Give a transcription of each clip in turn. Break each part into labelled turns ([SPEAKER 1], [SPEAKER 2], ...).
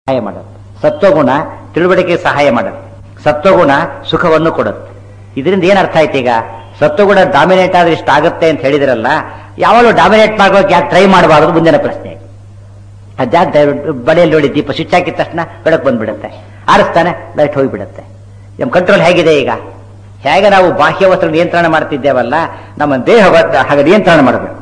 [SPEAKER 1] ಸಹಾಯ ಮಾಡುತ್ತೆ ಸತ್ವಗುಣ ತಿಳುವಳಿಕೆ ಸಹಾಯ ಮಾಡುತ್ತೆ ಸತ್ವಗುಣ ಸುಖವನ್ನು ಕೊಡುತ್ತೆ ಇದರಿಂದ ಏನ್ ಅರ್ಥ ಆಯ್ತು ಈಗ ಸತ್ವಗುಣ ಡಾಮಿನೇಟ್ ಆದ್ರೆ ಇಷ್ಟ ಆಗುತ್ತೆ ಅಂತ ಹೇಳಿದ್ರಲ್ಲ ಯಾವಾಗಲೂ ಡಾಮಿನೇಟ್ ಮಾಡೋಕೆ ಯಾಕೆ ಟ್ರೈ ಮಾಡಬಾರದು ಮುಂದಿನ ಪ್ರಶ್ನೆ ಅದ್ಯಾಕೆ ಬಳಿಯಲ್ಲಿ ನೋಡಿ ದೀಪ ಸ್ವಿಚ್ ಹಾಕಿದ ತಕ್ಷಣ ಬೆಳಕು ಬಂದ್ಬಿಡುತ್ತೆ ಆರಿಸ್ತಾನೆ ಲೈಟ್ ಹೋಗಿಬಿಡುತ್ತೆ ನಮ್ಮ ಕಂಟ್ರೋಲ್ ಹೇಗಿದೆ ಈಗ ಹೇಗೆ ನಾವು ಬಾಹ್ಯ ವಸ್ತು ನಿಯಂತ್ರಣ ಮಾಡ್ತಿದ್ದೇವಲ್ಲ ನಮ್ಮ ದೇಹ ಹಾಗೆ ನಿಯಂತ್ರಣ ಮಾಡಬೇಕು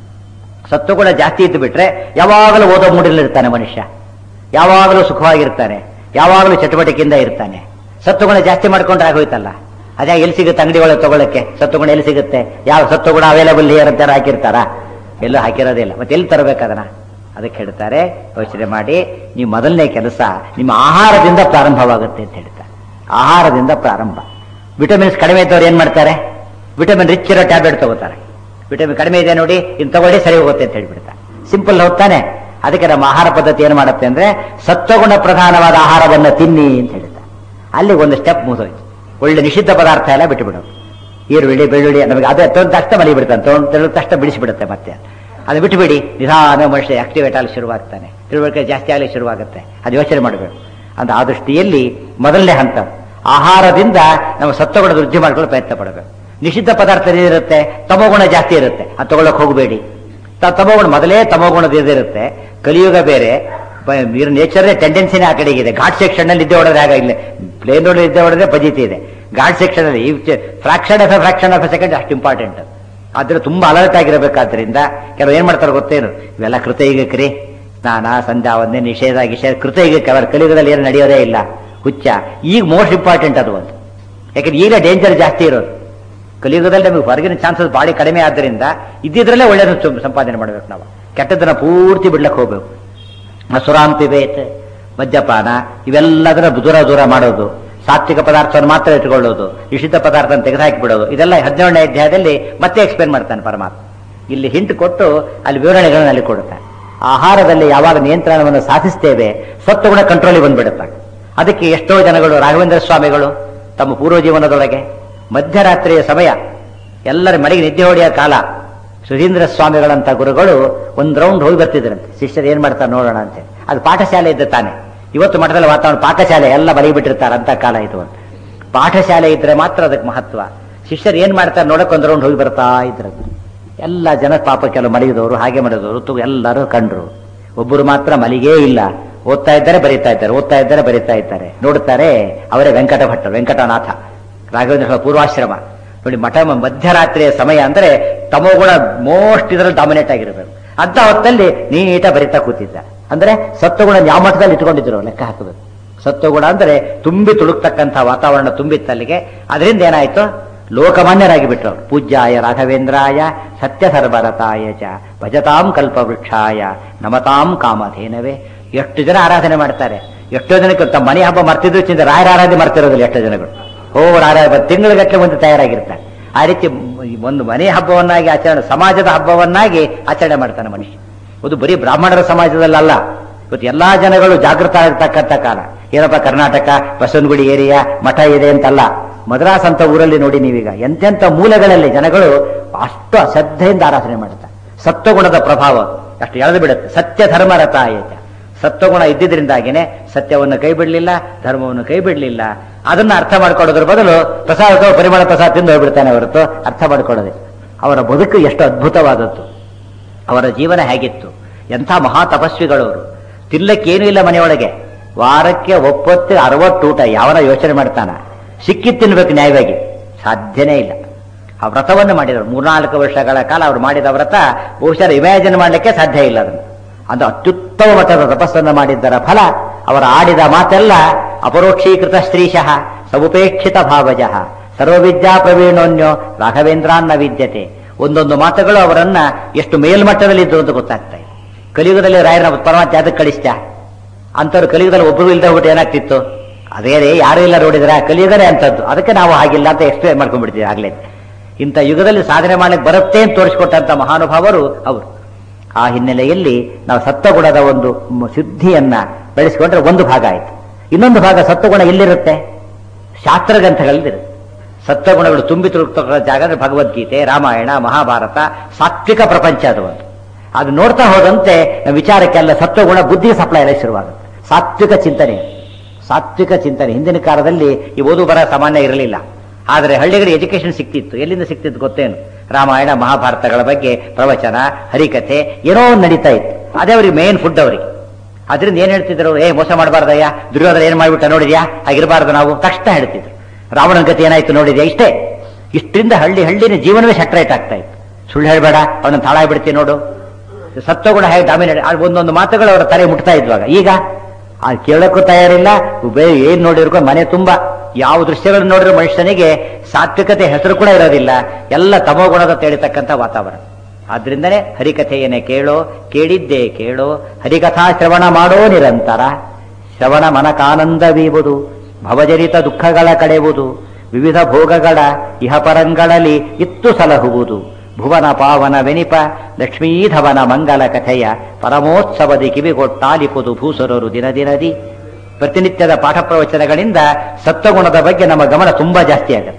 [SPEAKER 1] ಸತ್ವಗುಣ ಜಾಸ್ತಿ ಇದ್ದು ಬಿಟ್ರೆ ಯಾವಾಗಲೂ ಓದೋ ಮೂಡಿಲಿರ್ತಾನೆ ಮನುಷ್ಯ ಯಾವಾಗಲೂ ಸುಖವಾಗಿರ್ತಾನೆ ಯಾವಾಗಲೂ ಚಟುವಟಿಕೆಯಿಂದ ಇರ್ತಾನೆ ಸತ್ವಗುಣ ಜಾಸ್ತಿ ಮಾಡ್ಕೊಂಡ್ರೆ ಆಗೋಯ್ತಲ್ಲ ಅದೇ ಎಲ್ಲಿ ಸಿಗುತ್ತೆ ಅಂಗಡಿ ಒಳಗೆ ತಗೊಳಕ್ಕೆ ಸತ್ವಗುಣ ಎಲ್ಲಿ ಸಿಗುತ್ತೆ ಯಾವ ಸತ್ವಗುಣ ಅವೈಲೇಬಲ್ ಹಿಯರ್ ಅಂತ ಹಾಕಿರ್ತಾರ ಎಲ್ಲೂ ಹಾಕಿರೋದಿಲ್ಲ ಮತ್ತೆ ಎಲ್ಲಿ ತರಬೇಕು ಅದನ್ನ ಅದಕ್ಕೆ ಹೇಳ್ತಾರೆ ಯೋಚನೆ ಮಾಡಿ ನೀವು ಮೊದಲನೇ ಕೆಲಸ ನಿಮ್ಮ ಆಹಾರದಿಂದ ಪ್ರಾರಂಭವಾಗುತ್ತೆ ಅಂತ ಹೇಳ್ತಾರೆ ಆಹಾರದಿಂದ ಪ್ರಾರಂಭ ವಿಟಮಿನ್ಸ್ ಕಡಿಮೆ ಇದ್ದವ್ರು ಏನ್ ಮಾಡ್ತಾರೆ ವಿಟಮಿನ್ ರಿಚ್ ಇರೋ ಟ್ಯಾಬ್ಲೆಟ್ ತಗೋತಾರೆ ವಿಟಮಿನ್ ಕಡಿಮೆ ಇದೆ ನೋಡಿ ಇನ್ ತಗೊಳ್ಳಿ ಸರಿ ಹೋಗುತ್ತೆ ಅಂತ ಹೇಳ್ಬಿಡ್ತಾರೆ ಸಿಂಪಲ್ ಹೋಗ್ತಾನೆ ಅದಕ್ಕೆ ನಮ್ಮ ಆಹಾರ ಪದ್ಧತಿ ಏನು ಮಾಡುತ್ತೆ ಅಂದ್ರೆ ಸತ್ವಗುಣ ಪ್ರಧಾನವಾದ ಆಹಾರವನ್ನು ತಿನ್ನಿ ಅಂತ ಹೇಳ್ತಾರೆ ಅಲ್ಲಿ ಒಂದು ಸ್ಟೆಪ್ ಮುಗಿದೋಯ್ತು ಒಳ್ಳೆ ನಿಷಿದ್ಧ ಪದಾರ್ಥ ಎಲ್ಲ ಬಿಟ್ಟು ಬಿಡೋದು ಈರುಳ್ಳಿ ಬೆಳ್ಳುಳ್ಳಿ ನಮಗೆ ಅದೇ ತೊಂದ ತಕ್ಷಣ ಮಲಿ ಬಿಡ್ತಾನೆ ತೊಗೊಂಡು ತಕ್ಷಣ ಬಿಡಿಸಿಬಿಡುತ್ತೆ ಮತ್ತೆ ಅದು ಬಿಟ್ಟುಬಿಡಿ ನಿಧಾನ ಮನುಷ್ಯ ಆಕ್ಟಿವೇಟ್ ಆಗಲಿ ಶುರುವಾಗ್ತಾನೆ ತಿಳುವಳಿಕೆ ಜಾಸ್ತಿ ಆಗಲಿ ಶುರುವಾಗುತ್ತೆ ಅದು ಯೋಚನೆ ಮಾಡಬೇಕು ಅಂತ ಆ ದೃಷ್ಟಿಯಲ್ಲಿ ಮೊದಲನೇ ಹಂತ ಆಹಾರದಿಂದ ನಾವು ಸತ್ವಗುಣ ವೃದ್ಧಿ ಮಾಡ್ಕೊಳ್ಳೋ ಪ್ರಯತ್ನ ಪಡಬೇಕು ನಿಷಿದ್ಧ ಪದಾರ್ಥ ಏನಿರುತ್ತೆ ತಮೋಗುಣ ಜಾಸ್ತಿ ಇರುತ್ತೆ ಅದು ತಗೊಳಕ್ ಹೋಗಬೇಡಿ ತಮೋಗುಣ ಮೊದಲೇ ತಮೋಗುಣದ ಇರುತ್ತೆ ಕಲಿಯುಗ ಬೇರೆ ನೇಚರ್ ಟೆಂಡೆನ್ಸಿನೇ ಆ ಕಡೆಗೆ ಇದೆ ಘಾಟ್ ಸೆಕ್ಷನ್ ಅಲ್ಲಿ ನಿದ್ದೆ ಹೊಡೆದ್ರೆ ಹಾಗೆ ಇಲ್ಲ ಪ್ಲೇನ್ ರೋಡ್ ನಿದ್ದೆ ಹೊಡೆದ್ರೆ ಪಜಿತಿ ಇದೆ ಘಾಟ್ ಸೆಕ್ಷನ್ ಅಲ್ಲಿ fraction of fraction of second ಅಷ್ಟು ಇಂಪಾರ್ಟೆಂಟ್ ಆದ್ರೆ ತುಂಬಾ ಅಲರ್ಟ್ ಆಗಿರಬೇಕಾದ್ರಿಂದ ಕೆಲವು ಏನ್ ಮಾಡ್ತಾರೆ ಗೊತ್ತೇನು ಇವೆಲ್ಲ ಕೃತಯುಗಕ್ರಿ ಸ್ನಾನ ಸಂಧ್ಯಾ ಒಂದೇ ನಿಷೇಧ ಗಿಷೇಧ ಕೃತಯುಗಕ್ಕೆ ಅವರ ಕಲಿಯುಗದಲ್ಲಿ ಏನು ನಡೆಯೋದೇ ಇಲ್ಲ ಹುಚ್ಚ ಈಗ ಮೋಸ್ಟ್ ಇಂಪಾರ್ಟೆಂಟ್ ಅದು ಒಂದು ಯಾಕಂದ್ರೆ ಈಗ ಡೇಂಜರ್ ಜಾಸ್ತಿ ಇರೋದು ಕಲಿಯುಗದಲ್ಲಿ ನಮಗೆ ಹೊರಗಿನ ಚಾನ್ಸಸ್ ಭಾಳ ಕಡಿಮೆ ಆದ್ದರಿಂದ ಇದ್ದಿದ್ರಲ್ಲೇ ಒಳ್ಳೆಯದು ಸಂಪಾದನೆ ಮಾಡಬೇಕು ನಾವು ಕೆಟ್ಟದನ್ನ ಪೂರ್ತಿ ಬಿಡ್ಲಕ್ಕೆ ಹೋಗ್ಬೇಕು ಸುರಾಂಪಿಬೇತ್ ಮದ್ಯಪಾನ ಇವೆಲ್ಲದರ ದೂರ ದೂರ ಮಾಡೋದು ಸಾತ್ವಿಕ ಪದಾರ್ಥವನ್ನು ಮಾತ್ರ ಇಟ್ಕೊಳ್ಳೋದು ನಿಷಿದ್ಧ ಪದಾರ್ಥ ತೆಗೆದುಹಾಕಿಬಿಡೋದು ಇದೆಲ್ಲ ಹದಿನೇಳನೇ ಅಧ್ಯಾಯದಲ್ಲಿ ಮತ್ತೆ ಎಕ್ಸ್ಪ್ಲೇನ್ ಮಾಡ್ತಾನೆ ಪರಮಾತ್ಮ ಇಲ್ಲಿ ಹಿಂಟ್ ಕೊಟ್ಟು ಅಲ್ಲಿ ವಿವರಣೆಗಳನ್ನು ಅಲ್ಲಿ ಕೊಡುತ್ತಾನೆ ಆಹಾರದಲ್ಲಿ ಯಾವಾಗ ನಿಯಂತ್ರಣವನ್ನು ಸಾಧಿಸ್ತೇವೆ ಸತ್ವಗುಣ ಕಂಟ್ರೋಲಿಗೆ ಬಂದ್ಬಿಡುತ್ತೆ ಅದಕ್ಕೆ ಎಷ್ಟೋ ಜನಗಳು ರಾಘವೇಂದ್ರ ಸ್ವಾಮಿಗಳು ತಮ್ಮ ಪೂರ್ವ ಜೀವನದೊಳಗೆ ಮಧ್ಯರಾತ್ರಿಯ ಸಮಯ ಎಲ್ಲರ ಮನೆಗೆ ನಿದ್ದೆ ಹೊಡೆಯೋ ಕಾಲ ಸುಧೀಂದ್ರ ಸ್ವಾಮಿಗಳಂತ ಗುರುಗಳು ಒಂದ್ ರೌಂಡ್ ಹೋಗಿ ಬರ್ತಿದ್ರಂತೆ ಶಿಷ್ಯರು ಏನ್ ಮಾಡ್ತಾರೆ ನೋಡೋಣ ಅಂತ ಅದು ಪಾಠಶಾಲೆ ಇದ್ದ ತಾನೆ ಇವತ್ತು ಮಠದಲ್ಲಿ ವಾತಾವರಣ ಪಾಠಶಾಲೆ ಎಲ್ಲ ಬಲಿ ಬಿಟ್ಟಿರ್ತಾರೆ ಅಂತ ಕಾಲ ಇದು ಅಂತ ಪಾಠಶಾಲೆ ಇದ್ರೆ ಮಾತ್ರ ಅದಕ್ಕೆ ಮಹತ್ವ ಶಿಷ್ಯರು ಏನ್ ಮಾಡ್ತಾರೆ ನೋಡಕ್ ಒಂದ್ ರೌಂಡ್ ಹೋಗಿ ಬರ್ತಾ ಇದ್ರ ಎಲ್ಲ ಜನ ಪಾಪ ಕೆಲವು ಮಲಗಿದವರು ಹಾಗೆ ಮಾಡಿದವರು ತು ಎಲ್ಲರೂ ಕಂಡ್ರು ಒಬ್ಬರು ಮಾತ್ರ ಮಲಿಗೇ ಇಲ್ಲ ಓದ್ತಾ ಇದ್ದಾರೆ ಬರೀತಾ ಇದ್ದಾರೆ ಓದ್ತಾ ಇದ್ದಾರೆ ಬರೀತಾ ಇದ್ದಾರೆ ನೋಡುತ್ತಾರೆ ಅವರೇ ವೆಂಕಟ ಭಟ್ಟ ವೆಂಕಟನಾಥ ರಾಘವೇಂದ್ರ ಪೂರ್ವಾಶ್ರಮ ನೋಡಿ ಮಠ ಮಧ್ಯರಾತ್ರಿಯ ಸಮಯ ಅಂದ್ರೆ ತಮೋಗುಣ ಮೋಸ್ಟ್ ಇದರಲ್ಲಿ ಡಾಮಿನೇಟ್ ಆಗಿರಬೇಕು ಅಂತ ಹೊತ್ತಲ್ಲಿ ನೀಟ ಬರಿತಾ ಕೂತಿದ್ದ ಅಂದ್ರೆ ಸತ್ವಗುಣ ಯಾವ ಮಠದಲ್ಲಿ ಇಟ್ಕೊಂಡಿದ್ರು ಲೆಕ್ಕ ಹಾಕಬೇಕು ಸತ್ವಗುಣ ಅಂದ್ರೆ ತುಂಬಿ ತುಳುಕ್ತಕ್ಕಂಥ ವಾತಾವರಣ ತುಂಬಿತ್ತಲ್ಲಿಗೆ ಅದರಿಂದ ಏನಾಯ್ತು ಲೋಕಮಾನ್ಯರಾಗಿ ಬಿಟ್ರು ಪೂಜ್ಯಾಯ ರಾಘವೇಂದ್ರಾಯ ಸತ್ಯ ಸರ್ಭರತಾಯ ಚ ಭಜತಾಂ ಕಲ್ಪವೃಕ್ಷಾಯ ನಮತಾಂ ಕಾಮಧೇನವೇ ಎಷ್ಟು ಜನ ಆರಾಧನೆ ಮಾಡ್ತಾರೆ ಎಷ್ಟೋ ಜನಕ್ಕೆ ತಮ್ಮ ಮನೆ ಹಬ್ಬ ಮರ್ತಿದ್ರು ಚಿಂತೆ ರಾಯರ ಆರಾಧನೆ ಮರ್ತಿರೋದಿಲ್ಲ ಎಷ್ಟೋ ಜನಗಳು ಹೋ ರಾಯರ ತಿಂಗಳಗಟ್ಟಲೆ ಒಂದು ತಯಾರಾಗಿರ್ತಾರೆ ಆ ರೀತಿ ಒಂದು ಮನೆ ಹಬ್ಬವನ್ನಾಗಿ ಆಚರಣೆ ಸಮಾಜದ ಹಬ್ಬವನ್ನಾಗಿ ಆಚರಣೆ ಮಾಡ್ತಾನೆ ಮನುಷ್ಯ ಅದು ಬರೀ ಬ್ರಾಹ್ಮಣರ ಸಮಾಜದಲ್ಲಲ್ಲ ಇವತ್ತು ಎಲ್ಲಾ ಜನಗಳು ಜಾಗೃತ ಆಗಿರ್ತಕ್ಕಂಥ ಕಾಲ ಏನಪ್ಪ ಕರ್ನಾಟಕ ಬಸವನಗುಡಿ ಏರಿಯಾ ಮಠ ಇದೆ ಅಂತಲ್ಲ ಮದ್ರಾಸ್ ಅಂತ ಊರಲ್ಲಿ ನೋಡಿ ನೀವೀಗ ಎಂತೆಂಥ ಮೂಲೆಗಳಲ್ಲಿ ಜನಗಳು ಅಷ್ಟು ಅಶ್ರದ್ಧೆಯಿಂದ ಆರಾಧನೆ ಮಾಡುತ್ತಾರೆ ಸತ್ವಗುಣದ ಪ್ರಭಾವ ಅಷ್ಟು ಎಳೆದು ಬಿಡುತ್ತೆ ಸತ್ಯ ಧರ್ಮ ರಥ ಆಯತ ಸತ್ವಗುಣ ಇದ್ದಿದ್ರಿಂದಾಗಿನೇ ಸತ್ಯವನ್ನು ಕೈ ಬಿಡಲಿಲ್ಲ ಧರ್ಮವನ್ನು ಕೈ ಬಿಡಲಿಲ್ಲ ಅದನ್ನ ಅರ್ಥ ಮಾಡ್ಕೊಳ್ಳೋದ್ರ ಬದಲು ಪ್ರಸಾದ ಪರಿಮಳ ಪ್ರಸಾದ ತಿಂದು ಹೋಗ್ಬಿಡ್ತಾನೆ ಹೊರತು ಅರ್ಥ ಮಾಡ್ಕೊಳ್ಳೋದೆ ಅವರ ಬದುಕು ಎಷ್ಟು ಅದ್ಭುತವಾದದ್ದು ಅವರ ಜೀವನ ಹೇಗಿತ್ತು ಎಂಥ ಮಹಾ ತಪಸ್ವಿಗಳವರು ತಿನ್ನಕ್ಕೇನೂ ಇಲ್ಲ ಮನೆಯೊಳಗೆ ವಾರಕ್ಕೆ ಒಪ್ಪತ್ತು ಅರವತ್ತು ಊಟ ಯಾವನ ಯೋಚನೆ ಮಾಡ್ತಾನ ಸಿಕ್ಕಿ ತಿನ್ಬೇಕು ನ್ಯಾಯವಾಗಿ ಸಾಧ್ಯನೇ ಇಲ್ಲ ಆ ವ್ರತವನ್ನು ಮಾಡಿದರು ಮೂರ್ನಾಲ್ಕು ವರ್ಷಗಳ ಕಾಲ ಅವರು ಮಾಡಿದ ವ್ರತ ಬಹುಶಃ ಇಮ್ಯಾಜಿನ್ ಮಾಡಲಿಕ್ಕೆ ಸಾಧ್ಯ ಇಲ್ಲ ಅದನ್ನು ಅದು ಅತ್ಯುತ್ತಮ ಮಟ್ಟದ ತಪಸ್ಸನ್ನು ಮಾಡಿದ್ದರ ಫಲ ಅವರ ಆಡಿದ ಮಾತೆಲ್ಲ ಅಪರೋಕ್ಷೀಕೃತ ಶ್ರೀಶಃ ಸವುಪೇಕ್ಷಿತ ಭಾವಜಃ ಸರ್ವವಿದ್ಯಾ ಪ್ರವೀಣೋನ್ಯೋ ರಾಘವೇಂದ್ರಾನ್ನ ವಿದ್ಯತೆ ಒಂದೊಂದು ಮಾತುಗಳು ಅವರನ್ನ ಎಷ್ಟು ಮೇಲ್ಮಟ್ಟದಲ್ಲಿ ಇದ್ರು ಅಂತ ಗೊತ್ತಾಗ್ತಾ ಇದೆ ಕಲಿಯುಗದಲ್ಲಿ ರಾಯರ ಪರಮಾತ್ಮ ಅದಕ್ಕೆ ಕಳಿಸ್ತ ಅಂತವ್ರು ಕಲಿಯುಗದಲ್ಲಿ ಒಬ್ಬರು ಇಲ್ಲದೆ ಹೋಗ್ಬಿಟ್ಟು ಏನಾಗ್ತಿತ್ತು ಅದೇ ರೇ ಯಾರು ಇಲ್ಲ ನೋಡಿದ್ರೆ ಕಲಿಯುಗನೇ ಅಂತದ್ದು ಅದಕ್ಕೆ ನಾವು ಹಾಗಿಲ್ಲ ಅಂತ ಎಕ್ಸ್ಪ್ಲೇನ್ ಮಾಡ್ಕೊಂಡ್ಬಿಡ್ತೀವಿ ಆಗ್ಲೇ ಇಂಥ ಯುಗದಲ್ಲಿ ಸಾಧನೆ ಮಾಡ್ಲಿಕ್ಕೆ ಬರುತ್ತೆ ಅಂತ ತೋರಿಸಿಕೊಟ್ಟಂತ ಮಹಾನುಭಾವರು ಅವರು ಆ ಹಿನ್ನೆಲೆಯಲ್ಲಿ ನಾವು ಸತ್ವಗುಣದ ಒಂದು ಸಿದ್ಧಿಯನ್ನ ಬೆಳೆಸಿಕೊಂಡ್ರೆ ಒಂದು ಭಾಗ ಆಯ್ತು ಇನ್ನೊಂದು ಭಾಗ ಸತ್ವಗುಣ ಎಲ್ಲಿರುತ್ತೆ ಶಾಸ್ತ್ರ ಗ್ರಂಥಗಳಲ್ಲಿರುತ್ತೆ ಸತ್ವಗುಣಗಳು ತುಂಬಿ ತುಳುಕ್ತಕ್ಕ ಜಾಗ ಅಂದ್ರೆ ಭಗವದ್ಗೀತೆ ರಾಮಾಯಣ ಮಹಾಭಾರತ ಸಾತ್ವಿಕ ಪ್ರಪಂಚ ಅದು ಒಂದು ಅದು ನೋಡ್ತಾ ಹೋದಂತೆ ವಿಚಾರಕ್ಕೆಲ್ಲ ಸತ್ವಗುಣ ಬುದ್ಧಿ ಸಪ್ಲೈ ಎಲ್ಲ ಶುರುವಾಗುತ್ತೆ ಸಾತ್ವಿಕ ಚಿಂತನೆ ಸಾತ್ವಿಕ ಚಿಂತನೆ ಹಿಂದಿನ ಕಾಲದಲ್ಲಿ ಈ ಓದು ಬರ ಸಾಮಾನ್ಯ ಇರಲಿಲ್ಲ ಆದರೆ ಹಳ್ಳಿಗಳಿಗೆ ಎಜುಕೇಶನ್ ಸಿಕ್ತಿತ್ತು ಎಲ್ಲಿಂದ ಸಿಕ್ತಿತ್ತು ಗೊತ್ತೇನು ರಾಮಾಯಣ ಮಹಾಭಾರತಗಳ ಬಗ್ಗೆ ಪ್ರವಚನ ಹರಿಕಥೆ ಏನೋ ಒಂದು ನಡೀತಾ ಇತ್ತು ಅದೇ ಅವರಿಗೆ ಮೇನ್ ಫುಡ್ ಅವರಿಗೆ ಅದರಿಂದ ಏನ್ ಹೇಳ್ತಿದ್ರು ಏ ಮೋಸ ಮಾಡಬಾರ್ದಯ್ಯ ದುರ್ಯೋಧನ ಏನ್ ಮಾಡ್ಬಿಟ್ಟ ನೋಡಿದ್ಯಾ ಆಗಿರಬಾರ್ದು ನಾವು ತಕ್ಷಣ ಹೇಳ್ತಿದ್ರು ರಾವಣನ ಗತಿ ಏನಾಯ್ತು ನೋಡಿದ್ಯಾ ಇಷ್ಟೇ ಇಷ್ಟರಿಂದ ಹಳ್ಳಿ ಹಳ್ಳಿನ ಜೀವನವೇ ಸೆಟ್ರೇಟ್ ಆಗ್ತಾ ಇತ್ತು ಸುಳ್ಳು ಹೇಳ್ಬೇಡ ಅವನ ತಾಳ ಬಿಡ್ತೀನಿ ನೋಡು ಸತ್ವಗುಣ ಹೇಗೆ ಡಾಮಿನೇಟ್ ಒಂದೊಂದು ಮಾತುಗಳು ಅವರ ತಲೆ ಮುಟ್ತಾ ಇದ್ವಾಗ ಈಗ ಆ ಕೇಳಕ್ಕೂ ತಯಾರಿಲ್ಲ ಬೇ- ಏನ್ ನೋಡಿರ್ಕೊ ಮನೆ ತುಂಬಾ ಯಾವ ದೃಶ್ಯಗಳನ್ನು ನೋಡಿರೋ ಮನುಷ್ಯನಿಗೆ ಸಾತ್ವಿಕತೆ ಹೆಸರು ಕೂಡ ಇರೋದಿಲ್ಲ ಎಲ್ಲ ತಮೋಗುಣದ ತೇಳಿತಕ್ಕಂಥ ವಾತಾವರಣ ಆದ್ರಿಂದನೇ ಹರಿಕಥೆಯನ್ನೇ ಕೇಳೋ ಕೇಳಿದ್ದೇ ಕೇಳೋ ಹರಿಕಥಾ ಶ್ರವಣ ಮಾಡೋ ನಿರಂತರ ಶ್ರವಣ ಮನಕಾನಂದವೀವುದು ಭವಜನಿತ ದುಃಖಗಳ ಕಳೆಯುವುದು ವಿವಿಧ ಭೋಗಗಳ ಇಹಪರಂಗಳಲ್ಲಿ ಇತ್ತು ಸಲಹುವುದು ಭುವನ ಪಾವನ ವೆನಿಪ ಲಕ್ಷ್ಮೀಧವನ ಮಂಗಲ ಕಥೆಯ ಪರಮೋತ್ಸವದಿ ಕಿವಿಗೊಟ್ಟಾಲಿಪುದು ಭೂಸರರು ದಿನ ದಿನದಿ ಪ್ರತಿನಿತ್ಯದ ಪಾಠ ಪ್ರವಚನಗಳಿಂದ ಸತ್ವಗುಣದ ಬಗ್ಗೆ ನಮ್ಮ ಗಮನ ತುಂಬಾ ಜಾಸ್ತಿ ಆಗುತ್ತೆ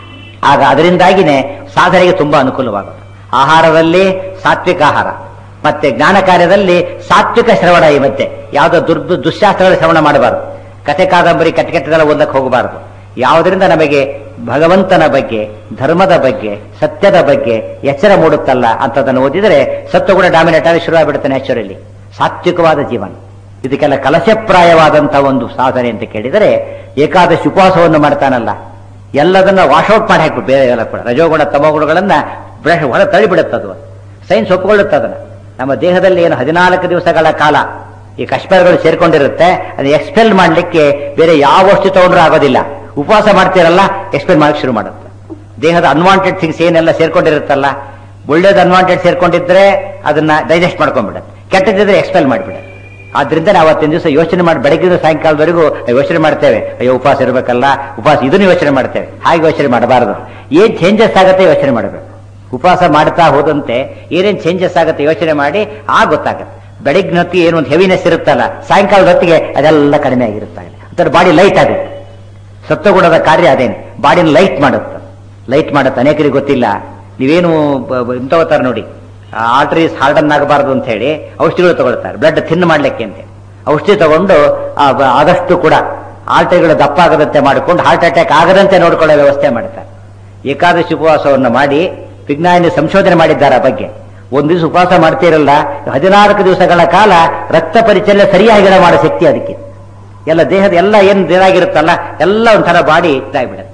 [SPEAKER 1] ಆಗ ಅದರಿಂದಾಗಿನೇ ಸಾಧನೆಗೆ ತುಂಬಾ ಅನುಕೂಲವಾಗುತ್ತೆ ಆಹಾರದಲ್ಲಿ ಸಾತ್ವಿಕ ಆಹಾರ ಮತ್ತೆ ಜ್ಞಾನ ಕಾರ್ಯದಲ್ಲಿ ಸಾತ್ವಿಕ ಶ್ರವಣ ಈ ಮಧ್ಯೆ ಯಾವುದೋ ದುರ್ದು ದುಶ್ಶಾಸ್ತ್ರಗಳ ಶ್ರವಣ ಮಾಡಬಾರದು ಕತೆ ಕಾದಂಬರಿ ಕಟ್ಟ ಕೆಟ್ಟದೆಲ್ಲ ಓದಕ್ಕೆ ಹೋಗಬಾರದು ಯಾವುದರಿಂದ ನಮಗೆ ಭಗವಂತನ ಬಗ್ಗೆ ಧರ್ಮದ ಬಗ್ಗೆ ಸತ್ಯದ ಬಗ್ಗೆ ಎಚ್ಚರ ಮೂಡುತ್ತಲ್ಲ ಅಂತದನ್ನು ಓದಿದರೆ ಸತ್ವಗುಣ ಡಾಮಿನೇಟ್ ಆಗಿ ಶುರುವಾಗ್ಬಿಡುತ್ತೆ ನ್ಯಾಚುರಲಿ ಸಾತ್ವಿಕವಾದ ಜೀವನ ಇದಕ್ಕೆಲ್ಲ ಕಲಶಪ್ರಾಯವಾದಂತ ಒಂದು ಸಾಧನೆ ಅಂತ ಕೇಳಿದರೆ ಏಕಾದಶಿ ಉಪವಾಸವನ್ನು ಮಾಡ್ತಾನಲ್ಲ ಎಲ್ಲದನ್ನ ವಾಶೌಟ್ ಮಾಡಿ ಹಾಕ್ಬಿಟ್ಟು ಬೇರೆ ಎಲ್ಲ ಕೂಡ ರಜೋಗುಣ ತಮೋಗುಣಗಳನ್ನ ಬ್ರಷ್ ಹೊರ ತಳ್ಳಿಬಿಡುತ್ತದು ಸೈನ್ಸ್ ಒಪ್ಪಿಕೊಳ್ಳುತ್ತೆ ಅದನ್ನ ನಮ್ಮ ದೇಹದಲ್ಲಿ ಏನು ಹದಿನಾಲ್ಕು ದಿವಸಗಳ ಕಾಲ ಈ ಕಶ್ಮೀರಗಳು ಸೇರ್ಕೊಂಡಿರುತ್ತೆ ಅದು ಎಕ್ಸ್ಪೆಲ್ ಮಾಡ್ಲಿಕ್ಕೆ ಬೇರೆ ಯಾವ ವಸ್ತು ತಗೊಂಡ್ರೂ ಆಗೋದಿಲ್ಲ ಉಪವಾಸ ಮಾಡ್ತೀರಲ್ಲ ಎಕ್ಸ್ಪೆಲ್ ಮಾಡಕ್ಕೆ ಶುರು ಮಾಡುತ್ತೆ ದೇಹದ ಅನ್ವಾಂಟೆಡ್ ಥಿಂಗ್ಸ್ ಏನೆಲ್ಲ ಸೇರ್ಕೊಂಡಿರುತ್ತಲ್ಲ ಒಳ್ಳೇದು ಅನ್ವಾಂಟೆಡ್ ಸೇರ್ಕೊಂಡಿದ್ರೆ ಅದನ್ನ ಡೈಜೆಸ್ಟ್ ಮಾಡ್ಕೊಂಡ್ಬಿಡುತ್ತೆ ಕೆಟ್ಟದಿದ್ರೆ ಎಕ್ಸ್ಪೆಲ್ ಮಾಡಿಬಿಡುತ್ತೆ ಆದ್ರಿಂದ ನಾವು ಅವತ್ತಿನ ದಿವಸ ಯೋಚನೆ ಮಾಡಿ ಬೆಳಗಿನ ಸಾಯಂಕಾಲದವರೆಗೂ ಯೋಚನೆ ಮಾಡ್ತೇವೆ ಅಯ್ಯೋ ಉಪವಾಸ ಇರಬೇಕಲ್ಲ ಉಪವಾಸ ಇದನ್ನು ಯೋಚನೆ ಮಾಡ್ತೇವೆ ಹಾಗೆ ಯೋಚನೆ ಮಾಡಬಾರದು ಏನ್ ಚೇಂಜಸ್ ಆಗುತ್ತೆ ಯೋಚನೆ ಮಾಡಬೇಕು ಉಪವಾಸ ಮಾಡ್ತಾ ಹೋದಂತೆ ಏನೇನ್ ಚೇಂಜಸ್ ಆಗುತ್ತೆ ಯೋಚನೆ ಮಾಡಿ ಆ ಗೊತ್ತಾಗುತ್ತೆ ಬೆಳಗಿನ ಹೊತ್ತಿಗೆ ಏನು ಒಂದು ಹೆವಿನೆಸ್ ಇರುತ್ತಲ್ಲ ಸಾಯಂಕಾಲದ ಹೊತ್ತಿಗೆ ಅದೆಲ್ಲ ಕಡಿಮೆ ಆಗಿರುತ್ತೆ ಅದರ ಬಾಡಿ ಲೈಟ್ ಆಗುತ್ತೆ ಸತ್ವಗುಣದ ಕಾರ್ಯ ಅದೇನೆ ಬಾಡಿನ ಲೈಟ್ ಮಾಡುತ್ತೆ ಲೈಟ್ ಮಾಡುತ್ತೆ ಅನೇಕರಿಗೆ ಗೊತ್ತಿಲ್ಲ ನೀವೇನು ಬ- ಬ- ಇಂಥ ಹೋಗ್ತಾರೆ ನೋಡಿ ಆರ್ಟರೀಸ್ ಹಾರ್ಡನ್ ಆಗಬಾರದು ಅಂತ ಹೇಳಿ ಔಷಧಿಗಳು ತಗೊಳ್ತಾರೆ ಬ್ಲಡ್ ಥಿನ್ ಮಾಡ್ಲಿಕ್ಕೆ ಅಂತ ಔಷಧಿ ತಗೊಂಡು ಆ ಬ- ಆದಷ್ಟು ಕೂಡ ಆರ್ಟರಿಗಳು ದಪ್ಪ ಆಗದಂತೆ ಮಾಡಿಕೊಂಡು ಹಾರ್ಟ್ ಅಟ್ಯಾಕ್ ಆಗದಂತೆ ನೋಡ್ಕೊಳ್ಳೋ ವ್ಯವಸ್ಥೆ ಮಾಡ್ತಾರೆ ಏಕಾದಶಿ ಉಪವಾಸವನ್ನು ಮಾಡಿ ವಿಜ್ಞಾನಿ ಸಂಶೋಧನೆ ಮಾಡಿದ್ದಾರೆ ಆ ಬಗ್ಗೆ ಒಂದ್ ದಿವಸ ಉಪವಾಸ ಮಾಡ್ತಿರಲ್ಲ ಹದಿನಾಲ್ಕು ದಿವಸಗಳ ಕಾಲ ರಕ್ತ ಪರಿಚಲನೆ ಸರಿಯಾಗಿ ಮಾಡೋ ಶಕ್ತಿ ಅದಕ್ಕೆ ಎಲ್ಲ ದೇಹದ ಎಲ್ಲ ಏನು ಇದಾಗಿರುತ್ತಲ್ಲ ಎಲ್ಲ ಒಂಥರ ಬಾಡಿ ಇದಾಗ್ಬಿಡುತ್ತೆ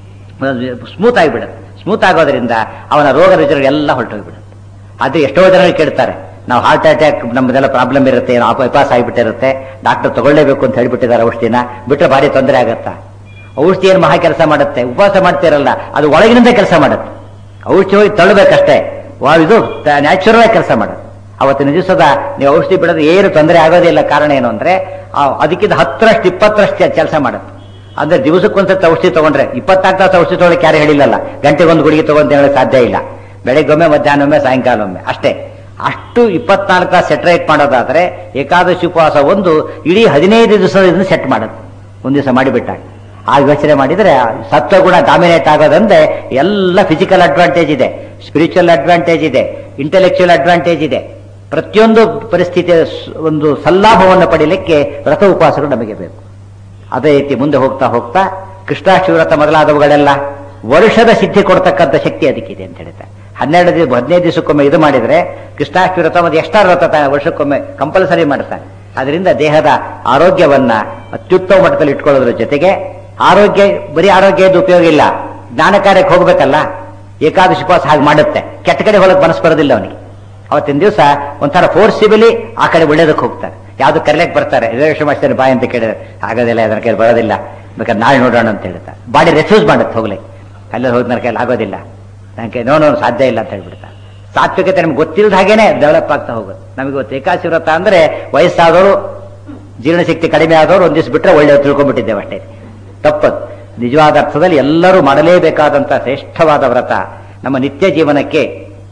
[SPEAKER 1] ಸ್ಮೂತ್ ಆಗಿಬಿಡುತ್ತೆ ಸ್ಮೂತ್ ಆಗೋದ್ರಿಂದ ಅವನ ರೋಗ ರುಜಿನ ಎಲ್ಲ ಹೊರಟೋಗ್ಬಿಡುತ್ತೆ ಅದು ಎಷ್ಟೋ ಜನ ಕೇಳ್ತಾರೆ ನಾವು ಹಾರ್ಟ್ ಅಟ್ಯಾಕ್ ನಮ್ಮದೆಲ್ಲ ಪ್ರಾಬ್ಲಮ್ ಇರುತ್ತೆ ಏನೋ ಅಪಾಸ ಆಗಿಬಿಟ್ಟಿರುತ್ತೆ ಡಾಕ್ಟರ್ ತಗೊಳ್ಳೇಬೇಕು ಅಂತ ಹೇಳ್ಬಿಟ್ಟಿದ್ದಾರೆ ಔಷಧಿನ ಬಿಟ್ಟರೆ ಭಾರಿ ತೊಂದರೆ ಆಗತ್ತಾ ಔಷಧಿ ಏನು ಮಹಾ ಕೆಲಸ ಮಾಡುತ್ತೆ ಉಪವಾಸ ಮಾಡ್ತಿರಲ್ಲ ಅದು ಒಳಗಿನಿಂದ ಕೆಲಸ ಮಾಡುತ್ತೆ ಔಷಧಿ ಹೋಗಿ ತಳ್ಳಬೇಕಷ್ಟೇ ವಾ- ಇದು ನ್ಯಾಚುರಲ್ ಆಗಿ ಕೆಲಸ ಮಾಡುತ್ತೆ ಅವತ್ತಿನ ದಿವಸದ ನೀವು ಔಷಧಿ ಬಿಡೋದು ಏನು ತೊಂದರೆ ಆಗೋದಿಲ್ಲ ಕಾರಣ ಏನು ಅಂದ್ರೆ ಆ ಅದಕ್ಕಿಂತ ಹತ್ತರಷ್ಟು ಇಪ್ಪತ್ತರಷ್ಟು ಕೆಲಸ ಮಾಡುತ್ತೆ ಅಂದ್ರೆ ದಿವಸಕ್ಕೊಂದ್ಸತಿ ಔಷಧಿ ತಗೊಂಡ್ರೆ ಇಪ್ಪತ್ನಾಲ್ಕು ತಾಸು ಔಷಧಿ ತಗೊಳ್ಳಕ್ಕೆ ಯಾರು ಹೇಳಿಲ್ಲಲ್ಲ ಗಂಟೆಗೊಂದು ಗುಳಿಗೆ ತಗೊಂತ ಹೇಳಕ್ ಸಾಧ್ಯ ಇಲ್ಲ ಬೆಳಗ್ಗೊಮ್ಮೆ ಮಧ್ಯಾಹ್ನೊಮ್ಮೆ ಸಾಯಂಕಾಲೊಮ್ಮೆ ಅಷ್ಟೇ ಅಷ್ಟು ಇಪ್ಪತ್ನಾಲ್ಕು ತಾಸು ಸೆಟ್ರೇಟ್ ಮಾಡೋದಾದ್ರೆ ಏಕಾದಶಿ ಉಪವಾಸ ಒಂದು ಇಡೀ ಹದಿನೈದು ದಿವಸದಿಂದ ಸೆಟ್ ಮಾಡುತ್ತೆ ಒಂದ್ ದಿವಸ ಮಾಡಿಬಿಟ್ಟಾಗ ಆ ಯೋಚನೆ ಮಾಡಿದ್ರೆ ಸತ್ವಗುಣ ಡಾಮಿನೇಟ್ ಆಗೋದಂದ್ರೆ ಎಲ್ಲ ಫಿಸಿಕಲ್ ಅಡ್ವಾಂಟೇಜ್ ಇದೆ ಸ್ಪಿರಿಚುವಲ್ ಅಡ್ವಾಂಟೇಜ್ ಇದೆ ಇಂಟೆಲೆಕ್ಚುಯಲ್ ಅಡ್ವಾಂಟೇಜ್ ಇದೆ ಪ್ರತಿಯೊಂದು ಪರಿಸ್ಥಿತಿಯ ಸ್- ಒಂದು ಸಲ್ಲಾಭವನ್ನು ಪಡೀಲಿಕ್ಕೆ ವ್ರತ ಉಪವಾಸಗಳು ನಮಗೆ ಬೇಕು ಅದೇ ರೀತಿ ಮುಂದೆ ಹೋಗ್ತಾ ಹೋಗ್ತಾ ಕೃಷ್ಣಾಷ್ಟಮಿ ವ್ರತ ಮೊದಲಾದವುಗಳೆಲ್ಲ ವರ್ಷದ ಸಿದ್ಧಿ ಕೊಡ್ತಕ್ಕಂಥ ಶಕ್ತಿ ಅದಕ್ಕಿದೆ ಅಂತ ಹೇಳ್ತಾರೆ ಹನ್ನೆರಡು ದಿವಸ ಹದಿನೈದು ದಿವಸಕ್ಕೊಮ್ಮೆ ಇದು ಮಾಡಿದ್ರೆ ಕೃಷ್ಣಾಷ್ಟಮಿ ವ್ರತ ಮತ್ತು ಎಕ್ಸ್ಟ್ರಾ ವ್ರತ ತ- ವರ್ಷಕ್ಕೊಮ್ಮೆ ಕಂಪಲ್ಸರಿ ಮಾಡ್ತಾರೆ ಅದರಿಂದ ದೇಹದ ಆರೋಗ್ಯವನ್ನ ಅತ್ಯುತ್ತಮ ಮಟ್ಟದಲ್ಲಿ ಇಟ್ಕೊಳ್ಳೋದ್ರ ಜೊತೆಗೆ ಆರೋಗ್ಯ ಬರೀ ಆರೋಗ್ಯದ ಉಪಯೋಗ ಇಲ್ಲ ಜ್ಞಾನ ಕಾರ್ಯಕ್ಕೆ ಹೋಗ್ಬೇಕಲ್ಲ ಏಕಾದಶಿ ಉಪವಾಸ ಹಾಗೆ ಮಾಡುತ್ತೆ ಕೆಟ್ಟ ಕಡೆ ಹೊಲಕ್ಕೆ ಮನಸ್ಸು ಬರೋದಿಲ್ಲ ಅವನಿಗೆ ಅವತ್ತಿನ ದಿವಸ ಒಂಥರ ಫೋರ್ಸಿಬಲಿ ಆ ಕಡೆ ಒಳ್ಳೇದಕ್ಕೆ ಹೋಗ್ತಾರೆ ಯಾವ್ದು ಕರೆಯಕ್ಕೆ ಬರ್ತಾರೆ ರಿಸರ್ವೇಷನ್ ಮಾಡ್ತಾರೆ ಬಾಯ್ ಅಂತ ಕೇಳಿದ್ರೆ ಆಗೋದಿಲ್ಲ ಅದನ್ನ ಕೈ ಬರೋದಿಲ್ಲ ಬೇಕಾದ್ರೆ ನಾಳೆ ನೋಡೋಣ ಅಂತ ಹೇಳ್ತಾರೆ ಬಾಡಿ ರೆಫ್ಯೂಸ್ ಮಾಡುತ್ತೆ ಹೋಗ್ಲಿಕ್ಕೆ ಅಲ್ಲೇ ಹೋಗಿ ನನ್ನ ಕೈಲಿ ಆಗೋದಿಲ್ಲ ನನಗೆ ನೋ ನೋ ಸಾಧ್ಯ ಇಲ್ಲ ಅಂತ ಹೇಳ್ಬಿಡ್ತಾರೆ ಸಾತ್ವಿಕತೆ ನಮ್ಗೆ ಗೊತ್ತಿಲ್ಲದ ಹಾಗೇನೆ ಡೆವಲಪ್ ಆಗ್ತಾ ಹೋಗುತ್ತೆ ನಮಗೆ ಗೊತ್ತು ಏಕಾದಶಿ ವ್ರತ ಅಂದ್ರೆ ವಯಸ್ಸಾದವರು ಜೀರ್ಣಶಕ್ತಿ ಕಡಿಮೆ ಆದವರು ಒಂದ್ ದಿವಸ ಬಿಟ್ರೆ ಒಳ್ಳೆ ತಿಳ್ಕೊಂಡ್ಬಿಟ್ಟಿದ್ದೇವೆ ಅಷ್ಟೇ ತಪ್ಪದು ನಿಜವಾದ ಅರ್ಥದಲ್ಲಿ ಎಲ್ಲರೂ ಮಾಡಲೇಬೇಕಾದಂತ ಶ್ರೇಷ್ಠವಾದ ವ್ರತ ನಮ್ಮ ನಿತ್ಯ ಜೀವನಕ್ಕೆ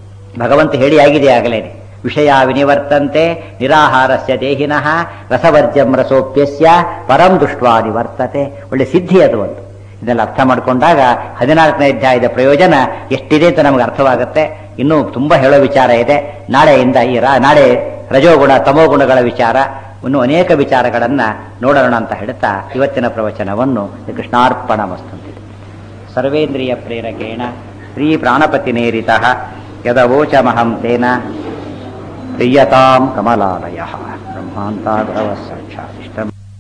[SPEAKER 1] ಭಗವಂತ ಹೇಳಿ ಆಗಿದೆ ಆಗಲೇನೆ ವಿಷಯ ವಿನಿವರ್ತಂತೆ ನಿರಾಹಾರಸ್ಯ ದೇಹಿನಃ ರಸವರ್ಜಂ ರಸೋಪ್ಯಸ್ಯ ಪರಂ ದೃಷ್ಟ್ವಾ ನಿವರ್ತತೆ ಒಳ್ಳೆ ಸಿದ್ಧಿ ಅದು ಒಂದು ಇದೆಲ್ಲ ಅರ್ಥ ಮಾಡಿಕೊಂಡಾಗ ಹದಿನಾಲ್ಕನೇ ಅಧ್ಯಾಯದ ಪ್ರಯೋಜನ ಎಷ್ಟಿದೆ ಅಂತ ನಮಗೆ ಅರ್ಥವಾಗುತ್ತೆ ಇನ್ನೂ ತುಂಬಾ ಹೇಳೋ ವಿಚಾರ ಇದೆ ನಾಳೆಯಿಂದ ಈ ರಾ- ನಾಳೆ ರಜೋಗುಣ ತಮೋಗುಣಗಳ ವಿಚಾರ ಇನ್ನು ಅನೇಕ ವಿಚಾರಗಳನ್ನು ನೋಡೋಣ ಅಂತ ಹೇಳ್ತಾ ಇವತ್ತಿನ ಪ್ರವಚನವನ್ನು ಕೃಷ್ಣಾರ್ಪಣ ಮಸ್ತಂತಿದೆ ಸರ್ವೇಂದ್ರಿಯ ಪ್ರೇರಕೇಣ ಶ್ರೀ ಪ್ರಾಣಪತಿನೇರಿತ ಯದವೋಚಮಹಂ ತೇನ ಪ್ರಿಯತಾಂ ಕಮಲಾಲಯ ಬ್ರಹ್ಮಾಂತ ಗುರವ ಸಾಕ್ಷಾತ್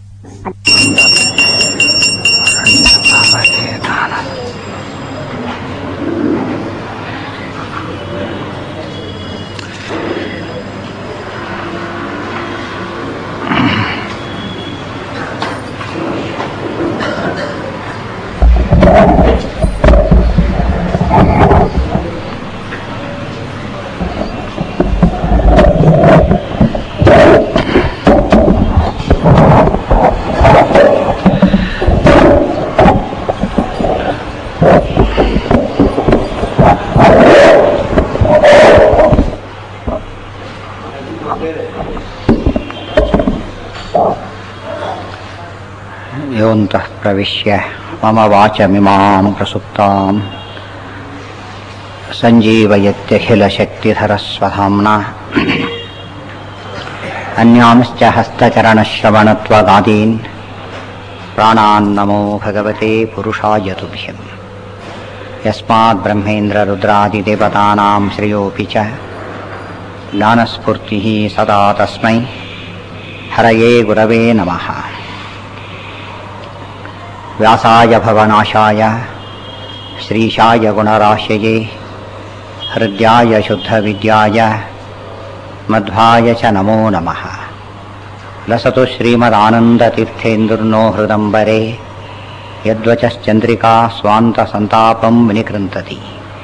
[SPEAKER 1] ಯೋऽन्तः प्रविश्य मम वाचमिमां प्रसुप्तां सञ्जीवयत्यखिलशक्तिधरस्वधाम्ना अन्यांश्च हस्तचरणश्रवणत्वगादीन् प्राणान्नमो भगवते पुरुषाय तुभ्यम् यस्माद्ब्रह्मेन्द्ररुद्रादिदेवतानां श्रेयोऽपि च ज्ञानस्फूर्तिः सदा तस्मै हरये गुरवे नमः व्यासाय भवनाशाय श्रीशाय गुणराशये हृद्याय शुद्धविद्याय मध्वाय च नमो नमः लसतु श्रीमदानन्दतीर्थेन्दुर्नो हृदम्बरे यद्वचश्चन्द्रिका स्वान्तसन्तापं विनिकृन्तति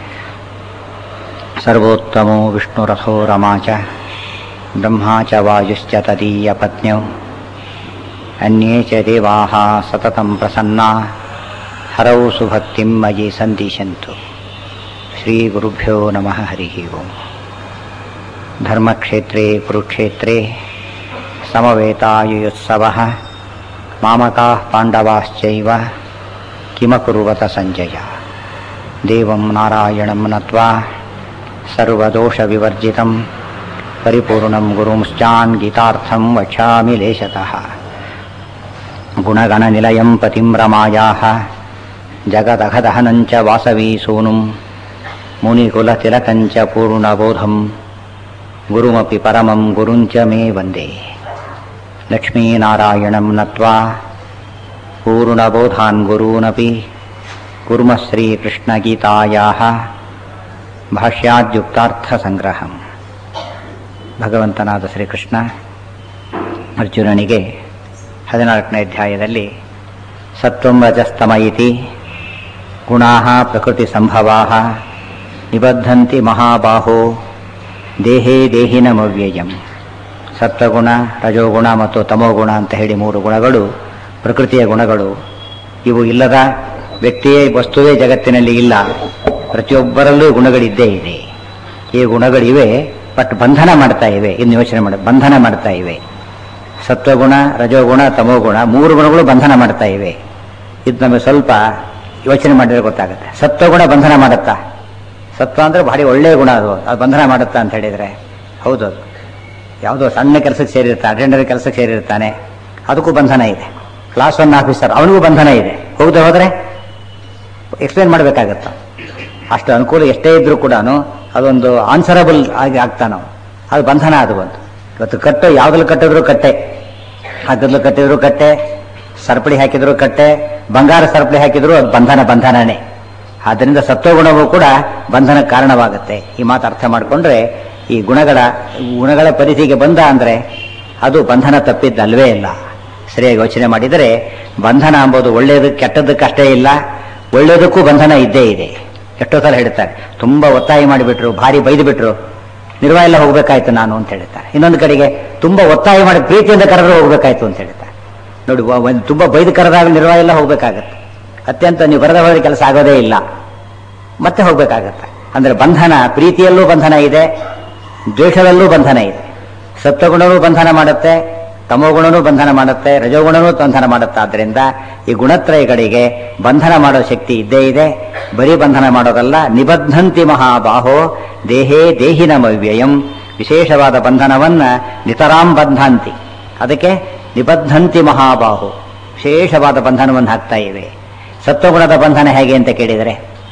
[SPEAKER 1] सर्वोत्तमो विष्णुरथो रमा च ब्रह्मा च वायुश्च तदीयपत्न्यौ अन्ये च देवाः सततं प्रसन्ना हरौ सुभक्तिं मयि सन्दिशन्तु श्रीगुरुभ्यो नमः हरिः ओम् धर्मक्षेत्रे कुरुक्षेत्रे समवेतायुयुत्सवः मामकाः पाण्डवाश्चैव किमकुर्वत सञ्जय देवं नारायणं नत्वा सर्वदोषविवर्जितं परिपूर्णं गुरुंश्चान् गीतार्थं वक्ष्यामि लेशतः गुणगणनिलयं पतिं रमायाः जगदघदहनञ्च वासवीसूनुं मुनिकुलतिलकञ्च पूर्णबोधं गुरुमपि परमं गुरुञ्च मे वन्दे लक्ष्मीनारायणं नत्वा पूर्णबोधान् गुरूनपि कुर्मः श्रीकृष्णगीतायाः ಭಾಷ್ಯಾದ್ಯುಕ್ತಾರ್ಥಸಂಗ್ರಹಂ ಭಗವಂತನಾದ ಶ್ರೀಕೃಷ್ಣ ಅರ್ಜುನನಿಗೆ ಹದಿನಾಲ್ಕನೇ ಅಧ್ಯಾಯದಲ್ಲಿ ಸತ್ವಂ ರಜಸ್ತಮ ಇತಿ ಗುಣಾ ಪ್ರಕೃತಿ ಸಂಭವಾ ನಿಬದ್ಧಂತಿ ಮಹಾಬಾಹೋ ದೇಹೇ ದೇಹಿನಮವ್ಯಯಂ ಸತ್ವಗುಣ ರಜೋಗುಣ ಮತ್ತು ತಮೋಗುಣ ಅಂತ ಹೇಳಿ ಮೂರು ಗುಣಗಳು ಪ್ರಕೃತಿಯ ಗುಣಗಳು ಇವು ಇಲ್ಲದ ವ್ಯಕ್ತಿಯೇ ವಸ್ತುವೇ ಜಗತ್ತಿನಲ್ಲಿ ಇಲ್ಲ ಪ್ರತಿಯೊಬ್ಬರಲ್ಲೂ ಗುಣಗಳಿದ್ದೇ ಇದೆ ಈ ಗುಣಗಳಿವೆ ಬಟ್ ಬಂಧನ ಮಾಡ್ತಾ ಇವೆ ಇನ್ನು ಯೋಚನೆ ಮಾಡಿ ಬಂಧನ ಮಾಡ್ತಾ ಇವೆ ಸತ್ವಗುಣ ರಜೋಗುಣ ತಮೋಗುಣ ಮೂರು ಗುಣಗಳು ಬಂಧನ ಮಾಡ್ತಾ ಇವೆ ಇದು ನಮಗೆ ಸ್ವಲ್ಪ ಯೋಚನೆ ಮಾಡಿದ್ರೆ ಗೊತ್ತಾಗುತ್ತೆ ಸತ್ವಗುಣ ಬಂಧನ ಮಾಡುತ್ತಾ ಸತ್ವ ಅಂದರೆ ಭಾರಿ ಒಳ್ಳೆಯ ಗುಣ ಅದು ಅದು ಬಂಧನ ಮಾಡುತ್ತಾ ಅಂತ ಹೇಳಿದರೆ ಹೌದು ಅದು ಯಾವುದೋ ಸಣ್ಣ ಕೆಲಸಕ್ಕೆ ಸೇರಿರ್ತಾನೆ ಅಟೆಂಡರ್ ಕೆಲಸಕ್ಕೆ ಸೇರಿರ್ತಾನೆ ಅದಕ್ಕೂ ಬಂಧನ ಇದೆ ಕ್ಲಾಸ್ ಒನ್ ಆಫೀಸರ್ ಅವನಿಗೂ ಬಂಧನ ಇದೆ ಹೋಗದೆ ಹೋದರೆ ಎಕ್ಸ್ಪ್ಲೇನ್ ಮಾಡಬೇಕಾಗತ್ತ ಅಷ್ಟು ಅನುಕೂಲ ಎಷ್ಟೇ ಇದ್ರೂ ಕೂಡ ಅದೊಂದು ಆನ್ಸರಬಲ್ ಆಗಿ ಆಗ್ತಾನೋ ಅದು ಬಂಧನ ಅದು ಒಂದು ಇವತ್ತು ಕಟ್ಟು ಯಾವ್ದ್ರಲ್ಲಿ ಕಟ್ಟಿದ್ರು ಕಟ್ಟೆ ಹಗ್ಗದಲ್ಲಿ ಕಟ್ಟಿದ್ರು ಕಟ್ಟೆ ಸರಪಳಿ ಹಾಕಿದ್ರು ಕಟ್ಟೆ ಬಂಗಾರ ಸರಪಳಿ ಹಾಕಿದ್ರು ಅದು ಬಂಧನ ಬಂಧನನೇ ಆದ್ದರಿಂದ ಸತ್ವಗುಣವೂ ಕೂಡ ಬಂಧನಕ್ಕೆ ಕಾರಣವಾಗುತ್ತೆ ಈ ಮಾತು ಅರ್ಥ ಮಾಡಿಕೊಂಡ್ರೆ ಈ ಗುಣಗಳ ಗುಣಗಳ ಪರಿಧಿಗೆ ಬಂದ ಅಂದರೆ ಅದು ಬಂಧನ ತಪ್ಪಿದ್ದಲ್ವೇ ಇಲ್ಲ ಸರಿಯಾಗಿ ಯೋಚನೆ ಮಾಡಿದರೆ ಬಂಧನ ಎಂಬುದು ಒಳ್ಳೆಯದಕ್ಕೆ ಕೆಟ್ಟದ್ದಕ್ಕೆ ಅಷ್ಟೇ ಇಲ್ಲ ಒಳ್ಳೆಯದಕ್ಕೂ ಬಂಧನ ಇದ್ದೇ ಇದೆ ಎಷ್ಟೋ ಸಲ ಹೇಳ್ತಾರೆ ತುಂಬ ಒತ್ತಾಯ ಮಾಡಿಬಿಟ್ರು ಭಾರಿ ಬೈದು ಬಿಟ್ರು ನಿರ್ವಾಹ ಎಲ್ಲ ಹೋಗ್ಬೇಕಾಯ್ತು ನಾನು ಅಂತ ಹೇಳ್ತಾರೆ ಇನ್ನೊಂದು ಕಡೆಗೆ ತುಂಬ ಒತ್ತಾಯ ಮಾಡಿ ಪ್ರೀತಿಯಿಂದ ಕರೆದ್ರೆ ಹೋಗ್ಬೇಕಾಯ್ತು ಅಂತ ಹೇಳ್ತಾರೆ ನೋಡಿ ಒಂದು ತುಂಬ ಬೈದು ಕರೆದಾಗ ನಿರ್ವಾಹ ಎಲ್ಲ ಹೋಗ್ಬೇಕಾಗತ್ತೆ ಅತ್ಯಂತ ನೀವು ಬರದ ಹೋದ್ರೆ ಕೆಲಸ ಆಗೋದೇ ಇಲ್ಲ ಮತ್ತೆ ಹೋಗ್ಬೇಕಾಗತ್ತೆ ಅಂದ್ರೆ ಬಂಧನ ಪ್ರೀತಿಯಲ್ಲೂ ಬಂಧನ ಇದೆ ದ್ವೇಷದಲ್ಲೂ ಬಂಧನ ಇದೆ ಸತ್ವಗುಣವೂ ಬಂಧನ ಮಾಡುತ್ತೆ ತಮೋಗುಣನೂ ಬಂಧನ ಮಾಡುತ್ತೆ ರಜೋಗುಣನೂ ಬಂಧನ ಮಾಡುತ್ತೆ ಆದ್ದರಿಂದ ಈ ಗುಣತ್ರಯಗಳಿಗೆ ಬಂಧನ ಮಾಡೋ ಶಕ್ತಿ ಇದ್ದೇ ಇದೆ ಬರೀ ಬಂಧನ ಮಾಡೋದಲ್ಲ ನಿಬದ್ಧಂತಿ ಮಹಾಬಾಹೋ ದೇಹೇ ದೇಹಿನಮವ್ಯಯಂ ವಿಶೇಷವಾದ ಬಂಧನವನ್ನ ನಿತರಾಂ ಬಂಧಂತಿ ಅದಕ್ಕೆ ನಿಬದ್ಧಂತಿ ಮಹಾಬಾಹು ವಿಶೇಷವಾದ ಬಂಧನವನ್ನು ಹಾಕ್ತಾ ಇವೆ ಸತ್ವಗುಣದ ಬಂಧನ ಹೇಗೆ ಅಂತ ಕೇಳಿದರೆ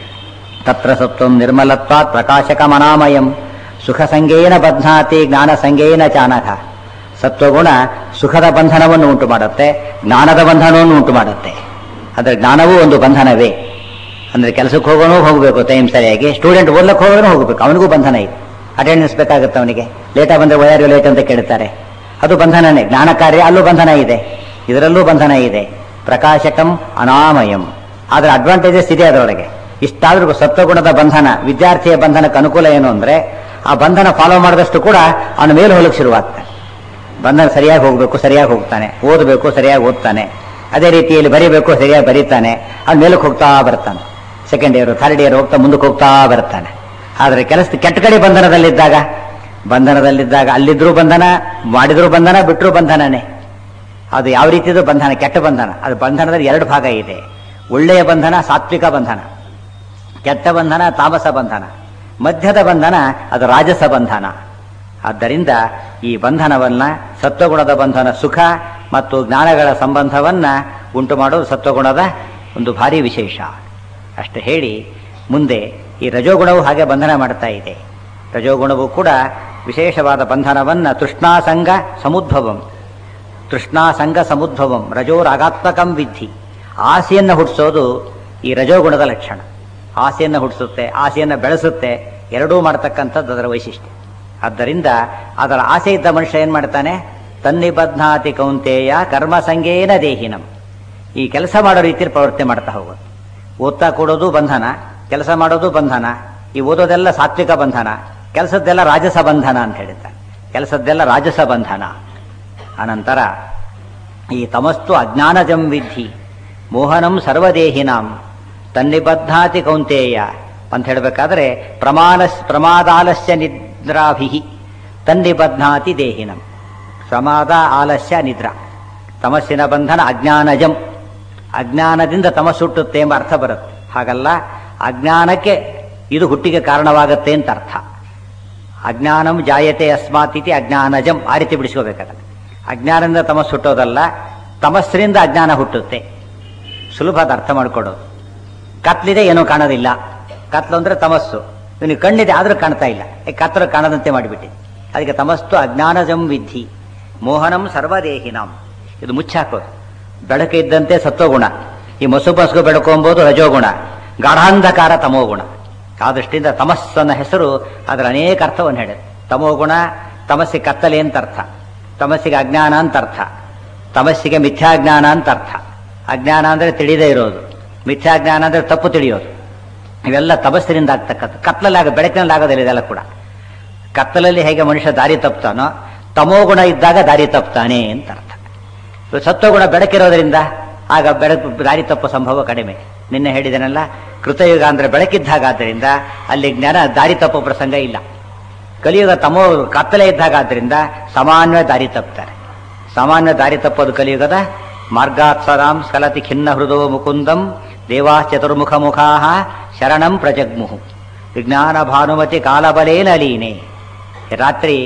[SPEAKER 1] ತತ್ರ ಸತ್ವಂ ನಿರ್ಮಲತ್ವಾತ್ ಪ್ರಕಾಶಕ ಮನಾಮಯಂ ಸುಖ ಸಂಗೇನ ಬಧ್ನಾತಿ ಜ್ಞಾನ ಸಂಗೇನ ಚಾನಕ ಸತ್ವಗುಣ ಸುಖದ ಬಂಧನವನ್ನು ಉಂಟು ಮಾಡುತ್ತೆ ಜ್ಞಾನದ ಬಂಧನವನ್ನು ಉಂಟು ಮಾಡುತ್ತೆ ಆದರೆ ಜ್ಞಾನವೂ ಒಂದು ಬಂಧನವೇ ಅಂದ್ರೆ ಕೆಲಸಕ್ಕೆ ಹೋಗೋನು ಹೋಗಬೇಕು ಟೈಮ್ ಸರಿಯಾಗಿ ಸ್ಟೂಡೆಂಟ್ ಓದ್ಲಕ್ಕೆ ಹೋಗೋನು ಹೋಗಬೇಕು ಅವನಿಗೂ ಬಂಧನ ಇದೆ ಅಟೆಂಡೆನ್ಸ್ ಬೇಕಾಗುತ್ತೆ ಅವನಿಗೆ ಲೇಟಾಗಿ ಬಂದರೆ ವಯರ್ ಲೇಟ್ ಅಂತ ಕೇಳ್ತಾರೆ ಅದು ಬಂಧನನೇ ಜ್ಞಾನ ಕಾರ್ಯ ಅಲ್ಲೂ ಬಂಧನ ಇದೆ ಇದರಲ್ಲೂ ಬಂಧನ ಇದೆ ಪ್ರಕಾಶಕಂ ಅನಾಮಯಂ ಆದ್ರೆ ಅಡ್ವಾಂಟೇಜಸ್ ಇದೆ ಅದರೊಳಗೆ ಇಷ್ಟಾದ್ರೂ ಸತ್ವಗುಣದ ಬಂಧನ ವಿದ್ಯಾರ್ಥಿಯ ಬಂಧನಕ್ಕೆ ಅನುಕೂಲ ಏನು ಅಂದ್ರೆ ಆ ಬಂಧನ ಫಾಲೋ ಮಾಡಿದಷ್ಟು ಕೂಡ ಅವನ ಮೇಲೆ ಹೋಗಲಿಕ್ಕೆ ಶುರುವಾಗ್ತಾನೆ ಬಂಧನ ಸರಿಯಾಗಿ ಹೋಗಬೇಕು ಸರಿಯಾಗಿ ಹೋಗ್ತಾನೆ ಓದಬೇಕು ಸರಿಯಾಗಿ ಓದ್ತಾನೆ ಅದೇ ರೀತಿಯಲ್ಲಿ ಬರೀಬೇಕು ಸರಿಯಾಗಿ ಬರೀತಾನೆ ಅವ್ನ ಮೇಲಕ್ಕೆ ಹೋಗ್ತಾ ಬರ್ತಾನೆ ಸೆಕೆಂಡ್ ಇಯರ್ ಥರ್ಡ್ ಇಯರ್ ಹೋಗ್ತಾ ಮುಂದಕ್ಕೆ ಹೋಗ್ತಾ ಬರ್ತಾನೆ ಆದರೆ ಕೆಲಸ ಕೆಟ್ಟ ಕಡೆ ಬಂಧನದಲ್ಲಿದ್ದಾಗ ಬಂಧನದಲ್ಲಿದ್ದಾಗ ಅಲ್ಲಿದ್ರೂ ಬಂಧನ ಮಾಡಿದ್ರೂ ಬಂಧನ ಬಿಟ್ಟರೂ ಬಂಧನನೇ ಅದು ಯಾವ ರೀತಿಯದು ಬಂಧನ ಕೆಟ್ಟ ಬಂಧನ ಅದು ಬಂಧನದಲ್ಲಿ ಎರಡು ಭಾಗ ಇದೆ ಒಳ್ಳೆಯ ಬಂಧನ ಸಾತ್ವಿಕ ಬಂಧನ ಕೆಟ್ಟ ಬಂಧನ ತಾಮಸ ಬಂಧನ ಮಧ್ಯದ ಬಂಧನ ಅದು ರಾಜಸ ಬಂಧನ ಆದ್ದರಿಂದ ಈ ಬಂಧನವನ್ನ ಸತ್ವಗುಣದ ಬಂಧನ ಸುಖ ಮತ್ತು ಜ್ಞಾನಗಳ ಸಂಬಂಧವನ್ನ ಉಂಟು ಮಾಡೋದು ಸತ್ವಗುಣದ ಒಂದು ಭಾರಿ ವಿಶೇಷ ಅಷ್ಟು ಹೇಳಿ ಮುಂದೆ ಈ ರಜೋಗುಣವು ಹಾಗೆ ಬಂಧನ ಮಾಡ್ತಾ ಇದೆ ರಜೋಗುಣವು ಕೂಡ ವಿಶೇಷವಾದ ಬಂಧನವನ್ನ ತೃಷ್ಣಾಸಂಗ ಸಮುದ್ಭವಂ ತೃಷ್ಣಾಸಂಗ ಸಮುದ್ಭವಂ ರಜೋ ರಾಗಾತ್ಮಕಂ ವಿಧಿ ಆಸೆಯನ್ನು ಹುಟ್ಟಿಸೋದು ಈ ರಜೋಗುಣದ ಲಕ್ಷಣ ಆಸೆಯನ್ನು ಹುಟ್ಟಿಸುತ್ತೆ ಆಸೆಯನ್ನು ಬೆಳೆಸುತ್ತೆ ಎರಡೂ ಮಾಡತಕ್ಕಂಥದ್ದು ಅದರ ವೈಶಿಷ್ಟ್ಯ ಆದ್ದರಿಂದ ಅದರ ಆಸೆ ಇದ್ದ ಮನುಷ್ಯ ಏನ್ ಮಾಡ್ತಾನೆ ತನ್ನಿಬದ್ನಾತಿ ಕೌಂತೆಯ ಕರ್ಮ ಸಂಗೇನ ದೇಹಿನಂ ಈ ಕೆಲಸ ಮಾಡೋ ರೀತಿಯಲ್ಲಿ ಪ್ರವೃತ್ತಿ ಮಾಡ್ತಾ ಹೋಗೋದು ಓದ್ತಾ ಕೊಡೋದು ಬಂಧನ ಕೆಲಸ ಮಾಡೋದು ಬಂಧನ ಈ ಓದೋದೆಲ್ಲ ಸಾತ್ವಿಕ ಬಂಧನ ಕೆಲಸದ್ದೆಲ್ಲ ರಾಜಸ ಬಂಧನ ಅಂತ ಹೇಳ್ತಾರೆ ಕೆಲಸದ್ದೆಲ್ಲ ರಾಜಸ ಬಂಧನ ಅನಂತರ ಈ ತಮಸ್ತು ಅಜ್ಞಾನಜಂ ವಿಧಿ ಮೋಹನಂ ಸರ್ವದೇಹಿನಾಂ ತನ್ನಿಬದ್ಧಾತಿ ಕೌಂತೇಯ ಅಂತ ಹೇಳಬೇಕಾದ್ರೆ ಪ್ರಮಾಣ ಪ್ರಮಾದಾಲಸ್ಯ ನಿದ್ರಾಭಿ ತನ್ನಿಬದ್ಧಾತಿ ದೇಹಿನಂ ಪ್ರಮಾದ ಆಲಸ್ಯ ನಿದ್ರಾ ತಮಸ್ಸಿನ ಬಂಧನ ಅಜ್ಞಾನಜಂ ಅಜ್ಞಾನದಿಂದ ತಮಸ್ಸುಟ್ಟುತ್ತೆ ಎಂಬ ಅರ್ಥ ಬರುತ್ತೆ ಹಾಗಲ್ಲ ಅಜ್ಞಾನಕ್ಕೆ ಇದು ಹುಟ್ಟಿಗೆ ಕಾರಣವಾಗುತ್ತೆ ಅಂತ ಅರ್ಥ ಅಜ್ಞಾನಂ ಜಾಯತೆ ಅಸ್ಮಾತ್ ಇತಿ ಅಜ್ಞಾನಜಂ ಆ ರೀತಿ ಬಿಡಿಸ್ಕೋಬೇಕಾಗತ್ತೆ ಅಜ್ಞಾನದಿಂದ ತಮಸ್ಸು ಹುಟ್ಟೋದಲ್ಲ ತಮಸ್ಸಿನಿಂದ ಅಜ್ಞಾನ ಹುಟ್ಟುತ್ತೆ ಸುಲಭದ ಅರ್ಥ ಮಾಡ್ಕೊಡೋದು ಕತ್ಲಿದೆ ಏನೂ ಕಾಣೋದಿಲ್ಲ ಕತ್ಲು ಅಂದ್ರೆ ತಮಸ್ಸು ಇವನಿಗೆ ಕಣ್ಣಿದೆ ಆದ್ರೂ ಕಾಣ್ತಾ ಇಲ್ಲ ಈ ಕತ್ತಲು ಕಾಣದಂತೆ ಮಾಡಿಬಿಟ್ಟಿದೆ ಅದಕ್ಕೆ ತಮಸ್ತು ಅಜ್ಞಾನಜಂ ವಿಧಿ ಮೋಹನಂ ಸರ್ವದೇಹಿನಾಂ ಇದು ಮುಚ್ಚಾಕೋದು ಬೆಳಕು ಇದ್ದಂತೆ ಸತ್ವಗುಣ ಈ ಮಸು ಬಸ್ಗು ಬೆಳಕು ಎಂಬುದು ರಜೋಗುಣ ಗಾಢಾಂಧಕಾರ ತಮೋಗುಣ ಆ ದೃಷ್ಟಿಯಿಂದ ತಮಸ್ಸನ್ನ ಹೆಸರು ಅದರ ಅನೇಕ ಅರ್ಥವನ್ನು ಹೇಳುತ್ತೆ ತಮೋಗುಣ ತಮಸ್ಸಿಗೆ ಕತ್ತಲೆ ಅಂತ ಅರ್ಥ ತಮಸ್ಸಿಗೆ ಅಜ್ಞಾನ ಅಂತ ಅರ್ಥ ತಮಸ್ಸಿಗೆ ಮಿಥ್ಯಾಜ್ಞಾನ ಅಂತ ಅರ್ಥ ಅಜ್ಞಾನ ಅಂದ್ರೆ ತಿಳಿದೇ ಇರೋದು ಮಿಥ್ಯಾಜ್ಞಾನ ಅಂದ್ರೆ ತಪ್ಪು ತಿಳಿಯೋದು ಇವೆಲ್ಲ ತಪಸ್ಸಿನಿಂದ ಆಗ್ತಕ್ಕಂಥ ಕತ್ತಲಲ್ಲಿ ಬೆಳಕಿನಲ್ಲಿ ಆಗೋದಿಲ್ಲ ಇದೆಲ್ಲ ಕೂಡ ಕತ್ತಲಲ್ಲಿ ಹೇಗೆ ಮನುಷ್ಯ ದಾರಿ ತಪ್ತಾನೋ ತಮೋಗುಣ ಇದ್ದಾಗ ದಾರಿ ತಪ್ತಾನೆ ಅಂತ ಅರ್ಥ ಸತ್ವಗುಣ ಬೆಳಕಿರೋದ್ರಿಂದ ಆಗ ಬೆಳಕು ದಾರಿ ತಪ್ಪೋ ಸಂಭವ ಕಡಿಮೆ ನಿನ್ನೆ ಹೇಳಿದನಲ್ಲ ಕೃತಯುಗ ಅಂದ್ರೆ ಬೆಳಕಿದ್ದಾಗ ಆದ್ದರಿಂದ ಅಲ್ಲಿ ಜ್ಞಾನ ದಾರಿ ತಪ್ಪೋ ಪ್ರಸಂಗ ಇಲ್ಲ ಕಲಿಯುಗ ತಮೋ ಕತ್ತಲೆ ಇದ್ದಾಗ ಆದ್ದರಿಂದ ಸಾಮಾನ್ಯ ದಾರಿ ತಪ್ತಾರೆ ಸಾಮಾನ್ಯ ದಾರಿ ತಪ್ಪೋದು ಕಲಿಯುಗದ ಮಾರ್ಗಾತ್ಸರಾಂ ಸ್ಕಲತಿ ಖಿನ್ನ ಹೃದೋ ಮುಕುಂದಂ ದೇವಾ ಚತುರ್ಮುಖ ಮುಖಾ ಶರಣಂ ಪ್ರಜಗ್ಮುಹು ವಿಜ್ಞಾನ ಭಾನುಮತಿ ಕಾಲಬಲೇನ ಲೀನೆ ರಾತ್ರಿ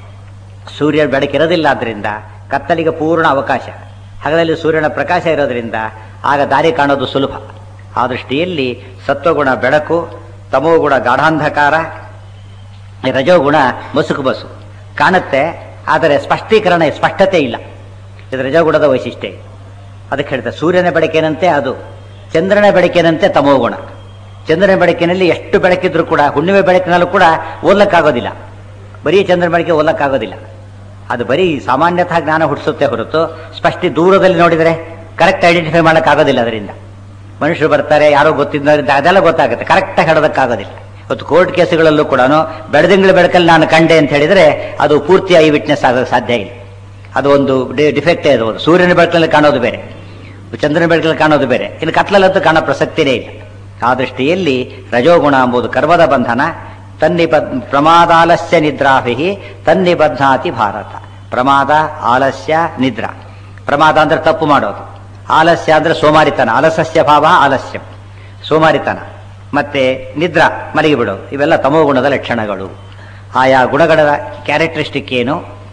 [SPEAKER 1] ಸೂರ್ಯ ಬೆಳಕಿರೋದಿಲ್ಲ ಆದ್ರಿಂದ ಕತ್ತಲಿಗೆ ಪೂರ್ಣ ಅವಕಾಶ ಹಗಲಲ್ಲಿ ಸೂರ್ಯನ ಪ್ರಕಾಶ ಇರೋದ್ರಿಂದ ಆಗ ದಾರಿ ಕಾಣೋದು ಸುಲಭ ಆ ದೃಷ್ಟಿಯಲ್ಲಿ ಸತ್ವಗುಣ ಬೆಳಕು ತಮೋಗುಣ ಗಾಢಾಂಧಕಾರ ಈ ರಜೋಗುಣ ಮಸುಕು ಬಸು ಕಾಣುತ್ತೆ ಆದರೆ ಸ್ಪಷ್ಟೀಕರಣ ಸ್ಪಷ್ಟತೆ ಇಲ್ಲ ಇದು ರಜೋಗುಣದ ವೈಶಿಷ್ಟ್ಯ ಅದಕ್ಕೆ ಹೇಳ್ತಾರೆ ಸೂರ್ಯನ ಬೆಳಕಿನಂತೆ ಅದು ಚಂದ್ರನ ಬೆಳಕಿನಂತೆ ತಮೋಗುಣ ಚಂದ್ರನ ಬೆಳಕಿನಲ್ಲಿ ಎಷ್ಟು ಬೆಳಕಿದ್ರೂ ಕೂಡ ಹುಣ್ಣಿಮೆ ಬೆಳಕಿನಲ್ಲೂ ಕೂಡ ಓದ್ಲಕ್ಕಾಗೋದಿಲ್ಲ ಬರೀ ಚಂದ್ರನ ಬೆಳಕಿಗೆ ಓದ್ಲಕ್ಕಾಗೋದಿಲ್ಲ ಅದು ಬರೀ ಸಾಮಾನ್ಯತಃ ಜ್ಞಾನ ಹುಟ್ಟಿಸುತ್ತೆ ಹೊರತು ಸ್ಪಷ್ಟ ದೂರದಲ್ಲಿ ನೋಡಿದರೆ ಕರೆಕ್ಟ್ ಐಡೆಂಟಿಫೈ ಮಾಡೋಕ್ಕಾಗೋದಿಲ್ಲ ಅದರಿಂದ ಮನುಷ್ಯರು ಬರ್ತಾರೆ ಯಾರೋ ಗೊತ್ತಿದ್ದರಿಂದ ಅದೆಲ್ಲ ಗೊತ್ತಾಗುತ್ತೆ ಕರೆಕ್ಟಾಗಿ ಹೇಳೋದಕ್ಕಾಗೋದಿಲ್ಲ ಇವತ್ತು ಕೋರ್ಟ್ ಕೇಸುಗಳಲ್ಲೂ ಕೂಡ ಬೆಳದಿಂಗಳ ಬೆಳಕಲ್ಲಿ ನಾನು ಕಂಡೆ ಅಂತ ಹೇಳಿದರೆ ಅದು ಪೂರ್ತಿ ಐ ವಿಟ್ನೆಸ್ ಆಗೋಕ್ಕೆ ಸಾಧ್ಯ ಇಲ್ಲ ಅದು ಒಂದು ಡಿಫೆಕ್ಟೇ ಅದು ಒಂದು ಸೂರ್ಯನ ಬೆಳಕಲ್ಲಿ ಕಾಣೋದು ಬೇರೆ ಚಂದ್ರನ ಬೆಳಕಲ್ಲಿ ಕಾಣೋದು ಬೇರೆ ಇನ್ನು ಕತ್ಲಲ್ಲಂತೂ ಕಾಣೋ ಪ್ರಸಕ್ತಿನೇ ಇಲ್ಲ ಆ ದೃಷ್ಟಿಯಲ್ಲಿ ರಜೋಗುಣ ಎಂಬುದು ಕರ್ಮದ ಬಂಧನ ತನ್ನಿಬದ್ ಪ್ರಮಾದಾಲಸ್ಯ ನಿದ್ರಾಭಿ ತನ್ನಿಬದ್ಧಾತಿ ಭಾರತ ಪ್ರಮಾದ ಆಲಸ್ಯ ನಿದ್ರಾ ಪ್ರಮಾದ ಅಂದ್ರೆ ತಪ್ಪು ಮಾಡೋದು ಆಲಸ್ಯ ಅಂದ್ರೆ ಸೋಮಾರಿತನ ಆಲಸ್ಯ ಭಾವ ಆಲಸ್ಯ ಸೋಮಾರಿತನ ಮತ್ತೆ ನಿದ್ರಾ ಮಲಗಿ ಬಿಡೋದು ಇವೆಲ್ಲ ತಮೋಗುಣದ ಲಕ್ಷಣಗಳು ಆಯಾ ಗುಣಗಳ ಕ್ಯಾರೆಕ್ಟರಿಸ್ಟಿಕ್ ಏನು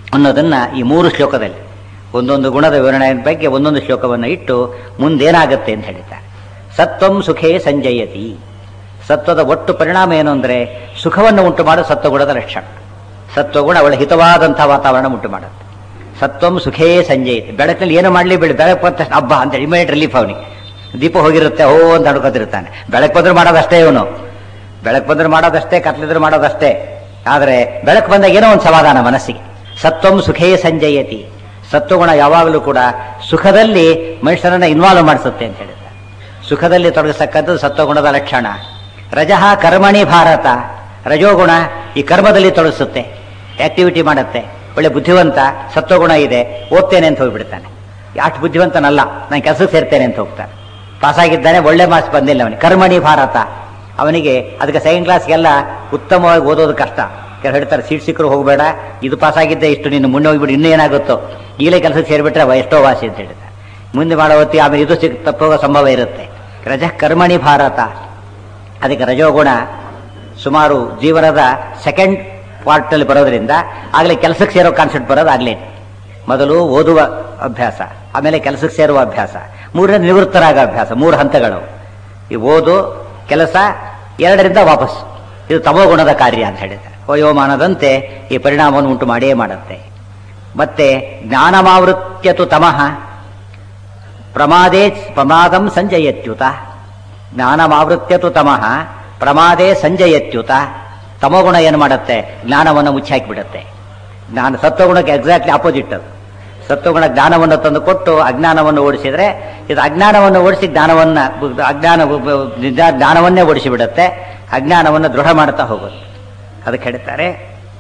[SPEAKER 1] ಅನ್ನೋದನ್ನ ಈ ಮೂರು ಶ್ಲೋಕದಲ್ಲಿ ಒಂದೊಂದು ಗುಣದ ವಿವರಣೆಯ ಬಗ್ಗೆ ಒಂದೊಂದು ಶ್ಲೋಕವನ್ನು ಇಟ್ಟು ಮುಂದೇನಾಗುತ್ತೆ ಅಂತ ಹೇಳಿದ್ದಾರೆ ಸತ್ವಂ ಸುಖೇ ಸಂಜಯತಿ ಸತ್ವದ ಒಟ್ಟು ಪರಿಣಾಮ ಏನು ಅಂದರೆ ಸುಖವನ್ನು ಉಂಟು ಮಾಡೋ ಸತ್ವಗುಣದ ಲಕ್ಷಣ ಸತ್ವಗುಣ ಒಳ್ಳೆ ಹಿತವಾದಂತಹ ವಾತಾವರಣ ಉಂಟು ಮಾಡುತ್ತೆ ಸತ್ವಂ ಸುಖೇ ಸಂಜಯತಿ ಬೆಳಕಲ್ಲಿ ಏನು ಮಾಡಲಿ ಬೆಳಿ ಬೆಳಕು ಬಂದ ತಕ್ಷಣ ಹಬ್ಬ ಅಂತ ಇಮಿಡಿಯೇಟ್ ರಿಲೀಫ್ ಅವನಿಗೆ ದೀಪ ಹೋಗಿರುತ್ತೆ ಓ ಅಂತ ಅಡ್ಕೋತಿರ್ತಾನೆ ಬೆಳಕು ಬಂದ್ರೆ ಮಾಡೋದಷ್ಟೇ ಇವನು ಬೆಳಕು ಬಂದ್ರೆ ಮಾಡೋದಷ್ಟೇ ಕತ್ಲಿದ್ರೆ ಮಾಡೋದಷ್ಟೇ ಆದರೆ ಬೆಳಕು ಬಂದಾಗ ಏನೋ ಒಂದು ಸಮಾಧಾನ ಮನಸ್ಸಿಗೆ ಸತ್ವಂ ಸುಖೇ ಸಂಜಯತಿ ಸತ್ವಗುಣ ಯಾವಾಗಲೂ ಕೂಡ ಸುಖದಲ್ಲಿ ಮನುಷ್ಯರನ್ನ ಇನ್ವಾಲ್ವ್ ಮಾಡಿಸುತ್ತೆ ಅಂತ ಹೇಳಿದ್ದಾರೆ ಸುಖದಲ್ಲಿ ತೊಡಗಿಸತಕ್ಕಂಥದ್ದು ಸತ್ವಗುಣದ ಲಕ್ಷಣ ರಜಃ ಕರ್ಮಣಿ ಭಾರತ ರಜೋಗುಣ ಈ ಕರ್ಮದಲ್ಲಿ ತೊಡಗಿಸುತ್ತೆ ಆಕ್ಟಿವಿಟಿ ಮಾಡುತ್ತೆ ಒಳ್ಳೆ ಬುದ್ಧಿವಂತ ಸತ್ವಗುಣ ಇದೆ ಓದ್ತೇನೆ ಅಂತ ಹೋಗ್ಬಿಡ್ತಾನೆ ಅಷ್ಟು ಬುದ್ಧಿವಂತನಲ್ಲ ನಾನು ಕೆಲಸಕ್ಕೆ ಸೇರ್ತೇನೆ ಅಂತ ಹೋಗ್ತಾನೆ ಪಾಸಾಗಿದ್ದಾನೆ ಒಳ್ಳೆ ಮಾರ್ಕ್ಸ್ ಬಂದಿಲ್ಲ ಅವನಿಗೆ ಕರ್ಮಣಿ ಭಾರತ ಅವನಿಗೆ ಅದಕ್ಕೆ ಸೆಕೆಂಡ್ ಕ್ಲಾಸ್ಗೆಲ್ಲ ಉತ್ತಮವಾಗಿ ಓದೋದು ಕಷ್ಟ ಕೆಲವು ಹೇಳ್ತಾರೆ ಸೀಟ್ ಸಿಕ್ಕರು ಹೋಗಬೇಡ ಇದು ಪಾಸಾಗಿದ್ದೆ ಇಷ್ಟು ನೀನು ಮುಂದೆ ಹೋಗ್ಬಿಟ್ಟು ಇನ್ನೂ ಏನಾಗುತ್ತೋ ಈಗಲೇ ಕೆಲಸಕ್ಕೆ ಸೇರಿಬಿಟ್ರೆ ಅವ ಎಷ್ಟೋ ವಾಸಿ ಅಂತ ಹೇಳ್ತಾರೆ ಮುಂದೆ ಮಾಡೋ ಹೊತ್ತಿಗೆ ಆಮೇಲೆ ಇದು ಸಿಕ್ ತಪ್ಪೋಗೋ ಸಂಭವ ಇರುತ್ತೆ ರಜ ಕರ್ಮಣಿ ಭಾರತ ಅದಕ್ಕೆ ರಜೋಗುಣ ಸುಮಾರು ಜೀವನದ ಸೆಕೆಂಡ್ ಪಾರ್ಟಲ್ಲಿ ಬರೋದ್ರಿಂದ ಆಗಲೇ ಕೆಲಸಕ್ಕೆ ಸೇರೋ ಕಾನ್ಸೆಪ್ಟ್ ಬರೋದು ಆಗಲೇ ಮೊದಲು ಓದುವ ಅಭ್ಯಾಸ ಆಮೇಲೆ ಕೆಲಸಕ್ಕೆ ಸೇರುವ ಅಭ್ಯಾಸ ಮೂರನೇ ನಿವೃತ್ತರಾಗೋ ಅಭ್ಯಾಸ ಮೂರು ಹಂತಗಳು ಈ ಓದು ಕೆಲಸ ಎರಡರಿಂದ ವಾಪಸ್ ಇದು ತಮೋಗುಣದ ಕಾರ್ಯ ಅಂತ ಹೇಳಿದ್ದಾರೆ ವಯೋಮಾನದಂತೆ ಈ ಪರಿಣಾಮವನ್ನು ಉಂಟು ಮಾಡಿಯೇ ಮಾಡುತ್ತೆ ಮತ್ತೆ ಜ್ಞಾನಮಾವೃತ್ಯತು ತಮಃ ಪ್ರಮಾದೇ ಪ್ರಮಾದಂ ಸಂಜಯತ್ಯುತ ಜ್ಞಾನಮಾವೃತ್ಯತು ತಮಃ ಪ್ರಮಾದೇ ಸಂಜಯತ್ಯುತ ತಮೋಗುಣ ಏನು ಮಾಡುತ್ತೆ ಜ್ಞಾನವನ್ನು ಮುಚ್ಚಾಕಿಬಿಡುತ್ತೆ ಜ್ಞಾನ ಸತ್ವಗುಣಕ್ಕೆ ಎಕ್ಸಾಕ್ಟ್ಲಿ ಆಪೋಸಿಟ್ ಅದು ಸತ್ವಗುಣ ಜ್ಞಾನವನ್ನು ತಂದು ಕೊಟ್ಟು ಅಜ್ಞಾನವನ್ನು ಓಡಿಸಿದ್ರೆ ಇದು ಅಜ್ಞಾನವನ್ನು ಓಡಿಸಿ ಜ್ಞಾನವನ್ನ ಅಜ್ಞಾನ ನಿಜ ಜ್ಞಾನವನ್ನೇ ಓಡಿಸಿ ಬಿಡುತ್ತೆ ಅಜ್ಞಾನವನ್ನು ದೃಢ ಮಾಡ್ತಾ ಹೋಗುತ್ತೆ ಅದಕ್ಕೆ ಹೇಳ್ತಾರೆ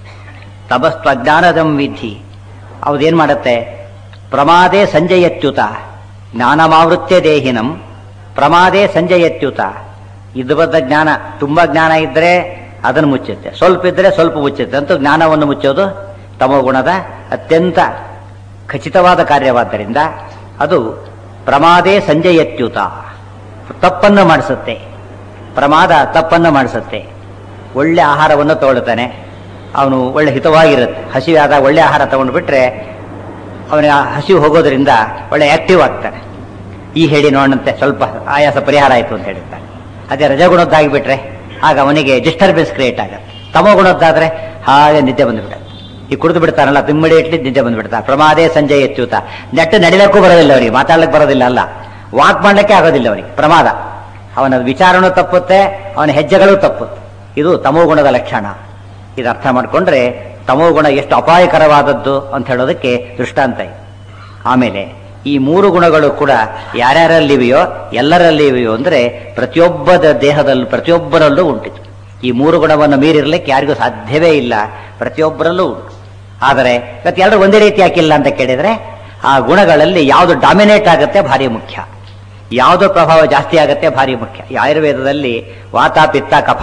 [SPEAKER 1] ತಪಸ್ತ್ವ ಅಜ್ಞಾನದಂ ವಿಧಿ ಅದೇನ್ ಮಾಡುತ್ತೆ ಪ್ರಮಾದೇ ಸಂಜಯತ್ಯುತ ಜ್ಞಾನಮಾವೃತ್ಯ ದೇಹಿನಂ ಪ್ರಮಾದೇ ಸಂಜಯತ್ಯುತ ಇದು ಬದ್ದ ಜ್ಞಾನ ತುಂಬಾ ಜ್ಞಾನ ಇದ್ರೆ ಅದನ್ನು ಮುಚ್ಚುತ್ತೆ ಸ್ವಲ್ಪ ಇದ್ರೆ ಸ್ವಲ್ಪ ಮುಚ್ಚುತ್ತೆ ಅಂತೂ ಜ್ಞಾನವನ್ನು ಮುಚ್ಚೋದು ತಮೋಗುಣದ ಅತ್ಯಂತ ಖಚಿತವಾದ ಕಾರ್ಯವಾದ್ದರಿಂದ ಅದು ಪ್ರಮಾದೇ ಸಂಜಯತ್ಯುತ ತಪ್ಪನ್ನು ಮಾಡಿಸುತ್ತೆ ಪ್ರಮಾದ ತಪ್ಪನ್ನು ಮಾಡಿಸುತ್ತೆ ಒಳ್ಳೆ ಆಹಾರವನ್ನು ತಗೊಳ್ತಾನೆ ಅವನು ಒಳ್ಳೆ ಹಿತವಾಗಿರುತ್ತೆ ಹಸಿವಾದಾಗ ಒಳ್ಳೆ ಆಹಾರ ತಗೊಂಡು ಬಿಟ್ರೆ ಅವನಿಗೆ ಆ ಹಸಿವು ಹೋಗೋದ್ರಿಂದ ಒಳ್ಳೆ ಆಕ್ಟಿವ್ ಆಗ್ತಾನೆ ಈ ಹೇಳಿ ನೋಡಂತೆ ಸ್ವಲ್ಪ ಆಯಾಸ ಪರಿಹಾರ ಆಯಿತು ಅಂತ ಹೇಳಿರ್ತಾನೆ ಅದೇ ರಜಗುಣದ್ದಾಗಿಬಿಟ್ರೆ ಆಗ ಅವನಿಗೆ ಡಿಸ್ಟರ್ಬೆನ್ಸ್ ಕ್ರಿಯೇಟ್ ಆಗುತ್ತೆ ತಮೋಗುಣದ್ದಾದ್ರೆ ಹಾಗೆ ನಿದ್ದೆ ಬಂದುಬಿಡುತ್ತೆ ಈ ಕುಡಿದು ಬಿಡ್ತಾನಲ್ಲ ಇಮ್ಮಿಡಿಯೇಟ್ಲಿ ನಿದ್ದೆ ಬಂದುಬಿಡ್ತಾನೆ ಪ್ರಮಾದೇ ಸಂಜೆ ಎತ್ತೂತ ನೆಟ್ಟು ನಡಿಲಕ್ಕೂ ಬರೋದಿಲ್ಲ ಅವನಿಗೆ ಮಾತಾಡ್ಲಿಕ್ಕೆ ಬರೋದಿಲ್ಲ ಅಲ್ಲ ವಾಕ್ ಮಾಡ್ಲಿಕ್ಕೆ ಆಗೋದಿಲ್ಲ ಅವನಿಗೆ ಪ್ರಮಾದ ಅವನ ವಿಚಾರನೂ ತಪ್ಪುತ್ತೆ ಅವನ ಹೆಜ್ಜೆಗಳು ತಪ್ಪುತ್ತೆ ಇದು ತಮೋಗುಣದ ಲಕ್ಷಣ ಇದು ಅರ್ಥ ಮಾಡಿಕೊಂಡ್ರೆ ತಮೋಗುಣ ಎಷ್ಟು ಅಪಾಯಕರವಾದದ್ದು ಅಂತ ಹೇಳೋದಕ್ಕೆ ದೃಷ್ಟಾಂತ ಇದೆ ಆಮೇಲೆ ಈ ಮೂರು ಗುಣಗಳು ಕೂಡ ಯಾರ್ಯಾರಲ್ಲಿವೆಯೋ ಎಲ್ಲರಲ್ಲಿವೆಯೋ ಅಂದ್ರೆ ಪ್ರತಿಯೊಬ್ಬ ದೇಹದಲ್ಲೂ ಪ್ರತಿಯೊಬ್ಬರಲ್ಲೂ ಉಂಟಿತು ಈ ಮೂರು ಗುಣವನ್ನು ಮೀರಿರ್ಲಿಕ್ಕೆ ಯಾರಿಗೂ ಸಾಧ್ಯವೇ ಇಲ್ಲ ಪ್ರತಿಯೊಬ್ಬರಲ್ಲೂ ಉಂಟು ಆದರೆ ಇವತ್ತು ಎಲ್ಲರೂ ಒಂದೇ ರೀತಿ ಯಾಕಿಲ್ಲ ಅಂತ ಕೇಳಿದ್ರೆ ಆ ಗುಣಗಳಲ್ಲಿ ಯಾವುದು ಡಾಮಿನೇಟ್ ಆಗುತ್ತೆ ಭಾರಿ ಮುಖ್ಯ ಯಾವುದೋ ಪ್ರಭಾವ ಜಾಸ್ತಿ ಆಗುತ್ತೆ ಭಾರಿ ಮುಖ್ಯ ಈ ಆಯುರ್ವೇದದಲ್ಲಿ ವಾತ ಪಿತ್ತ ಕಫ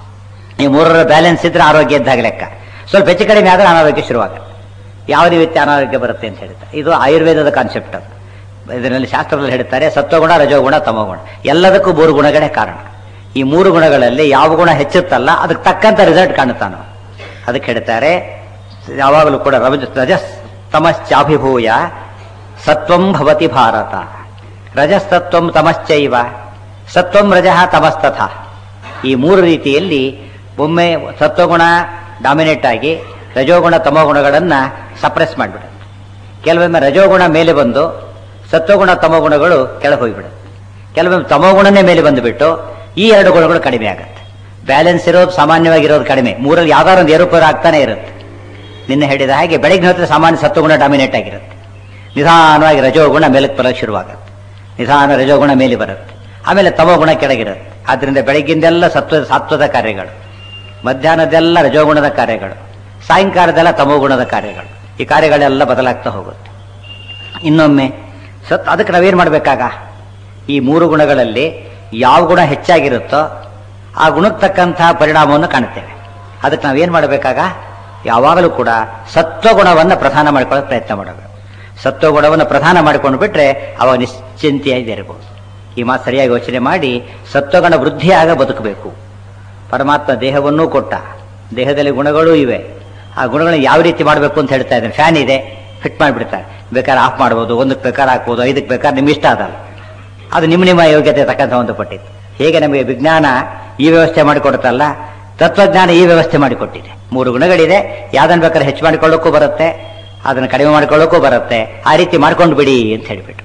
[SPEAKER 1] ಈ ಮೂರರ ಬ್ಯಾಲೆನ್ಸ್ ಇದ್ರೆ ಆರೋಗ್ಯ ಇದ್ದಾಗ ಲೆಕ್ಕ ಸ್ವಲ್ಪ ಹೆಚ್ಚು ಕಡಿಮೆ ಆದ್ರೆ ಅನಾರೋಗ್ಯ ಶುರುವಾಗುತ್ತೆ ಯಾವ ರೀತಿ ಅನಾರೋಗ್ಯ ಬರುತ್ತೆ ಅಂತ ಹೇಳ್ತಾರೆ ಇದು ಆಯುರ್ವೇದದ ಕಾನ್ಸೆಪ್ಟ್ ಅದು ಇದರಲ್ಲಿ ಶಾಸ್ತ್ರದಲ್ಲಿ ಹೇಳ್ತಾರೆ ಸತ್ವಗುಣ ರಜೋಗುಣ ತಮೋಗುಣ ಎಲ್ಲದಕ್ಕೂ ಮೂರು ಗುಣಗಳೇ ಕಾರಣ ಈ ಮೂರು ಗುಣಗಳಲ್ಲಿ ಯಾವ ಗುಣ ಹೆಚ್ಚುತ್ತಲ್ಲ ಅದಕ್ಕೆ ತಕ್ಕಂತ ರಿಸಲ್ಟ್ ಕಾಣುತ್ತಾನ ಅದಕ್ಕೆ ಹೇಳ್ತಾರೆ ಯಾವಾಗಲೂ ಕೂಡ ರಜ ರಜಸ್ ತಮಶ್ಚಾಭಿಭೂಯ ಸತ್ವಂ ಭವತಿ ಭಾರತ ರಜಸ್ತತ್ವಂ ತಮಶ್ಚೈವ ಸತ್ವಂ ರಜಃ ತಮಸ್ತಥ ಈ ಮೂರು ರೀತಿಯಲ್ಲಿ ಒಮ್ಮೆ ಸತ್ವಗುಣ ಡಾಮಿನೇಟ್ ಆಗಿ ರಜೋಗುಣ ತಮೋಗುಣಗಳನ್ನು ಸಪ್ರೆಸ್ ಮಾಡಿಬಿಡುತ್ತೆ ಕೆಲವೊಮ್ಮೆ ರಜೋಗುಣ ಮೇಲೆ ಬಂದು ಸತ್ವಗುಣ ತಮೋಗುಣಗಳು ಕೆಳಗೆ ಹೋಗಿಬಿಡುತ್ತೆ ಕೆಲವೊಮ್ಮೆ ತಮೋಗುಣನೇ ಮೇಲೆ ಬಂದುಬಿಟ್ಟು ಈ ಎರಡು ಗುಣಗಳು ಕಡಿಮೆ ಆಗುತ್ತೆ ಬ್ಯಾಲೆನ್ಸ್ ಇರೋದು ಸಾಮಾನ್ಯವಾಗಿರೋದು ಕಡಿಮೆ ಮೂರಲ್ಲಿ ಯಾವ್ದಾದ್ರು ಒಂದು ಏರುಪೇರು ಆಗ್ತಾನೆ ಇರುತ್ತೆ ನಿನ್ನೆ ಹೇಳಿದ ಹಾಗೆ ಬೆಳಗ್ಗೆ ಹೊತ್ತಿಗೆ ಸಾಮಾನ್ಯ ಸತ್ವಗುಣ ಡಾಮಿನೇಟ್ ಆಗಿರುತ್ತೆ ನಿಧಾನವಾಗಿ ರಜೋಗುಣ ಮೇಲಕ್ಕೆ ಬರೋಕ್ಕೆ ಶುರುವಾಗುತ್ತೆ ನಿಧಾನ ರಜೋಗುಣ ಮೇಲೆ ಬರುತ್ತೆ ಆಮೇಲೆ ತಮೋಗುಣ ಕೆಳಗಿರುತ್ತೆ ಆದ್ರಿಂದ ಬೆಳಗ್ಗಿಂದೆಲ್ಲ ಸತ್ವದ ಸಾತ್ವದ ಕಾರ್ಯಗಳು ಮಧ್ಯಾಹ್ನದೆಲ್ಲ ರಜೋಗುಣದ ಕಾರ್ಯಗಳು ಸಾಯಂಕಾಲದೆಲ್ಲ ತಮೋಗುಣದ ಕಾರ್ಯಗಳು ಈ ಕಾರ್ಯಗಳೆಲ್ಲ ಬದಲಾಗ್ತಾ ಹೋಗುತ್ತೆ ಇನ್ನೊಮ್ಮೆ ಸತ್ ಅದಕ್ಕೆ ನಾವೇನು ಮಾಡಬೇಕಾಗ ಈ ಮೂರು ಗುಣಗಳಲ್ಲಿ ಯಾವ ಗುಣ ಹೆಚ್ಚಾಗಿರುತ್ತೋ ಆ ಗುಣಕ್ಕೆ ತಕ್ಕಂತಹ ಪರಿಣಾಮವನ್ನು ಕಾಣುತ್ತೇವೆ ಅದಕ್ಕೆ ನಾವೇನು ಮಾಡಬೇಕಾಗ ಯಾವಾಗಲೂ ಕೂಡ ಸತ್ವಗುಣವನ್ನು ಪ್ರಧಾನ ಮಾಡ್ಕೊಳ್ಳೋಕೆ ಪ್ರಯತ್ನ ಮಾಡಬೇಕು ಸತ್ವಗುಣವನ್ನು ಪ್ರಧಾನ ಮಾಡಿಕೊಂಡು ಬಿಟ್ರೆ ಅವಾಗ ನಿಶ್ಚಿಂತೆಯಾಗಿ ಇರಬಹುದು ಈ ಮಾತು ಸರಿಯಾಗಿ ಯೋಚನೆ ಮಾಡಿ ಸತ್ವಗುಣ ವೃದ್ಧಿಯಾಗ ಬದುಕಬೇಕು ಪರಮಾತ್ಮ ದೇಹವನ್ನೂ ಕೊಟ್ಟ ದೇಹದಲ್ಲಿ ಗುಣಗಳೂ ಇವೆ ಆ ಗುಣಗಳನ್ನ ಯಾವ ರೀತಿ ಮಾಡಬೇಕು ಅಂತ ಹೇಳ್ತಾ ಇದ್ದಾರೆ ಫ್ಯಾನ್ ಇದೆ ಫಿಟ್ ಮಾಡಿಬಿಡ್ತಾರೆ ಬೇಕಾದ್ರೆ ಆಫ್ ಮಾಡ್ಬೋದು ಒಂದಕ್ಕೆ ಬೇಕಾದ್ರೆ ಹಾಕ್ಬೋದು ಐದಕ್ಕೆ ಬೇಕಾದ್ರೆ ನಿಮ್ಗೆ ಇಷ್ಟ ಅದಲ್ಲ ಅದು ನಿಮ್ಮ ನಿಮ್ಮ ಯೋಗ್ಯತೆ ತಕ್ಕಂತ ಸಂಬಂಧಪಟ್ಟಿದ್ದು ಹೇಗೆ ನಮಗೆ ವಿಜ್ಞಾನ ಈ ವ್ಯವಸ್ಥೆ ಮಾಡಿಕೊಡುತ್ತಲ್ಲ ತತ್ವಜ್ಞಾನ ಈ ವ್ಯವಸ್ಥೆ ಮಾಡಿಕೊಟ್ಟಿದೆ ಮೂರು ಗುಣಗಳಿದೆ ಯಾವ್ದನ್ನ ಬೇಕಾದ್ರೆ ಹೆಚ್ಚು ಮಾಡಿಕೊಳ್ಳೋಕ್ಕೂ ಬರುತ್ತೆ ಅದನ್ನು ಕಡಿಮೆ ಮಾಡಿಕೊಳ್ಳೋಕ್ಕೂ ಬರುತ್ತೆ ಆ ರೀತಿ ಮಾಡ್ಕೊಂಡು ಬಿಡಿ ಅಂತ ಹೇಳಿಬಿಟ್ಟು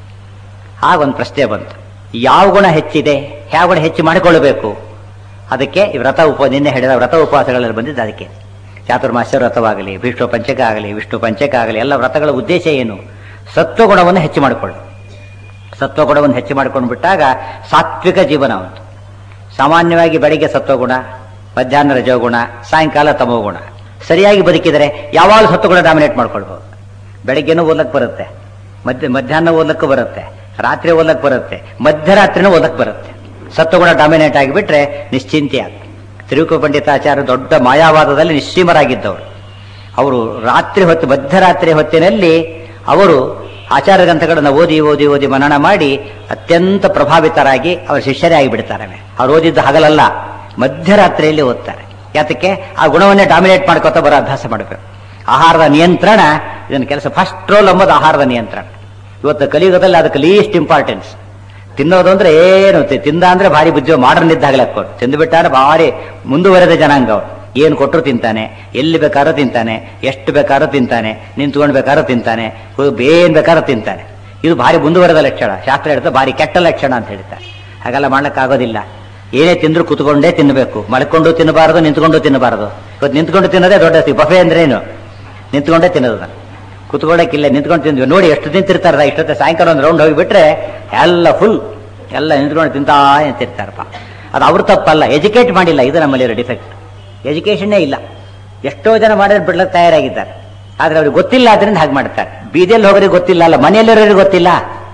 [SPEAKER 1] ಆಗ ಒಂದು ಪ್ರಶ್ನೆ ಬಂತು ಯಾವ ಗುಣ ಹೆಚ್ಚಿದೆ ಯಾವ ಗುಣ ಹೆಚ್ಚು ಮಾಡಿಕೊಳ್ಳಬೇಕು ಅದಕ್ಕೆ ಈ ವ್ರತ ಉಪ ನಿನ್ನೆ ಹೇಳಿದ ವ್ರತ ಉಪವಾಸಗಳಲ್ಲಿ ಬಂದಿದ್ದು ಅದಕ್ಕೆ ಚಾತುರ್ಮಾಸ್ಯ ವ್ರತವಾಗಲಿ ವಿಷ್ಣು ಪಂಚಕ ಆಗಲಿ ವಿಷ್ಣು ಪಂಚಕ ಆಗಲಿ ಎಲ್ಲ ವ್ರತಗಳ ಉದ್ದೇಶ ಏನು ಸತ್ವಗುಣವನ್ನು ಹೆಚ್ಚು ಮಾಡಿಕೊಳ್ಳು ಸತ್ವಗುಣವನ್ನು ಹೆಚ್ಚು ಮಾಡ್ಕೊಂಡು ಬಿಟ್ಟಾಗ ಸಾತ್ವಿಕ ಜೀವನ ಉಂಟು ಸಾಮಾನ್ಯವಾಗಿ ಬೆಳಿಗ್ಗೆ ಸತ್ವಗುಣ ಮಧ್ಯಾಹ್ನ ರಜೋಗುಣ ಸಾಯಂಕಾಲ ತಮೋಗುಣ ಸರಿಯಾಗಿ ಬದುಕಿದರೆ ಯಾವಾಗಲೂ ಸತ್ವಗುಣ ಡಾಮಿನೇಟ್ ಮಾಡ್ಕೊಳ್ಬಹುದು ಬೆಳಿಗ್ಗೆನೂ ಓದಕ್ಕೆ ಬರುತ್ತೆ ಮಧ್ಯ ಮಧ್ಯಾಹ್ನ ಓದಕ್ಕೆ ಬರುತ್ತೆ ರಾತ್ರಿ ಓದಕ್ಕೆ ಬರುತ್ತೆ ಮಧ್ಯರಾತ್ರಿನೂ ಓದಕ್ಕೆ ಬರುತ್ತೆ ಸತ್ವಗುಣ ಡಾಮಿನೇಟ್ ಆಗಿಬಿಟ್ರೆ ನಿಶ್ಚಿಂತೆ ತಿರುಕು ಪಂಡಿತಾಚಾರ್ಯ ದೊಡ್ಡ ಮಾಯಾವಾದದಲ್ಲಿ ನಿಶ್ಚಿಮರಾಗಿದ್ದವರು ಅವರು ರಾತ್ರಿ ಹೊತ್ತು ಮಧ್ಯರಾತ್ರಿ ಹೊತ್ತಿನಲ್ಲಿ ಅವರು ಆಚಾರ ಗ್ರಂಥಗಳನ್ನು ಓದಿ ಓದಿ ಓದಿ ಮನನ ಮಾಡಿ ಅತ್ಯಂತ ಪ್ರಭಾವಿತರಾಗಿ ಅವರ ಶಿಷ್ಯರೇ ಆಗಿಬಿಡ್ತಾರೆ ಅವ್ರು ಓದಿದ್ದು ಹಗಲಲ್ಲ ಮಧ್ಯರಾತ್ರಿಯಲ್ಲಿ ಓದ್ತಾರೆ ಯಾತಕ್ಕೆ ಆ ಗುಣವನ್ನೇ ಡಾಮಿನೇಟ್ ಮಾಡ್ಕೊತ ಬರೋ ಅಭ್ಯಾಸ ಮಾಡಬೇಕು ಆಹಾರದ ನಿಯಂತ್ರಣ ಇದನ್ನ ಕೆಲಸ ಫಸ್ಟ್ ರೋಲ್ ಎಂಬುದು ಆಹಾರದ ನಿಯಂತ್ರಣ ಇವತ್ತು ಕಲಿಯುಗದಲ್ಲಿ ಅದಕ್ಕೆ ಲೀಸ್ಟ್ ಇಂಪಾರ್ಟೆನ್ಸ್ ತಿನ್ನೋದು ಅಂದ್ರೆ ಏನು ತಿ- ತಿಂದ ಅಂದ್ರೆ ಭಾರಿ ಬುದ್ಧಿ ಮಾಡರ್ನ್ ಇದ್ದಾಗಲೇ ಕೊಟ್ಟು ತಿಂದುಬಿಟ್ಟಾರೆ ಭಾರಿ ಮುಂದುವರೆದ ಜನಾಂಗ ಅವ್ರು ಏನು ಕೊಟ್ಟರು ತಿಂತಾನೆ ಎಲ್ಲಿ ಬೇಕಾದ್ರೂ ತಿಂತಾನೆ ಎಷ್ಟು ಬೇಕಾದ್ರೂ ತಿಂತಾನೆ ನಿಂತ್ಕೊಂಡು ಬೇಕಾದ್ರೂ ತಿಂತಾನೆ ಹು- ಏನ್ ಬೇಕಾದ್ರೂ ತಿಂತಾನೆ ಇದು ಭಾರಿ ಮುಂದುವರೆದ ಲಕ್ಷಣ ಶಾಸ್ತ್ರ ಹೇಳ್ತಾ ಭಾರಿ ಕೆಟ್ಟ ಲಕ್ಷಣ ಅಂತ ಹೇಳ್ತಾರೆ ಹಾಗೆಲ್ಲ ಮಾಡ್ಲಿಕ್ಕಾಗೋದಿಲ್ಲ ಏನೇ ತಿಂದ್ರು ಕುತ್ಕೊಂಡೇ ತಿನ್ನಬೇಕು ಮಲ್ಕೊಂಡು ತಿನ್ನಬಾರದು ನಿಂತ್ಕೊಂಡು ತಿನ್ನಬಾರದು ಇವತ್ತು ನಿಂತ್ಕೊಂಡು ತಿನ್ನೋದೇ ದೊಡ್ಡ ಬಫೆ ಅಂದ್ರೇನು ನಿಂತ್ಕೊಂಡೇ ತಿನ್ನೋದು ನಾನು ಕುತ್ಕೊಳ್ಳೋಕ್ಕಿಲ್ಲ ನಿಂತ್ಕೊಂಡು ತಿಂದ್ವಿ ನೋಡಿ ಎಷ್ಟು ತಿಂತಿರ್ತಾರ ಇಷ್ಟೊತ್ತೆ ಸಾಯಂಕಾಲ ಒಂದು ರೌಂಡ್ ಹೋಗಿಬಿಟ್ರೆ ಎಲ್ಲ ಫುಲ್ ಎಲ್ಲ ನಿಂತ್ಕೊಂಡು ತಿಂತಾ ನಿಂತಿರ್ತಾರಪ್ಪ ಅದು ಅವ್ರ ತಪ್ಪಲ್ಲ ಎಜುಕೇಟ್ ಮಾಡಿಲ್ಲ ಇದು ನಮ್ಮಲ್ಲಿರೋ ಡಿಫೆಕ್ಟ್ ಎಜುಕೇಷನ್ನೇ ಇಲ್ಲ ಎಷ್ಟೋ ಜನ ಮಾಡಿದ್ರೆ ಬಿಡ್ಲಕ್ಕೆ ತಯಾರಾಗಿದ್ದಾರೆ ಆದ್ರೆ ಅವ್ರಿಗೆ ಗೊತ್ತಿಲ್ಲ ಅದರಿಂದ ಹಾಗೆ ಮಾಡ್ತಾರೆ ಬೀದಿಯಲ್ಲಿ ಹೋಗೋರಿಗೆ ಗೊತ್ತಿಲ್ಲ ಅಲ್ಲ ಮನೆಯಲ್ಲಿರೋರಿಗೆ ಗೊತ್ತಿಲ್ಲ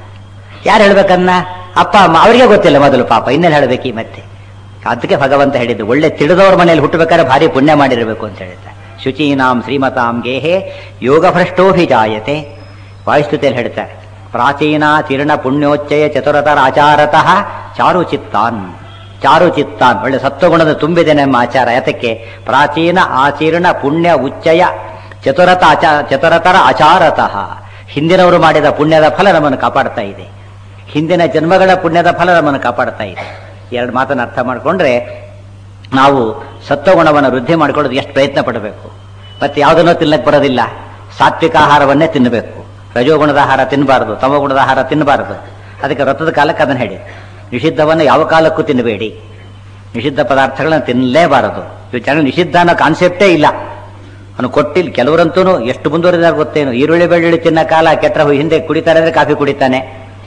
[SPEAKER 1] ಯಾರು ಹೇಳ್ಬೇಕನ್ನ ಅಪ್ಪ ಅಮ್ಮ ಅವರಿಗೆ ಗೊತ್ತಿಲ್ಲ ಮೊದಲು ಪಾಪ ಇನ್ನೇನು ಹೇಳ್ಬೇಕು ಈ ಮತ್ತೆ ಅದಕ್ಕೆ ಭಗವಂತ ಹೇಳಿದ್ದು ಒಳ್ಳೆ ತಿಳಿದವ್ರ ಮನೆಯಲ್ಲಿ ಹುಟ್ಟಬೇಕಾದ್ರೆ ಭಾರಿ ಪುಣ್ಯ ಮಾಡಿರಬೇಕು ಅಂತ ಹೇಳ್ತಾರೆ ಶುಚೀನಾಂ ಶ್ರೀಮತಾಂ ಗೇಹೆ ಯೋಗ ಭ್ರಷ್ಟೋಭಿಜಾಯತೆ ವಾಯುಸ್ತುತಿಯಲ್ಲಿ ಹೇಳ್ತಾರೆ ಪ್ರಾಚೀನ ತೀರ್ಣ ಪುಣ್ಯೋಚ್ಚಯ ಚತುರತರ ಆಚಾರತಃ ಚಾರುಚಿತ್ತಾನ್ ಚಾರುಚಿತ್ತಾನ್ ಒಳ್ಳೆ ಸತ್ವಗುಣದ ತುಂಬಿದೆ ನಮ್ಮ ಆಚಾರ ಯಾತಕ್ಕೆ ಪ್ರಾಚೀನ ಆಚೀರ್ಣ ಪುಣ್ಯ ಉಚ್ಚಯ ಚತುರತ ಆಚಾ ಚತುರತರ ಆಚಾರತಃ ಹಿಂದಿನವರು ಮಾಡಿದ ಪುಣ್ಯದ ಫಲ ನಮ್ಮನ್ನು ಕಾಪಾಡ್ತಾ ಇದೆ ಹಿಂದಿನ ಜನ್ಮಗಳ ಪುಣ್ಯದ ಫಲ ನಮ್ಮನ್ನು ಕಾಪಾಡ್ತಾ ಇದೆ ಎರಡು ಮಾತನ್ನು ಅರ್ಥ ಮಾಡಿಕೊಂಡ್ರೆ ನಾವು ಸತ್ವಗುಣವನ್ನು ವೃದ್ಧಿ ಮಾಡ್ಕೊಳ್ಳೋದು ಎಷ್ಟು ಪ್ರಯತ್ನ ಪಡಬೇಕು ಮತ್ತೆ ಯಾವುದನ್ನೋ ತಿನ್ನಕ್ಕೆ ಬರೋದಿಲ್ಲ ಸಾತ್ವಿಕ ಆಹಾರವನ್ನೇ ತಿನ್ನಬೇಕು ರಜೋಗುಣದ ಆಹಾರ ತಿನ್ನಬಾರದು ತಮಗುಣದ ಆಹಾರ ತಿನ್ನಬಾರದು ಅದಕ್ಕೆ ವ್ರತದ ಕಾಲಕ್ಕೆ ಅದನ್ನು ಹೇಳಿ ನಿಷಿದ್ಧವನ್ನು ಯಾವ ಕಾಲಕ್ಕೂ ತಿನ್ನಬೇಡಿ ನಿಷಿದ್ಧ ಪದಾರ್ಥಗಳನ್ನು ತಿನ್ನಲೇಬಾರದು ಇವು ಜನ ನಿಷಿದ್ಧ ಅನ್ನೋ ಕಾನ್ಸೆಪ್ಟೇ ಇಲ್ಲ ಅವನು ಕೊಟ್ಟಿಲ್ಲ ಕೆಲವರಂತೂ ಎಷ್ಟು ಮುಂದುವರೆದಾಗ ಗೊತ್ತೇನು ಈರುಳ್ಳಿ ಬೆಳ್ಳುಳ್ಳಿ ತಿನ್ನ ಕಾಲ ಕೆಟ್ಟ ಹಿಂದೆ ಕುಡಿತಾರೆ ಅಂದ್ರೆ ಕಾಫಿ ಕುಡಿತಾನೆ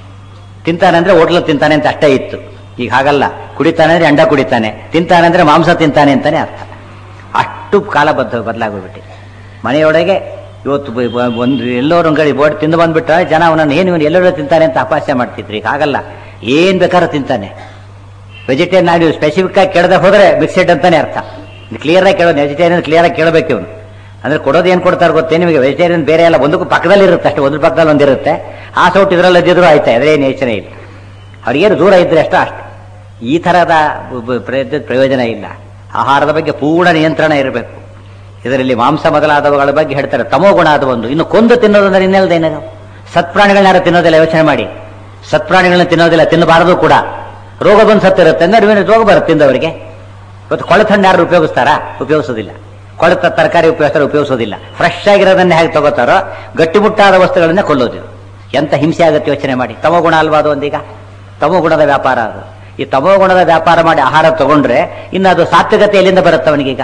[SPEAKER 1] ತಿಂತಾನೆ ಅಂದ್ರೆ ಹೋಟ್ಲಲ್ಲಿ ತಿಂತಾನೆ ಅಂತ ಅಷ್ಟೇ ಇತ್ತು ಈಗ ಹಾಗಲ್ಲ ಕುಡಿತಾನೆ ಅಂದ್ರೆ ಅಂಡ ಕುಡಿತಾನೆ ತಿಂತಾನೆ ಅಂದ್ರೆ ಮಾಂಸ ತಿಂತಾನೆ ಅಂತಾನೆ ಅರ್ಥ ಅಷ್ಟು ಕಾಲ ಬದ್ಧ ಬದಲಾಗೋಗ್ಬಿಟ್ಟು ಮನೆಯೊಳಗೆ ಇವತ್ತು ಬ- ಬ- ಒಂದು ಎಲ್ಲೋರು ಅಂಗಡಿ ಬೋರ್ಡ್ ತಿಂದು ಬಂದ್ಬಿಟ್ರೆ ಜನ ಅವನನ್ನು ಏನು ಇವನು ಎಲ್ಲರೂ ತಿಂತಾನೆ ಅಂತ ಅಪಹಾಸ್ಯ ಮಾಡ್ತಿದ್ರು ಈಗ ಹಾಗಲ್ಲ ಏನ್ ಬೇಕಾದ್ರೂ ತಿಂತಾನೆ ವೆಜಿಟೇರಿಯನ್ ನಾವು ಸ್ಪೆಸಿಫಿಕ್ ಆಗಿ ಕೇಳದೆ ಹೋದ್ರೆ ಮಿಕ್ಸೆಡ್ ಅಂತಾನೆ ಅರ್ಥ ಕ್ಲಿಯರ್ ಆಗಿ ಕೇಳೋದು ವೆಜಿಟೇರಿಯನ್ ಕ್ಲಿಯರ್ ಆಗಿ ಕೇಳಬೇಕು ಇವನು ಅಂದ್ರೆ ಕೊಡೋದು ಏನ್ ಕೊಡ್ತಾರೆ ಗೊತ್ತೇ ನಿಮಗೆ ವೆಜಿಟೇರಿಯನ್ ಬೇರೆ ಎಲ್ಲ ಒಂದಕ್ಕೂ ಪಕ್ಕದಲ್ಲಿ ಇರುತ್ತೆ ಅಷ್ಟೇ ಒಂದು ಪಕ್ಕದಲ್ಲಿ ಒಂದಿರುತ್ತೆ ಆ ಸೌಟ್ ಇದರಲ್ಲಿ ಅದಿದ್ರು ಆಯ್ತಾ ಅದೇನು ಯೋಚನೆ ಇಲ್ಲ ಅವ್ರಿಗೇನು ದೂರ ಇದ್ರೆ ಅಷ್ಟೋ ಅಷ್ಟು ಈ ತರಹದ ಬ- ಬ- ಪ್ರಯತ್ನದ ಪ್ರಯೋಜನ ಇಲ್ಲ ಆಹಾರದ ಬಗ್ಗೆ ಪೂರ್ಣ ನಿಯಂತ್ರಣ ಇರಬೇಕು ಇದರಲ್ಲಿ ಮಾಂಸ ಮೊದಲಾದವುಗಳ ಬಗ್ಗೆ ಹೇಳ್ತಾರೆ ತಮೋಗುಣ ಅದು ಒಂದು ಇನ್ನು ಕೊಂದು ತಿನ್ನೋದಂದ್ರೆ ಇನ್ನೆಲ್ದೇನದು ಸತ್ಪ್ರಾಣಿಗಳನ್ನ ಯಾರು ತಿನ್ನೋದಿಲ್ಲ ಯೋಚನೆ ಮಾಡಿ ಸತ್ಪ್ರಾಣಿಗಳನ್ನ ತಿನ್ನೋದಿಲ್ಲ ತಿನ್ನಬಾರದು ಕೂಡ ರೋಗ ಬಂದು ಸತ್ತಿರುತ್ತೆ ಅಂದ್ರೆ ಇವೇನು ರೋಗ ಬರುತ್ತೆ ತಿಂದವರಿಗೆ ಇವತ್ತು ಕೊಳೆತಣ್ಣು ಯಾರು ಉಪಯೋಗಿಸ್ತಾರಾ ಉಪಯೋಗಿಸೋದಿಲ್ಲ ಕೊಳೆತ ತರಕಾರಿ ಉಪಯೋಗಿಸ್ತಾರೆ ಉಪಯೋಗಿಸೋದಿಲ್ಲ ಫ್ರೆಶ್ ಆಗಿರೋದನ್ನೇ ಹೇಗೆ ತಗೋತಾರೋ ಗಟ್ಟಿಮುಟ್ಟಾದ ವಸ್ತುಗಳನ್ನೇ ಕೊಲ್ಲೋದು ಎಂತ ಹಿಂಸೆ ಆಗುತ್ತೆ ಯೋಚನೆ ಮಾಡಿ ತಮೋಗುಣ ಅಲ್ವಾ ಅದು ಒಂದೀಗ ತಮೋಗುಣದ ವ್ಯಾಪಾರ ಅದು ಈ ತಮೋಗುಣದ ವ್ಯಾಪಾರ ಮಾಡಿ ಆಹಾರ ತಗೊಂಡ್ರೆ ಇನ್ನು ಅದು ಸಾತ್ವಿಕತೆ ಎಲ್ಲಿಂದ ಬರುತ್ತೆ ಅವನಿಗೀಗ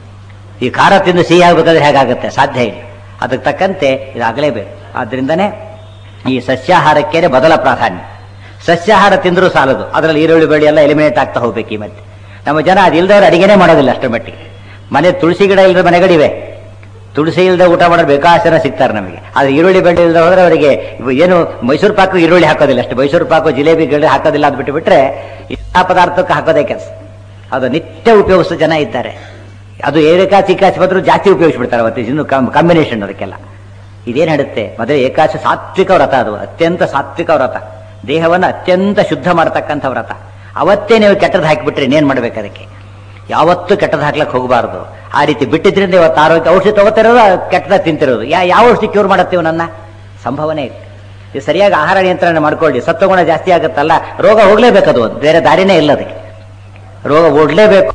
[SPEAKER 1] ಈ ಖಾರ ತಿಂದು ಸಿಹಿ ಆಗಬೇಕಾದ್ರೆ ಹೇಗಾಗುತ್ತೆ ಸಾಧ್ಯ ಇಲ್ಲ ಅದಕ್ಕೆ ತಕ್ಕಂತೆ ಇದಾಗಲೇಬೇಕು ಆದ್ರಿಂದನೇ ಈ ಸಸ್ಯಾಹಾರಕ್ಕೆ ಮೊದಲ ಪ್ರಾಧಾನ್ಯ ಸಸ್ಯಾಹಾರ ತಿಂದರೂ ಸಾಲದು ಅದರಲ್ಲಿ ಈರುಳ್ಳಿ ಬೆಳ್ಳಿ ಎಲ್ಲ ಎಲಿಮಿನೇಟ್ ಆಗ್ತಾ ಹೋಗ್ಬೇಕು ಈ ಮತ್ತೆ ನಮ್ಮ ಜನ ಅದು ಇಲ್ದವ್ರು ಅಡಿಗೆನೇ ಮಾಡೋದಿಲ್ಲ ಅಷ್ಟರ ಮಟ್ಟಿಗೆ ಮನೆ ತುಳಸಿ ಗಿಡ ಇಲ್ಲದ ಮನೆಗಳಿವೆ ತುಳಸಿ ಇಲ್ಲದೆ ಊಟ ಮಾಡೋದು ಬೇಕಾಷ್ಟು ಜನ ಸಿಗ್ತಾರೆ ನಮಗೆ ಆದ್ರೆ ಈರುಳ್ಳಿ ಬೆಳ್ಳಿ ಇಲ್ಲದೆ ಹೋದ್ರೆ ಅವರಿಗೆ ಇವು ಏನು ಮೈಸೂರು ಪಾಕು ಈರುಳ್ಳಿ ಹಾಕೋದಿಲ್ಲ ಅಷ್ಟು ಮೈಸೂರು ಪಾಕು ಜಿಲೇಬಿ ಗಿಡ ಹಾಕೋದಿಲ್ಲ ಅಂತ ಬಿಟ್ಟು ಬಿಟ್ರೆ ಎಲ್ಲ ಪದಾರ್ಥಕ್ಕೆ ಹಾಕೋದೇ ಕೆಲಸ ಅದು ನಿತ್ಯ ಉಪಯೋಗಿಸೋ ಜನ ಇದ್ದಾರೆ ಅದು ಏಕಾಸಿ ಏಕಾಸಿ ಬಂದರೂ ಜಾಸ್ತಿ ಉಪಯೋಗಿಸ್ಬಿಡ್ತಾರೆ ಅವತ್ತು ಇನ್ನು ಕಾಂಬಿನೇಷನ್ ಅದಕ್ಕೆಲ್ಲ ಇದೇನು ಹೇಳುತ್ತೆ ಮೊದಲೇ ಏಕಾಶ ಸಾತ್ವಿಕ ವ್ರತ ಅದು ಅತ್ಯಂತ ಸಾತ್ವಿಕ ವ್ರತ ದೇಹವನ್ನು ಅತ್ಯಂತ ಶುದ್ಧ ಮಾಡತಕ್ಕಂಥ ವ್ರತ ಅವತ್ತೇ ನೀವು ಕೆಟ್ಟದ್ದು ಹಾಕಿಬಿಟ್ರೆ ಇನ್ನೇನು ಮಾಡ್ಬೇಕು ಅದಕ್ಕೆ ಯಾವತ್ತೂ ಕೆಟ್ಟದ ಹಾಕ್ಲಕ್ಕೆ ಹೋಗಬಾರ್ದು ಆ ರೀತಿ ಬಿಟ್ಟಿದ್ರಿಂದ ಇವತ್ತು ಆರೋಗ್ಯ ಔಷಧಿ ತಗೋತಿರೋದು ಕೆಟ್ಟದ ತಿಂತಿರೋದು ಯಾ ಯಾವ ಔಷಧಿ ಕ್ಯೂರ್ ಮಾಡುತ್ತೀವಿ ನನ್ನ ಸಂಭವನೆ ಇಲ್ಲ ಇದು ಸರಿಯಾಗಿ ಆಹಾರ ನಿಯಂತ್ರಣ ಮಾಡ್ಕೊಳ್ಳಿ ಸತ್ವಗುಣ ಜಾಸ್ತಿ ಆಗುತ್ತಲ್ಲ ರೋಗ ಹೋಗ್ಲೇಬೇಕದು ಒಂದು ಬೇರೆ ದಾರಿನೇ ಇಲ್ಲ ಅದಕ್ಕೆ ರೋಗ ಓಡ್ಲೇಬೇಕು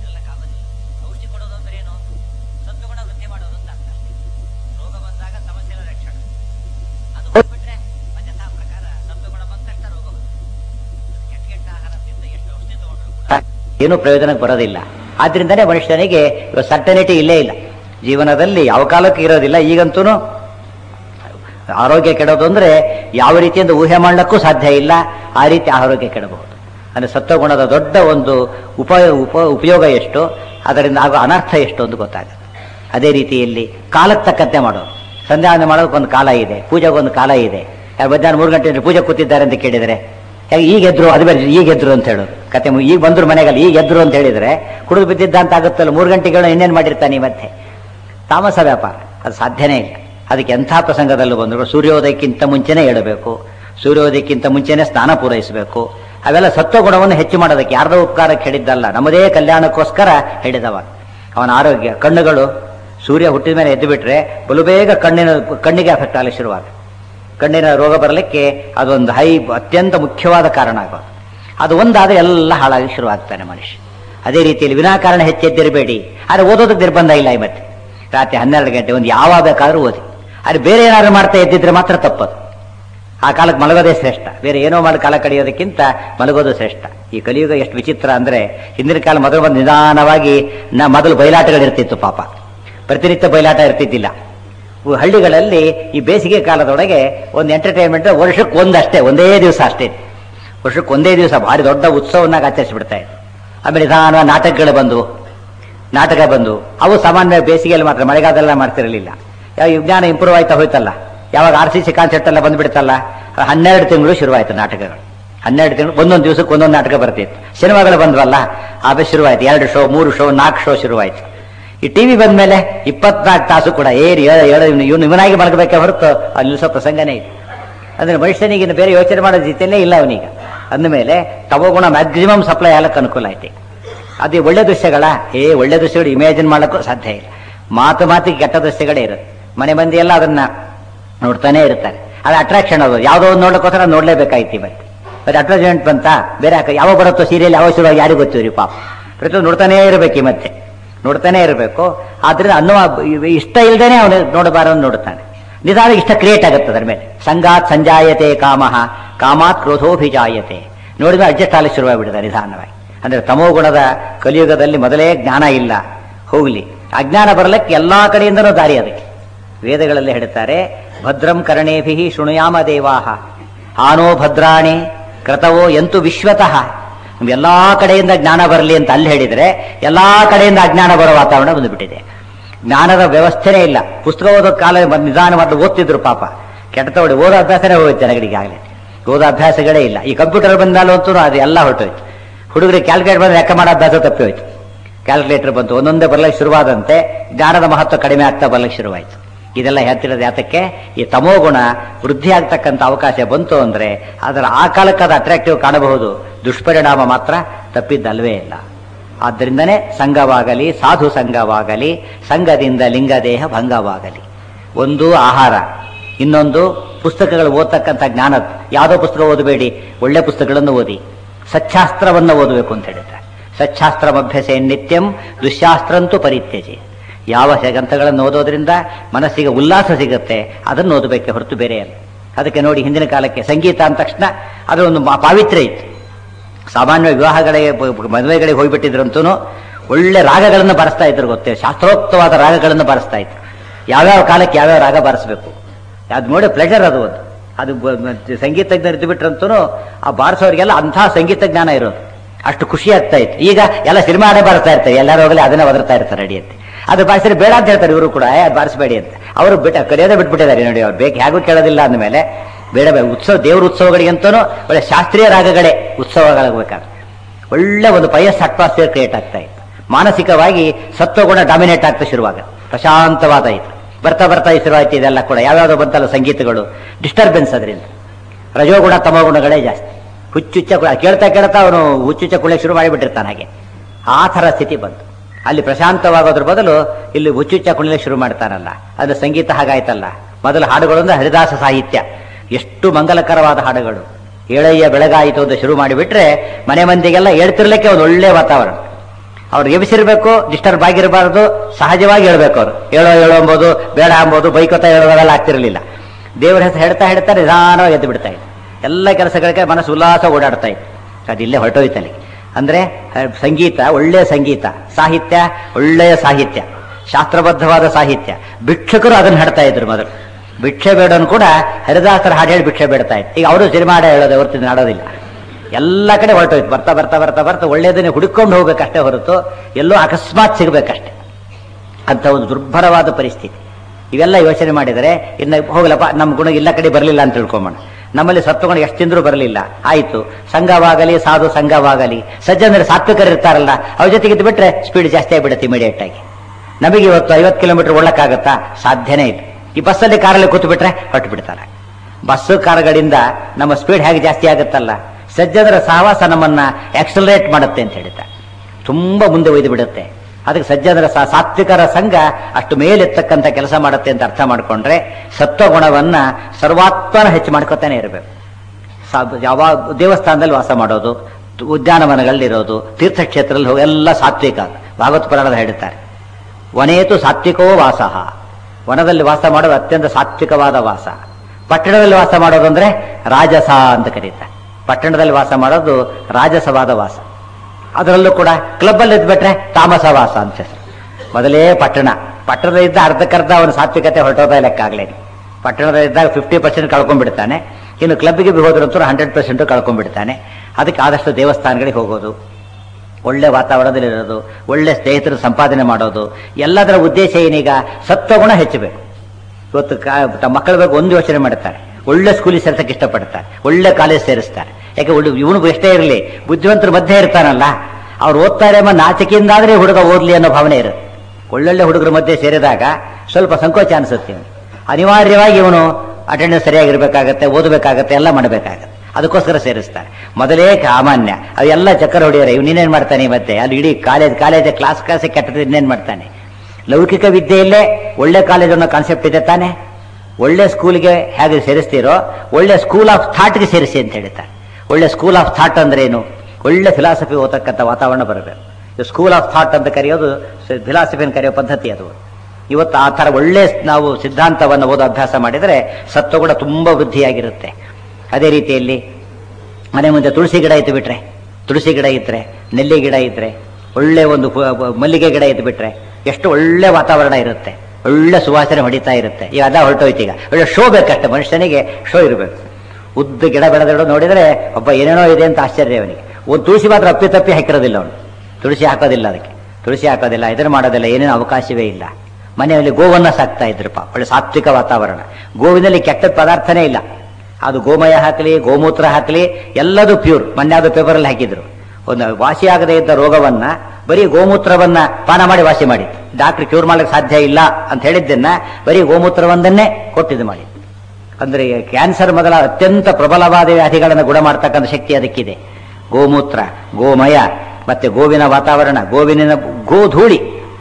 [SPEAKER 1] ಏನು ಪ್ರಯೋಜನಕ್ಕೆ ಬರೋದಿಲ್ಲ ಆದ್ರಿಂದನೇ ಮನುಷ್ಯನಿಗೆ ಸರ್ಟನಿಟಿ ಇಲ್ಲೇ ಇಲ್ಲ ಜೀವನದಲ್ಲಿ ಯಾವ ಕಾಲಕ್ಕೂ ಇರೋದಿಲ್ಲ ಈಗಂತೂ ಆರೋಗ್ಯ ಕೆಡೋದು ಅಂದ್ರೆ ಯಾವ ರೀತಿಯಿಂದ ಊಹೆ ಮಾಡಲಿಕ್ಕೂ ಸಾಧ್ಯ ಇಲ್ಲ ಆ ರೀತಿ ಆರೋಗ್ಯ ಕೆಡಬಹುದು ಅಂದ್ರೆ ಸತ್ವಗುಣದ ದೊಡ್ಡ ಒಂದು ಉಪ ಉಪ ಉಪಯೋಗ ಎಷ್ಟು ಅದರಿಂದ ಆಗೋ ಅನರ್ಥ ಎಷ್ಟು ಅಂತ ಗೊತ್ತಾಗುತ್ತೆ ಅದೇ ರೀತಿಯಲ್ಲಿ ಕಾಲಕ್ಕೆ ತಕ್ಕಂತೆ ಮಾಡೋದು ಸಂಧ್ಯಾವಂದನೆ ಮಾಡೋದಕ್ಕೆ ಒಂದು ಕಾಲ ಇದೆ ಪೂಜೆಗೆ ಒಂದು ಕಾಲ ಇದೆ ಯಾರು ಮಧ್ಯಾಹ್ನ ಮೂರು ಗಂಟೆ ಪೂಜೆ ಕೂತಿದ್ದಾರೆ ಅಂತ ಕೇಳಿದರೆ ಹೇಗೆ ಈಗ ಎದ್ರು ಅದು ಬೇರೆ ಈಗ ಎದ್ರು ಅಂತ ಹೇಳೋದು ಕತೆ ಮು- ಈಗ ಬಂದ್ರು ಮನೆಗಲ್ಲಿ ಈಗ ಎದ್ರು ಅಂತ ಹೇಳಿದ್ರೆ ಕುಡಿದು ಬಿದ್ದಿದ್ದ ಅಂತ ಆಗುತ್ತಲ್ಲ ಮೂರು ಗಂಟೆಗಳು ಇನ್ನೇನು ಮಾಡಿರ್ತಾನೆ ಈ ಮಧ್ಯೆ ತಾಮಸ ವ್ಯಾಪಾರ ಅದು ಸಾಧ್ಯನೇ ಇಲ್ಲ ಅದಕ್ಕೆ ಎಂಥ ಪ್ರಸಂಗದಲ್ಲೂ ಬಂದರು ಸೂರ್ಯೋದಯಕ್ಕಿಂತ ಮುಂಚೆನೇ ಹೇಳಬೇಕು ಸೂರ್ಯೋದಯಕ್ಕಿಂತ ಮುಂಚೆನೇ ಸ್ನಾನ ಪೂರೈಸಬೇಕು ಅವೆಲ್ಲ ಸತ್ವಗುಣವನ್ನು ಹೆಚ್ಚು ಮಾಡೋದಕ್ಕೆ ಯಾರ್ದೋ ಉಪಕಾರಕ್ಕೆ ಹೇಳಿದ್ದಲ್ಲ ನಮ್ಮದೇ ಕಲ್ಯಾಣಕ್ಕೋಸ್ಕರ ಹೇಳಿದವ ಅವನ ಆರೋಗ್ಯ ಕಣ್ಣುಗಳು ಸೂರ್ಯ ಹುಟ್ಟಿದ ಮೇಲೆ ಎದ್ದು ಬಿಟ್ರೆ ಬಲು ಬೇಗ ಕಣ್ಣಿನ ಕಣ್ಣಿಗೆ ಅಫೆಕ್ಟ್ ಆಗಲಿ ಶುರುವಾಗ ಕಣ್ಣಿನ ರೋಗ ಬರಲಿಕ್ಕೆ ಅದೊಂದು ಹೈ ಅತ್ಯಂತ ಮುಖ್ಯವಾದ ಕಾರಣ ಆಗೋದು ಅದು ಒಂದಾದ್ರೆ ಎಲ್ಲ ಹಾಳಾಗಿ ಶುರುವಾಗ್ತಾನೆ ಮನುಷ್ಯ ಅದೇ ರೀತಿಯಲ್ಲಿ ವಿನಾಕಾರಣ ಹೆಚ್ಚೆದ್ದಿರಬೇಡಿ ಆದರೆ ಓದೋದಕ್ಕೆ ನಿರ್ಬಂಧ ಇಲ್ಲ ಈ ಮತ್ತೆ ರಾತ್ರಿ ಹನ್ನೆರಡು ಗಂಟೆ ಒಂದು ಯಾವಾಗ ಬೇಕಾದ್ರೂ ಓದಿ ಆದರೆ ಬೇರೆ ಏನಾದ್ರು ಮಾಡ್ತಾ ಎದ್ದಿದ್ರೆ ಮಾತ್ರ ತಪ್ಪದು ಆ ಕಾಲಕ್ಕೆ ಮಲಗೋದೇ ಶ್ರೇಷ್ಠ ಬೇರೆ ಏನೋ ಮಾಡಿ ಕಾಲ ಕಳೆಯೋದಕ್ಕಿಂತ ಮಲಗೋದು ಶ್ರೇಷ್ಠ ಈ ಕಲಿಯುಗ ಎಷ್ಟು ವಿಚಿತ್ರ ಅಂದ್ರೆ ಹಿಂದಿನ ಕಾಲ ಮೊದಲು ಬಂದು ನಿಧಾನವಾಗಿ ನ ಮೊದಲು ಬಯಲಾಟಗಳಿರ್ತಿತ್ತು ಪಾಪ ಪ್ರತಿನಿತ್ಯ ಬಯಲಾಟ ಇರ್ತಿದ್ದಿಲ್ಲ ಉ- ಹಳ್ಳಿಗಳಲ್ಲಿ ಈ ಬೇಸಿಗೆ ಕಾಲದೊಳಗೆ ಒಂದು ಎಂಟರ್ಟೈನ್ಮೆಂಟ್ ವರ್ಷಕ್ಕೆ ಒಂದಷ್ಟೇ ಒಂದೇ ದಿವಸ ಅಷ್ಟೇ ವರ್ಷಕ್ಕೆ ಒಂದೇ ದಿವಸ ಭಾರಿ ದೊಡ್ಡ ಉತ್ಸವನಾಗ ಆಚರಿಸಿಬಿಡ್ತಾ ಇತ್ತು ಆಮೇಲೆ ನಿಧಾನ ನಾಟಕಗಳು ಬಂದವು ನಾಟಕ ಬಂದು ಅವು ಸಾಮಾನ್ಯ ಬೇಸಿಗೆಯಲ್ಲಿ ಮಾತ್ರ ಮಳೆಗಾಲದಲ್ಲ ಮಾಡ್ತಿರಲಿಲ್ಲ ಯಾವ ವಿಜ್ಞಾನ ಇಂಪ್ರೂವ್ ಆಯ್ತಾ ಹೋಯ್ತಲ್ಲ ಯಾವಾಗ ಆರ್ ಸಿ ಸಿ ಕಾನ್ಸೆಪ್ಟ್ ಎಲ್ಲ ಬಂದ್ಬಿಡ್ತಲ್ಲ ಹನ್ನೆರಡು ತಿಂಗಳು ಶುರುವಾಯ್ತು ನಾಟಕಗಳು ಹನ್ನೆರಡು ತಿಂಗಳು ಒಂದೊಂದು ದಿವಸಕ್ಕೆ ಒಂದೊಂದು ನಾಟಕ ಬರ್ತಿತ್ತು ಸಿನಿಮಾಗಳು ಬಂದ್ವಲ್ಲ ಆಮೇಲೆ ಶುರುವಾಯ್ತು ಎರಡು ಶೋ ಮೂರು ಶೋ ನಾಲ್ಕು ಶೋ ಶುರುವಾಯ್ತು ಈ ಟಿವಿ ಬಂದ್ಮೇಲೆ ಇಪ್ಪತ್ನಾಲ್ಕು ತಾಸು ಕೂಡ ಏರಿ ಇವನು ಇವನಾಗಿ ಮಲಗಬೇಕೆ ಹೊರತು ಅಲ್ಲಿ ನಿಲ್ಲಿಸೋ ಪ್ರಸಂಗನೇ ಇಲ್ಲ ಅಂದ್ರೆ ಮನುಷ್ಯನಿಗೆ ಇನ್ನು ಬೇರೆ ಯೋಚನೆ ಮಾಡೋ ಜೊತೆಯಲ್ಲೇ ಇಲ್ಲ ಅವನೀಗ ಅಂದಮೇಲೆ ತಮಗುಣ ಮ್ಯಾಕ್ಸಿಮಮ್ ಸಪ್ಲೈ ಆಗಕ್ಕೆ ಅನುಕೂಲ ಐತಿ ಅದೇ ಒಳ್ಳೆ ದೃಶ್ಯಗಳ ಏ ಒಳ್ಳೆ ದೃಶ್ಯಗಳು ಇಮ್ಯಾಜಿನ್ ಮಾಡೋಕ್ಕೂ ಸಾಧ್ಯ ಇಲ್ಲ ಮಾತು ಮಾತಿಗೆ ಕೆಟ್ಟ ದೃಶ್ಯಗಳೇ ಇರುತ್ತೆ ಮನೆ ಮಂದಿ ಎಲ್ಲ ಅದನ್ನ ನೋಡ್ತಾನೆ ಇರ್ತಾರೆ ಅದು ಅಟ್ರಾಕ್ಷನ್ ಅದು ಯಾವುದೋ ಒಂದು ನೋಡೋಕ್ಕೋಸ್ಕರ ನೋಡ್ಲೇಬೇಕಾಯ್ತು ಇವತ್ತು ಅದು ಅಟ್ರಾಕ್ಟೆಂಟ್ ಬಂತ ಬೇರೆ ಹಾಕ ಯಾವ ಬರುತ್ತೋ ಸೀರಿಯಲ್ ಯಾವ ಶುರು ಯಾರಿಗೂ ಗೊತ್ತು ರೀ ಪಾಪ ಪ್ರತಿಯೊಂದು ನೋಡ್ತಾನೇ ಇರಬೇಕು ಈ ಮತ್ತೆ ನೋಡ್ತಾನೆ ಇರಬೇಕು ಆದ್ರಿಂದ ಅನ್ನುವ ಇಷ್ಟ ಇಲ್ದೇನೆ ಅವನು ನೋಡಬಾರದು ನೋಡುತ್ತಾನೆ ನಿಧಾನ ಇಷ್ಟ ಕ್ರಿಯೇಟ್ ಆಗುತ್ತೆ ಅದರ ಮೇಲೆ ಸಂಗಾತ್ ಸಂಜಾಯತೆ ಕಾಮಃ ಕಾಮಾತ್ ಕ್ರೋಧೋಭಿಜಾಯತೆ ನೋಡಿದ್ರೆ ಅಡ್ಜಸ್ಟ್ ಆಗಲಿ ಶುರುವಾಗಿಬಿಡುತ್ತೆ ನಿಧಾನವಾಗಿ ಅಂದ್ರೆ ತಮೋಗುಣದ ಕಲಿಯುಗದಲ್ಲಿ ಮೊದಲೇ ಜ್ಞಾನ ಇಲ್ಲ ಹೋಗ್ಲಿ ಅಜ್ಞಾನ ಬರಲಿಕ್ಕೆ ಎಲ್ಲಾ ಕಡೆಯಿಂದನೂ ದಾರಿ ಅದಕ್ಕೆ ವೇದಗಳಲ್ಲಿ ಹೇಳ್ತಾರೆ ಭದ್ರಂ ಕರ್ಣೇಭಿ ಶೃಣುಯಾಮ ದೇವಾಹ ಆನೋ ಭದ್ರಾಣಿ ಕ್ರತವೋ ಎಂತು ವಿಶ್ವತಃ ಎಲ್ಲಾ ಕಡೆಯಿಂದ ಜ್ಞಾನ ಬರಲಿ ಅಂತ ಅಲ್ಲಿ ಹೇಳಿದ್ರೆ ಎಲ್ಲಾ ಕಡೆಯಿಂದ ಅಜ್ಞಾನ ಬರೋ ವಾತಾವರಣ ಬಂದುಬಿಟ್ಟಿದೆ ಜ್ಞಾನದ ವ್ಯವಸ್ಥೆನೇ ಇಲ್ಲ ಪುಸ್ತಕ ಓದೋ ಕಾಲ ಬಂದ್ ನಿಧಾನ ಮಾಡಿ ಓದ್ತಿದ್ರು ಪಾಪ ಕೆಟ್ಟ ಹೊಡಿ ಓದೋ ಅಭ್ಯಾಸನೇ ಹೋಗುತ್ತೆ ಜನಗಳಿಗೆ ಆಗಲೇ ಓದೋ ಅಭ್ಯಾಸಗಳೇ ಇಲ್ಲ ಈ ಕಂಪ್ಯೂಟರ್ ಬಂದಾಲು ಅಂತೂ ಅದು ಎಲ್ಲ ಹೊರಟೋಯ್ತು ಹುಡುಗರಿಗೆ ಕ್ಯಾಲ್ಕುಲೇಟ್ ಬಂದ್ರೆ ಲೆಕ್ಕ ಮಾಡೋ ಅಭ್ಯಾಸ ತಪ್ಪಿ ಹೋಯ್ತು ಕ್ಯಾಲ್ಕುಲೇಟರ್ ಬಂತು ಒಂದೊಂದೇ ಬರ್ಲಿಕ್ಕೆ ಶುರುವಾದಂತೆ ಜ್ಞಾನದ ಮಹತ್ವ ಕಡಿಮೆ ಆಗ್ತಾ ಬರ್ಲಿಕ್ಕೆ ಶುರುವಾಯಿತು ಇದೆಲ್ಲ ಹೇಳ್ತಿರೋದು ಯಾತಕ್ಕೆ ಈ ತಮೋಗುಣ ವೃದ್ಧಿ ಆಗ್ತಕ್ಕಂಥ ಅವಕಾಶ ಬಂತು ಅಂದ್ರೆ ಅದರ ಆ ಕಾಲಕ್ಕೆ ಅದು ಅಟ್ರಾಕ್ಟಿವ್ ಕಾಣಬಹುದು ದುಷ್ಪರಿಣಾಮ ಮಾತ್ರ ತಪ್ಪಿದ್ದಲ್ವೇ ಇಲ್ಲ ಆದ್ದರಿಂದನೇ ಸಂಘವಾಗಲಿ ಸಾಧು ಸಂಘವಾಗಲಿ ಸಂಘದಿಂದ ಲಿಂಗದೇಹ ಭಂಗವಾಗಲಿ ಒಂದು ಆಹಾರ ಇನ್ನೊಂದು ಪುಸ್ತಕಗಳು ಓದ್ತಕ್ಕಂಥ ಜ್ಞಾನ ಯಾವುದೋ ಪುಸ್ತಕ ಓದಬೇಡಿ ಒಳ್ಳೆ ಪುಸ್ತಕಗಳನ್ನು ಓದಿ ಸಚ್ಛಾಸ್ತ್ರವನ್ನು ಓದಬೇಕು ಅಂತ ಹೇಳಿದ್ದಾರೆ ಸಚ್ಛಾಸ್ತ್ರಮಭ್ಯಸೆ ನಿತ್ಯಂ ದುಶ್ಶಾಸ್ತ್ರಂತೂ ಪರಿತ್ಯಜೆ ಯಾವ ಶ- ಗ್ರಂಥಗಳನ್ನು ಓದೋದ್ರಿಂದ ಮನಸ್ಸಿಗೆ ಉಲ್ಲಾಸ ಸಿಗುತ್ತೆ ಅದನ್ನು ಓದಬೇಕೆ ಹೊರತು ಬೇರೆ ಅಲ್ಲ ಅದಕ್ಕೆ ನೋಡಿ ಹಿಂದಿನ ಕಾಲಕ್ಕೆ ಸಂಗೀತ ಅಂದ ತಕ್ಷಣ ಅದರ ಒಂದು ಮಾ- ಪಾವಿತ್ರ್ಯ ಇತ್ತು ಸಾಮಾನ್ಯ ವಿವಾಹಗಳಿಗೆ ಬ- ಬ- ಮದುವೆಗಳಿಗೆ ಹೋಗ್ಬಿಟ್ಟಿದ್ರಂತೂ ಒಳ್ಳೆ ರಾಗಗಳನ್ನು ಬರೆಸ್ತಾ ಇದ್ರು ಗೊತ್ತೇ ಶಾಸ್ತ್ರೋಕ್ತವಾದ ರಾಗಗಳನ್ನು ಬರೆಸ್ತಾ ಇದ್ರು ಯಾವ್ಯಾವ ಕಾಲಕ್ಕೆ ಯಾವ್ಯಾವ ರಾಗ ಬಾರಿಸ್ಬೇಕು ಅದು ನೋಡಿ ಪ್ಲೆಜರ್ ಅದು ಒಂದು ಅದು ಬ- ಮ- ಸಂಗೀತಜ್ಞರು ಇದ್ದು ಬಿಟ್ರಂತೂ ಆ ಬಾರಿಸೋರಿಗೆಲ್ಲ ಅಂಥ ಸಂಗೀತ ಜ್ಞಾನ ಇರೋದು ಅಷ್ಟು ಖುಷಿ ಆಗ್ತಾ ಇತ್ತು ಈಗ ಎಲ್ಲ ಸಿನಿಮಾ ಹಾಡೇ ಬಾರಿಸ್ತಾ ಇರ್ತಾರೆ ಎಲ್ಲರೂ ಹೋಗಲಿ ಅದನ್ನೇ ಒದರ್ತಾ ಇರ್ತಾರೆ ಅಡಿ ಅಂತ ಅದು ಬಾರಿಸಿದ್ರೆ ಬೇಡ ಅಂತ ಹೇಳ್ತಾರೆ ಇವರು ಕೂಡ ಏ, ಅದು ಬಾರಿಸಬೇಡಿ ಅಂತ ಅವರು ಬಿಟ್ಟ ಕಲಿಯೋದೇ ಬಿಟ್ಬಿಟ್ಟಿದ್ದಾರೆ ನೋಡಿ ಅವ್ರು ಬೇಕು ಹೇಗೂ ಕೇಳೋದಿಲ್ಲ ಅಂದಮೇಲೆ ಬೇಡ ಬೇಡ ಉತ್ಸವ ದೇವ್ರ ಉತ್ಸವಗಳಿಗಂತೂ ಒಳ್ಳೆ ಶಾಸ್ತ್ರೀಯ ರಾಗಗಳೇ ಉತ್ಸವಗಳಾಗಬೇಕಾದ್ರೆ ಒಳ್ಳೆ ಒಂದು ಪಯಸ್ ಅಟ್ಮಾಸ್ಫಿಯರ್ ಕ್ರಿಯೇಟ್ ಆಗ್ತಾ ಇತ್ತು ಮಾನಸಿಕವಾಗಿ ಸತ್ವಗುಣ ಡಾಮಿನೇಟ್ ಆಗ್ತಾ ಶುರುವಾಗ ಪ್ರಶಾಂತವಾದ ಇತ್ತು ಬರ್ತಾ ಬರ್ತಾ ಈ ಶುರುವಾಯ್ತು ಇದೆಲ್ಲ ಕೂಡ ಯಾವ್ಯಾವುದೋ ಬಂತಲ್ಲ ಸಂಗೀತಗಳು ಡಿಸ್ಟರ್ಬೆನ್ಸ್ ಅದರಿಂದ ರಜೋಗುಣ ತಮೋಗುಣಗಳೇ ಜಾಸ್ತಿ ಹುಚ್ಚುಚ್ಚ ಕುಳ ಕೇಳ್ತಾ ಕೇಳ್ತಾ ಅವನು ಹುಚ್ಚುಚ್ಚ ಕುಳೆ ಶುರು ಮಾಡಿಬಿಟ್ಟಿರ್ತಾನೆ ಹಾಗೆ ಆ ಥರ ಸ್ಥಿತಿ ಬಂತು ಅಲ್ಲಿ ಪ್ರಶಾಂತವಾಗೋದ್ರ ಬದಲು ಇಲ್ಲಿ ಹುಚ್ಚುಚ್ಚ ಕುಣಿಲಿಕ್ಕೆ ಶುರು ಮಾಡ್ತಾನಲ್ಲ ಅದು ಸಂಗೀತ ಹಾಗಾಯ್ತಲ್ಲ ಮೊದಲು ಹಾಡುಗಳು ಹರಿದಾಸ ಸಾಹಿತ್ಯ ಎಷ್ಟು ಮಂಗಲಕರವಾದ ಹಾಡುಗಳು ಏಳಯ್ಯ ಬೆಳಗಾಯಿತು ಅಂತ ಶುರು ಮಾಡಿಬಿಟ್ರೆ ಮನೆ ಮಂದಿಗೆಲ್ಲ ಹೇಳ್ತಿರ್ಲಿಕ್ಕೆ ಒಂದು ಒಳ್ಳೆ ವಾತಾವರಣ ಅವ್ರು ಎಬ್ಸಿರ್ಬೇಕು ಡಿಸ್ಟರ್ಬ್ ಆಗಿರಬಾರ್ದು ಸಹಜವಾಗಿ ಹೇಳ್ಬೇಕು ಅವರು ಹೇಳೋ ಹೇಳೋ ಅಂಬೋದು ಬೇಡ ಅಂಬೋದು ಬೈಕೋತಾ ಹೇಳೋದೆಲ್ಲ ಆಗ್ತಿರಲಿಲ್ಲ ದೇವರ ಹೆಸರು ಹೇಳ್ತಾ ಹೇಳ್ತಾ ನಿಧಾನವಾಗಿ ಎದ್ದು ಬಿಡ್ತಾ ಇತ್ತು ಎಲ್ಲ ಕೆಲಸಗಳಿಗೆ ಮನಸ್ಸು ಉಲ್ಲಾಸ ಓಡಾಡ್ತಾ ಇತ್ತು ಅದು ಇಲ್ಲೇ ಹೊರಟೋಯ್ತಲ್ಲಿ ಅಂದ್ರೆ ಅಹ್, ಸಂಗೀತ ಒಳ್ಳೆಯ ಸಂಗೀತ ಸಾಹಿತ್ಯ ಒಳ್ಳೆಯ ಸಾಹಿತ್ಯ ಶಾಸ್ತ್ರಬದ್ಧವಾದ ಸಾಹಿತ್ಯ ಭಿಕ್ಷುಕರು ಅದನ್ನ ಹಾಡ್ತಾ ಇದ್ರು ಮೊದಲು ಭಿಕ್ಷೆ ಬೇಡೋನು ಕೂಡ ಹರಿದಾಸರ ಹಾಡು ಹೇಳಿ ಭಿಕ್ಷೆ ಬೇಡ್ತಾ ಇತ್ತು ಈಗ ಅವರು ಸಿನಿಮಾ ಹಾಡು ಹೇಳೋದು ಹೊರತು ಆಡೋದಿಲ್ಲ ಎಲ್ಲ ಕಡೆ ಹೊರಟೋಯ್ತು ಬರ್ತಾ ಬರ್ತಾ ಬರ್ತಾ ಬರ್ತಾ ಒಳ್ಳೆಯದನ್ನೇ ಹುಡುಕೊಂಡು ಹೋಗ್ಬೇಕಷ್ಟೇ ಹೊರತು ಎಲ್ಲೋ ಅಕಸ್ಮಾತ್ ಸಿಗಬೇಕಷ್ಟೇ ಅಂತ ಒಂದು ದುರ್ಭರವಾದ ಪರಿಸ್ಥಿತಿ ಇವೆಲ್ಲ ಯೋಚನೆ ಮಾಡಿದರೆ ಇನ್ನು ಹೋಗಲಪ್ಪ ನಮ್ಮ ಗುಣ ಎಲ್ಲ ಕಡೆ ಬರಲಿಲ್ಲ ಅಂತ ತಿಳ್ಕೊಂಬೋಣ ನಮ್ಮಲ್ಲಿ ಸತ್ವಗುಣ ಎಷ್ಟು ತಿಂದ್ರು ಬರಲಿಲ್ಲ ಆಯ್ತು ಸಂಘವಾಗಲಿ ಸಾಧು ಸಂಘವಾಗಲಿ ಸಜ್ಜನರು ಸಾತ್ವಿಕರು ಇರ್ತಾರಲ್ಲ ಅವ್ರ ಜೊತೆಗೆ ಇದ್ದು ಬಿಟ್ರೆ ಸ್ಪೀಡ್ ಜಾಸ್ತಿ ಆಗಿಬಿಡುತ್ತೆ ಇಮಿಡಿಯೇಟ್ ಆಗಿ ನಮಗೆ ಇವತ್ತು ಐವತ್ತು ಕಿಲೋಮೀಟರ್ ಓಡಕ್ಕಾಗತ್ತಾ ಸಾಧ್ಯನೇ ಇಲ್ಲ ಈ ಬಸ್ಸಲ್ಲಿ ಕಾರಲ್ಲಿ ಕೂತು ಬಿಟ್ರೆ ಹೊಟ್ಟು ಬಿಡ್ತಾರೆ ಬಸ್ಸು ಕಾರುಗಳಿಂದ ನಮ್ಮ ಸ್ಪೀಡ್ ಹೇಗೆ ಜಾಸ್ತಿ ಆಗುತ್ತಲ್ಲ ಸಜ್ಜನರ ಸಹವಾಸ ನಮ್ಮನ್ನ ಆಕ್ಸಲರೇಟ್ ಮಾಡುತ್ತೆ ಅಂತ ಹೇಳ್ತಾರೆ ತುಂಬಾ ಮುಂದೆ ಒಯ್ದು ಬಿಡುತ್ತೆ ಅದಕ್ಕೆ ಸಜ್ಜನರ ಸಾ- ಸಾತ್ವಿಕರ ಸಂಘ ಅಷ್ಟು ಮೇಲೆತ್ತಕ್ಕಂಥ ಕೆಲಸ ಮಾಡುತ್ತೆ ಅಂತ ಅರ್ಥ ಮಾಡ್ಕೊಂಡ್ರೆ ಸತ್ವಗುಣವನ್ನ ಸರ್ವಾತ್ಮನ ಹೆಚ್ಚು ಮಾಡ್ಕೊತಾನೆ ಇರಬೇಕು ಯಾವ ದೇವಸ್ಥಾನದಲ್ಲಿ ವಾಸ ಮಾಡೋದು ಉದ್ಯಾನವನಗಳಲ್ಲಿರೋದು ತೀರ್ಥಕ್ಷೇತ್ರದಲ್ಲಿ ಹೋಗಿ ಎಲ್ಲ ಸಾತ್ವಿಕ ಭಾಗವತ್ ಪುರಾಣದ ಹೇಳ್ತಾರೆ ವನೇತು ಸಾತ್ವಿಕೋ ವಾಸ ವನದಲ್ಲಿ ವಾಸ ಮಾಡೋದು ಅತ್ಯಂತ ಸಾತ್ವಿಕವಾದ ವಾಸ ಪಟ್ಟಣದಲ್ಲಿ ವಾಸ ಮಾಡೋದು ಅಂದ್ರೆ ರಾಜಸ ಅಂತ ಕರೀತಾರೆ ಪಟ್ಟಣದಲ್ಲಿ ವಾಸ ಮಾಡೋದು ರಾಜಸವಾದ ವಾಸ ಅದರಲ್ಲೂ ಕೂಡ ಕ್ಲಬ್ಬಲ್ಲಿ ಇದ್ಬಿಟ್ರೆ ತಾಮಸ ವಾಸ ಅಂತ ಹೆಸರು ಮೊದಲೇ ಪಟ್ಟಣ ಪಟ್ಟಣದಲ್ಲಿದ್ದ ಅರ್ಧಕ್ಕರ್ಧ ಅವನ ಸಾತ್ವಿಕತೆ ಹೊರಟೋದ ಲೆಕ್ಕಾಗ್ಲೇನೆ ಪಟ್ಟಣದಲ್ಲಿದ್ದಾಗ ಫಿಫ್ಟಿ ಪರ್ಸೆಂಟ್ ಕಳ್ಕೊಂಡ್ಬಿಡ್ತಾನೆ ಇನ್ನು ಕ್ಲಬ್ಗೆ ಹೋದ್ರಂತೂ ಹಂಡ್ರೆಡ್ ಪರ್ಸೆಂಟ್ ಕಳ್ಕೊಂಡ್ಬಿಡ್ತಾನೆ ಅದಕ್ಕೆ ಆದಷ್ಟು ದೇವಸ್ಥಾನಗಳಿಗೆ ಹೋಗೋದು ಒಳ್ಳೆ ವಾತಾವರಣದಲ್ಲಿರೋದು ಒಳ್ಳೆ ಸ್ನೇಹಿತರು ಸಂಪಾದನೆ ಮಾಡೋದು ಎಲ್ಲದರ ಉದ್ದೇಶ ಏನೀಗ ಸತ್ವಗುಣ ಹೆಚ್ಚಬೇಕು ಇವತ್ತು ಕಾ- ತಮ್ಮ ಮಕ್ಕಳ ಬಗ್ಗೆ ಒಂದು ಯೋಚನೆ ಮಾಡ್ತಾರೆ ಒಳ್ಳೆ ಸ್ಕೂಲಿಗೆ ಸೇರ್ಸಕ್ಕೆ ಇಷ್ಟಪಡ್ತಾರೆ ಒಳ್ಳೆ ಕಾಲೇಜ್ ಸೇರಿಸ್ತಾರೆ ಯಾಕೆ ಒಳ್ಳೆ ಇವನು ಎಷ್ಟೇ ಇರಲಿ ಬುದ್ಧಿವಂತರ ಮಧ್ಯೆ ಇರ್ತಾನಲ್ಲ ಅವ್ರು ಓದ್ತಾರೆ ಎಂಬ ನಾಚಿಕೆಯಿಂದಾದ್ರೆ ಹುಡುಗ ಓದ್ಲಿ ಅನ್ನೋ ಭಾವನೆ ಇರುತ್ತೆ ಒಳ್ಳೊಳ್ಳೆ ಹುಡುಗರ ಮಧ್ಯೆ ಸೇರಿದಾಗ ಸ್ವಲ್ಪ ಸಂಕೋಚ ಅನಿಸುತ್ತೆ ಇವನು ಅನಿವಾರ್ಯವಾಗಿ ಇವನು ಅಟೆಂಡೆನ್ಸ್ ಸರಿಯಾಗಿರ್ಬೇಕಾಗತ್ತೆ ಓದಬೇಕಾಗತ್ತೆ ಎಲ್ಲ ಮಾಡಬೇಕಾಗತ್ತೆ ಅದಕ್ಕೋಸ್ಕರ ಸೇರಿಸ್ತಾರೆ ಮೊದಲೇ ಸಾಮಾನ್ಯ ಅವೆಲ್ಲ ಚಕ್ಕರ್ ಹೊಡೆಯೋರೆ ಇವ್ನು ಇನ್ನೇನ್ ಮಾಡ್ತಾನೆ ಮತ್ತೆ ಅಲ್ಲಿ ಇಡೀ ಕಾಲೇಜ್ ಕಾಲೇಜ್ ಕ್ಲಾಸ್ ಕ್ಲಾಸ್ ಕೆಟ್ಟದ್ದು ಇನ್ನೇನ್ ಮಾಡ್ತಾನೆ ಲೌಕಿಕ ವಿದ್ಯೆಯಲ್ಲೇ ಒಳ್ಳೆ ಕಾಲೇಜ್ ಅನ್ನೋ ಕಾನ್ಸೆಪ್ಟ್ ಇದೆ ತಾನೆ ಒಳ್ಳೆ ಸ್ಕೂಲ್ಗೆ ಹೇಗೆ ಸೇರಿಸ್ತೀರೋ ಒಳ್ಳೆ ಸ್ಕೂಲ್ ಆಫ್ ಥಾಟ್ಗೆ ಸೇರಿಸಿ ಅಂತ ಹೇಳ್ತಾರೆ ಒಳ್ಳೆ ಸ್ಕೂಲ್ ಆಫ್ ಥಾಟ್ ಅಂದ್ರೆ ಏನು ಒಳ್ಳೆ ಫಿಲಾಸಫಿ ಓದಕ್ಕಂಥ ವಾತಾವರಣ ಬರಬೇಕು ಸ್ಕೂಲ್ ಆಫ್ ಥಾಟ್ ಅಂತ ಕರೆಯೋದು ಫಿಲಾಸಫಿಯನ್ನು ಕರೆಯೋ ಪದ್ಧತಿ ಅದು ಇವತ್ತು ಆ ಥರ ಒಳ್ಳೆ ನಾವು ಸಿದ್ಧಾಂತವನ್ನು ಓದೋ ಅಭ್ಯಾಸ ಮಾಡಿದರೆ ಸತ್ವಗುಣ ತುಂಬಾ ವೃದ್ಧಿಯಾಗಿರುತ್ತೆ ಅದೇ ರೀತಿಯಲ್ಲಿ ಮನೆ ಮುಂದೆ ತುಳಸಿ ಗಿಡ ಇದ್ದು ಬಿಟ್ರೆ ತುಳಸಿ ಗಿಡ ಇದ್ರೆ ನೆಲ್ಲಿ ಗಿಡ ಇದ್ರೆ ಒಳ್ಳೆ ಒಂದು ಪು- ಪು- ಮಲ್ಲಿಗೆ ಗಿಡ ಇದ್ದು ಬಿಟ್ರೆ ಎಷ್ಟು ಒಳ್ಳೆ ವಾತಾವರಣ ಇರುತ್ತೆ ಒಳ್ಳೆ ಸುವಾಸನೆ ಹೊಡಿತಾ ಇರುತ್ತೆ ಈಗ ಅದ ಹೊರಟೋಯ್ತು ಈಗ ಒಳ್ಳೆ ಶೋ ಬೇಕಷ್ಟೆ ಮನುಷ್ಯನಿಗೆ ಶೋ ಇರಬೇಕು ಉದ್ದ ಗಿಡ ಬೆಳೆದಿಡೋ ನೋಡಿದ್ರೆ ಒಬ್ಬ ಏನೇನೋ ಇದೆ ಅಂತ ಆಶ್ಚರ್ಯ ಅವನಿಗೆ ಒಂದು ತುಳಸಿ ಮಾತ್ರ ಅಪ್ಪಿ ತಪ್ಪಿ ಹಾಕಿರೋದಿಲ್ಲ ಅವನು ತುಳಸಿ ಹಾಕೋದಿಲ್ಲ ಅದಕ್ಕೆ ತುಳಸಿ ಹಾಕೋದಿಲ್ಲ ಇದನ್ನು ಮಾಡೋದಿಲ್ಲ ಏನೇನು ಅವಕಾಶವೇ ಇಲ್ಲ ಮನೆಯಲ್ಲಿ ಗೋವನ್ನ ಸಾಕ್ತಾ ಇದ್ರಪ್ಪ ಒಳ್ಳೆ ಸಾತ್ವಿಕ ವಾತಾವರಣ ಗೋವಿನಲ್ಲಿ ಕೆಟ್ಟ ಪದಾರ್ಥನೇ ಇಲ್ಲ ಅದು ಗೋಮಯ ಹಾಕಲಿ ಗೋಮೂತ್ರ ಹಾಕಲಿ ಎಲ್ಲದೂ ಪ್ಯೂರ್ ಮೊನ್ನೆ ಅದು ಪೇಪರಲ್ಲಿ ಹಾಕಿದ್ರು ಒಂದು ವಾಸಿಯಾಗದೇ ಇದ್ದ ರೋಗವನ್ನ ಬರೀ ಗೋಮೂತ್ರವನ್ನ ಪಾನ ಮಾಡಿ ವಾಸಿ ಮಾಡಿ ಡಾಕ್ಟರ್ ಕ್ಯೂರ್ ಮಾಡಲಿಕ್ಕೆ ಸಾಧ್ಯ ಇಲ್ಲ ಅಂತ ಹೇಳಿದ್ದನ್ನ ಬರೀ ಗೋಮೂತ್ರವೊಂದನ್ನೇ ಕೊಟ್ಟಿದ್ದು ಮಾಡಿ ಅಂದ್ರೆ ಕ್ಯಾನ್ಸರ್ ಮೊದಲ ಅತ್ಯಂತ ಪ್ರಬಲವಾದ ವ್ಯಾಧಿಗಳನ್ನು ಗುಣ ಮಾಡ್ತಕ್ಕಂಥ ಶಕ್ತಿ ಅದಕ್ಕಿದೆ ಗೋಮೂತ್ರ ಗೋಮಯ ಮತ್ತೆ ಗೋವಿನ ವಾತಾವರಣ ಗೋವಿನ ಗೋಧೂಳಿ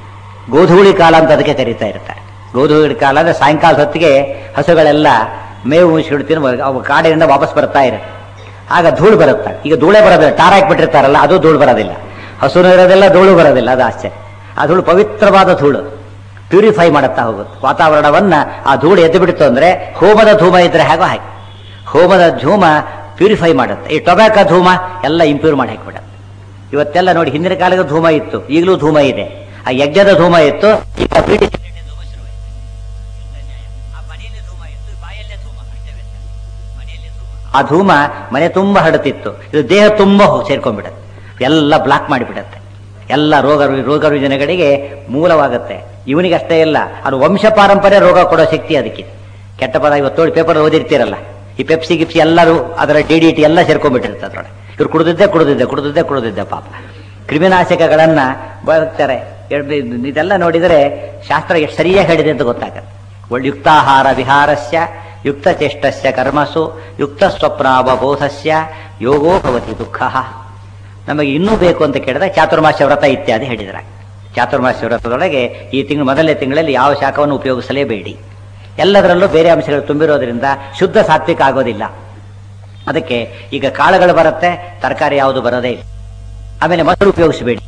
[SPEAKER 1] ಗೋಧೂಳಿ ಕಾಲ ಅಂತ ಅದಕ್ಕೆ ಕರೀತಾ ಇರ್ತಾರೆ ಗೋಧೂಳಿ ಕಾಲ ಅಂದ್ರೆ ಸಾಯಂಕಾಲ ಹೊತ್ತಿಗೆ ಹಸುಗಳೆಲ್ಲ ಮೇವು ಮುಗಿಸ್ಬಿಡ್ತೀನಿ ಅವು ಕಾಡಿನಿಂದ ವಾಪಸ್ ಬರ್ತಾ ಇರುತ್ತೆ ಆಗ ಧೂಳು ಬರುತ್ತೆ ಈಗ ಧೂಳೇ ಬರೋದಿಲ್ಲ ಟಾರ್ ಹಾಕ್ಬಿಟ್ಟಿರ್ತಾರಲ್ಲ ಅದು ಧೂಳು ಬರೋದಿಲ್ಲ ಹಸುನು ಇರೋದಿಲ್ಲ ಧೂಳು ಬರೋದಿಲ್ಲ ಅದು ಆಶ್ಚರ್ಯ ಆ ಧೂಳು ಪವಿತ್ರವಾದ ಧೂಳು ಪ್ಯೂರಿಫೈ ಮಾಡುತ್ತಾ ಹೋಗುತ್ತೆ ವಾತಾವರಣವನ್ನ ಆ ಧೂಳು ಎದ್ದು ಬಿಡ್ತು ಅಂದ್ರೆ ಹೋಮದ ಧೂಮ ಇದ್ರೆ ಹೇಗೋ ಹಾಗೆ ಹೋಮದ ಧೂಮ ಪ್ಯೂರಿಫೈ ಮಾಡುತ್ತೆ ಈ ಟೊಬ್ಯಾಕೋ ಧೂಮ ಎಲ್ಲ ಇಂಪ್ಯೂರ್ ಮಾಡಿ ಹಾಕಿಬಿಡುತ್ತೆ ಇವತ್ತೆಲ್ಲ ನೋಡಿ ಹಿಂದಿನ ಕಾಲದ ಧೂಮ ಇತ್ತು ಈಗಲೂ ಧೂಮ ಇದೆ ಆ ಯಜ್ಞದ ಧೂಮ ಇತ್ತು ಈಗ ಬೀಡಿ ಸಿಗರೇಟಿನ ಧೂಮ ಶುರುವಾಯಿತು. ಆ ಮನೆಯಲ್ಲಿ ಧೂಮ ಇತ್ತು, ಬಾಯಲ್ಲೇ ಧೂಮ, ಅಷ್ಟೇ ವ್ಯತ್ಯಾಸ. ಮನೆಯಲ್ಲಿ ಧೂಮ. ಆ ಧೂಮ ಮನೆ ತುಂಬಾ ಹರಡುತ್ತಿತ್ತು ಇದು ದೇಹ ತುಂಬಾ ಹೋಗಿ ಸೇರ್ಕೊಂಡ್ಬಿಡುತ್ತೆ ಎಲ್ಲ ಬ್ಲಾಕ್ ಮಾಡಿಬಿಡುತ್ತೆ ಎಲ್ಲ ರೋಗ ರೋಗ ರುಜಿನಗಳಿಗೆ ಮೂಲವಾಗುತ್ತೆ ಇವನಿಗೆ ಅಷ್ಟೇ ಇಲ್ಲ ಅದು ವಂಶ ಪಾರಂಪರ್ಯ ರೋಗ ಕೊಡೋ ಶಕ್ತಿ ಅದಕ್ಕಿದೆ ಕೆಟ್ಟ ಪದ ಇವತ್ತು ನೋಡಿ ಪೇಪರ್ ಓದಿರ್ತೀರಲ್ಲ ಈ ಪೆಪ್ಸಿ ಗಿಪ್ಸಿ ಎಲ್ಲರೂ ಅದರ ಡಿ ಡಿ ಟಿ ಎಲ್ಲ ಸೇರ್ಕೊಂಡ್ಬಿಟ್ಟಿರುತ್ತೆ ಅದ್ರೊಳಗೆ ಇವ್ರು ಕುಡಿದಿದ್ದೆ ಕುಡಿದಿದ್ದೆ ಕುಡಿದಿದ್ದೆ ಕುಡಿದಿದ್ದೆ ಪಾಪ ಕ್ರಿಮಿನಾಶಕಗಳನ್ನ ಬಳಸ್ತಾರೆ ಎರ್ಡ್- ಇದೆಲ್ಲ ನೋಡಿದರೆ ಶಾಸ್ತ್ರ ಎಷ್ಟು ಸರಿಯಾಗಿ ಹೇಳಿದೆ ಅಂತ ಗೊತ್ತಾಗತ್ತೆ ಒಳ್ಳೆ ಯುಕ್ತಾಹಾರ ವಿಹಾರಸ್ಯ ಯುಕ್ತ ಚೇಷ್ಟಸ್ಯ ಕರ್ಮಸು ಯುಕ್ತ ಸ್ವಪ್ನಾವಬೋಧಸ್ಯ ಯೋಗೋ ಭವತಿ ದುಃಖ ನಮಗೆ ಇನ್ನೂ ಬೇಕು ಅಂತ ಕೇಳಿದ್ರೆ ಚಾತುರ್ಮಾಸ್ಯ ವ್ರತ ಇತ್ಯಾದಿ ಹೇಳಿದ್ರ ಚಾತುರ್ಮಾಸ್ಯ ವ್ರತದೊಳಗೆ ಈ ತಿಂಗಳು ಮೊದಲನೇ ತಿಂಗಳಲ್ಲಿ ಯಾವ ಶಾಖವನ್ನು ಉಪಯೋಗಿಸಲೇಬೇಡಿ ಎಲ್ಲದರಲ್ಲೂ ಬೇರೆ ಅಂಶಗಳು ತುಂಬಿರೋದ್ರಿಂದ ಶುದ್ಧ ಸಾತ್ವಿಕ ಆಗೋದಿಲ್ಲ ಅದಕ್ಕೆ ಈಗ ಕಾಳುಗಳು ಬರುತ್ತೆ ತರಕಾರಿ ಯಾವುದು ಬರೋದೇ ಇಲ್ಲ ಆಮೇಲೆ ಮೊಸರು ಉಪಯೋಗಿಸಬೇಡಿ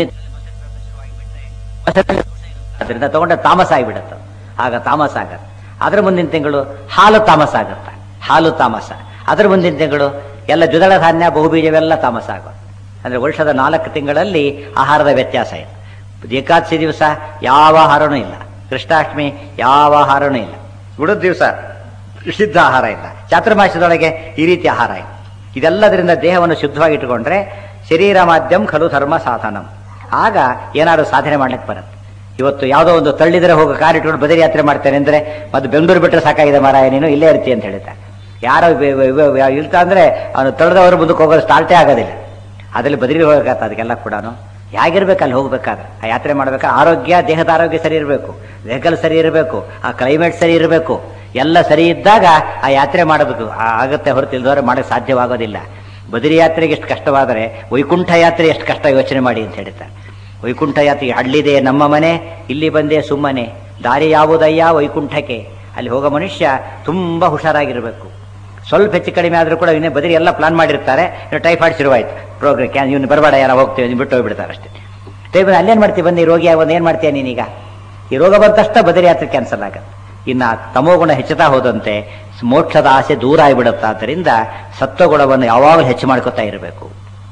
[SPEAKER 1] ಅದರಿಂದ ತಗೊಂಡ ತಾಮಸ ಆಗಿಬಿಡುತ್ತೆ ಆಗ ತಾಮಸ ಆಗತ್ತೆ ಅದರ ಮುಂದಿನ ತಿಂಗಳು ಹಾಲು ತಾಮಸ ಆಗತ್ತೆ ಹಾಲು ತಾಮಸ ಅದರ ಮುಂದಿನ ತಿಂಗಳು ಎಲ್ಲ ದ್ವಿದಳ ಧಾನ್ಯ ಬಹುಬೀಜವೆಲ್ಲ ತಾಮಸ ಆಗೋದು ಅಂದ್ರೆ ವರ್ಷದ ನಾಲ್ಕು ತಿಂಗಳಲ್ಲಿ ಆಹಾರದ ವ್ಯತ್ಯಾಸ ಇದೆ ಏಕಾದಶಿ ದಿವಸ ಯಾವ ಆಹಾರನೂ ಇಲ್ಲ ಕೃಷ್ಣಾಷ್ಟಮಿ ಯಾವ ಆಹಾರನೂ ಇಲ್ಲ ಉಳಿದ ದಿವಸ ಸಿದ್ಧ ಆಹಾರ ಇಲ್ಲ ಚಾತುರ್ಮಾಸ್ಯದೊಳಗೆ ಈ ರೀತಿ ಆಹಾರ ಇಲ್ಲ ಇದೆಲ್ಲದರಿಂದ ದೇಹವನ್ನು ಶುದ್ಧವಾಗಿಟ್ಟುಕೊಂಡ್ರೆ ಶರೀರ ಮಾಧ್ಯಮ ಖಲು ಧರ್ಮ ಸಾಧನಂ ಆಗ ಏನಾದ್ರು ಸಾಧನೆ ಮಾಡ್ಲಿಕ್ಕೆ ಬರುತ್ತೆ ಇವತ್ತು ಯಾವುದೋ ಒಂದು ತಳ್ಳಿದ್ರೆ ಹೋಗೋ ಕಾರ್ ಇಟ್ಕೊಂಡು ಬದರಿ ಯಾತ್ರೆ ಮಾಡ್ತೇನೆ ಅಂದ್ರೆ ಮತ್ತೆ ಬೆಂಗಳೂರು ಬಿಟ್ಟರೆ ಸಾಕಾಗಿದೆ ಮಾರಾಯ ನೀನು ಇಲ್ಲೇ ಇರ್ತಿ ಅಂತ ಹೇಳ್ತಾರೆ ಯಾರೋ ಇಲ್ತಾ ಅಂದ್ರೆ ಅವನು ತಳ್ಳಿದವರು ಮುಂದಕ್ಕೆ ಹೋಗೋದು ಸ್ಟಾರ್ಟೇ ಆಗೋದಿಲ್ಲ ಅದ್ರಲ್ಲಿ ಬದಲಿ ಹೋಗತ್ತ ಅದಕ್ಕೆಲ್ಲ ಕೂಡ ಹೇಗಿರ್ಬೇಕು ಅಲ್ಲಿ ಹೋಗ್ಬೇಕಾದ್ರೆ ಆ ಯಾತ್ರೆ ಮಾಡ್ಬೇಕಾದ್ರೆ ಆರೋಗ್ಯ ದೇಹದ ಆರೋಗ್ಯ ಸರಿ ಇರಬೇಕು ವೆಹಿಕಲ್ ಸರಿ ಇರಬೇಕು ಆ ಕ್ಲೈಮೇಟ್ ಸರಿ ಇರಬೇಕು ಎಲ್ಲ ಸರಿ ಇದ್ದಾಗ ಆ ಯಾತ್ರೆ ಮಾಡಬೇಕು ಆ ಆಗತ್ತೆ ಹೊರತು ಇಲ್ದವ್ರೆ ಮಾಡಕ್ಕೆ ಸಾಧ್ಯವಾಗೋದಿಲ್ಲ ಬದರಿ ಯಾತ್ರೆಗೆ ಎಷ್ಟು ಕಷ್ಟವಾದರೆ ವೈಕುಂಠ ಯಾತ್ರೆ ಎಷ್ಟು ಕಷ್ಟ ಯೋಚನೆ ಮಾಡಿ ಅಂತ ಹೇಳ್ತಾರೆ ವೈಕುಂಠ ಯಾತ್ರೆ ಹಳ್ಳಿದೆ ನಮ್ಮ ಮನೆ ಇಲ್ಲಿ ಬಂದೆ ಸುಮ್ಮನೆ ದಾರಿ ಯಾವುದಯ್ಯ ವೈಕುಂಠಕ್ಕೆ ಅಲ್ಲಿ ಹೋಗೋ ಮನುಷ್ಯ ತುಂಬಾ ಹುಷಾರಾಗಿರಬೇಕು ಸ್ವಲ್ಪ ಹೆಚ್ಚು ಕಡಿಮೆ ಆದರೂ ಕೂಡ ಇನ್ನೇ ಬದರಿ ಎಲ್ಲ ಪ್ಲಾನ್ ಮಾಡಿರ್ತಾರೆ ಇನ್ನು ಟೈಫಾಯ್ಡ್ ಶುರುವಾಯ್ತು ಪ್ರೋಗ್ರಾಮ್ ಕ್ಯಾನ್ ಇವ್ನು ಬರಬೇಡ ಯಾರೋ ಹೋಗ್ತೀವಿ ನೀವು ಬಿಟ್ಟು ಹೋಗ್ಬಿಡ್ತಾರೆ ಅಷ್ಟೇ ಟೈಫಾಯ್ಡ್ ಅಲ್ಲೇನು ಮಾಡ್ತೀವಿ ಬಂದು ಈ ರೋಗಿ ಒಂದು ಏನು ಮಾಡ್ತೀಯ ನೀನೀಗ ಈ ರೋಗ ಬಂದ ತಕ್ಷಣ ಬದರಿ ಯಾತ್ರೆ ಕ್ಯಾನ್ಸಲ್ ಆಗತ್ತೆ ಇನ್ನು ತಮೋಗುಣ ಹೆಚ್ಚುತ್ತಾ ಹೋದಂತೆ ಮೋಕ್ಷದ ಆಸೆ ದೂರ ಆಗಿಬಿಡುತ್ತೆ ಆದ್ದರಿಂದ ಸತ್ವಗುಣವನ್ನು ಯಾವಾಗಲೂ ಹೆಚ್ಚು ಮಾಡ್ಕೊತಾ ಇರಬೇಕು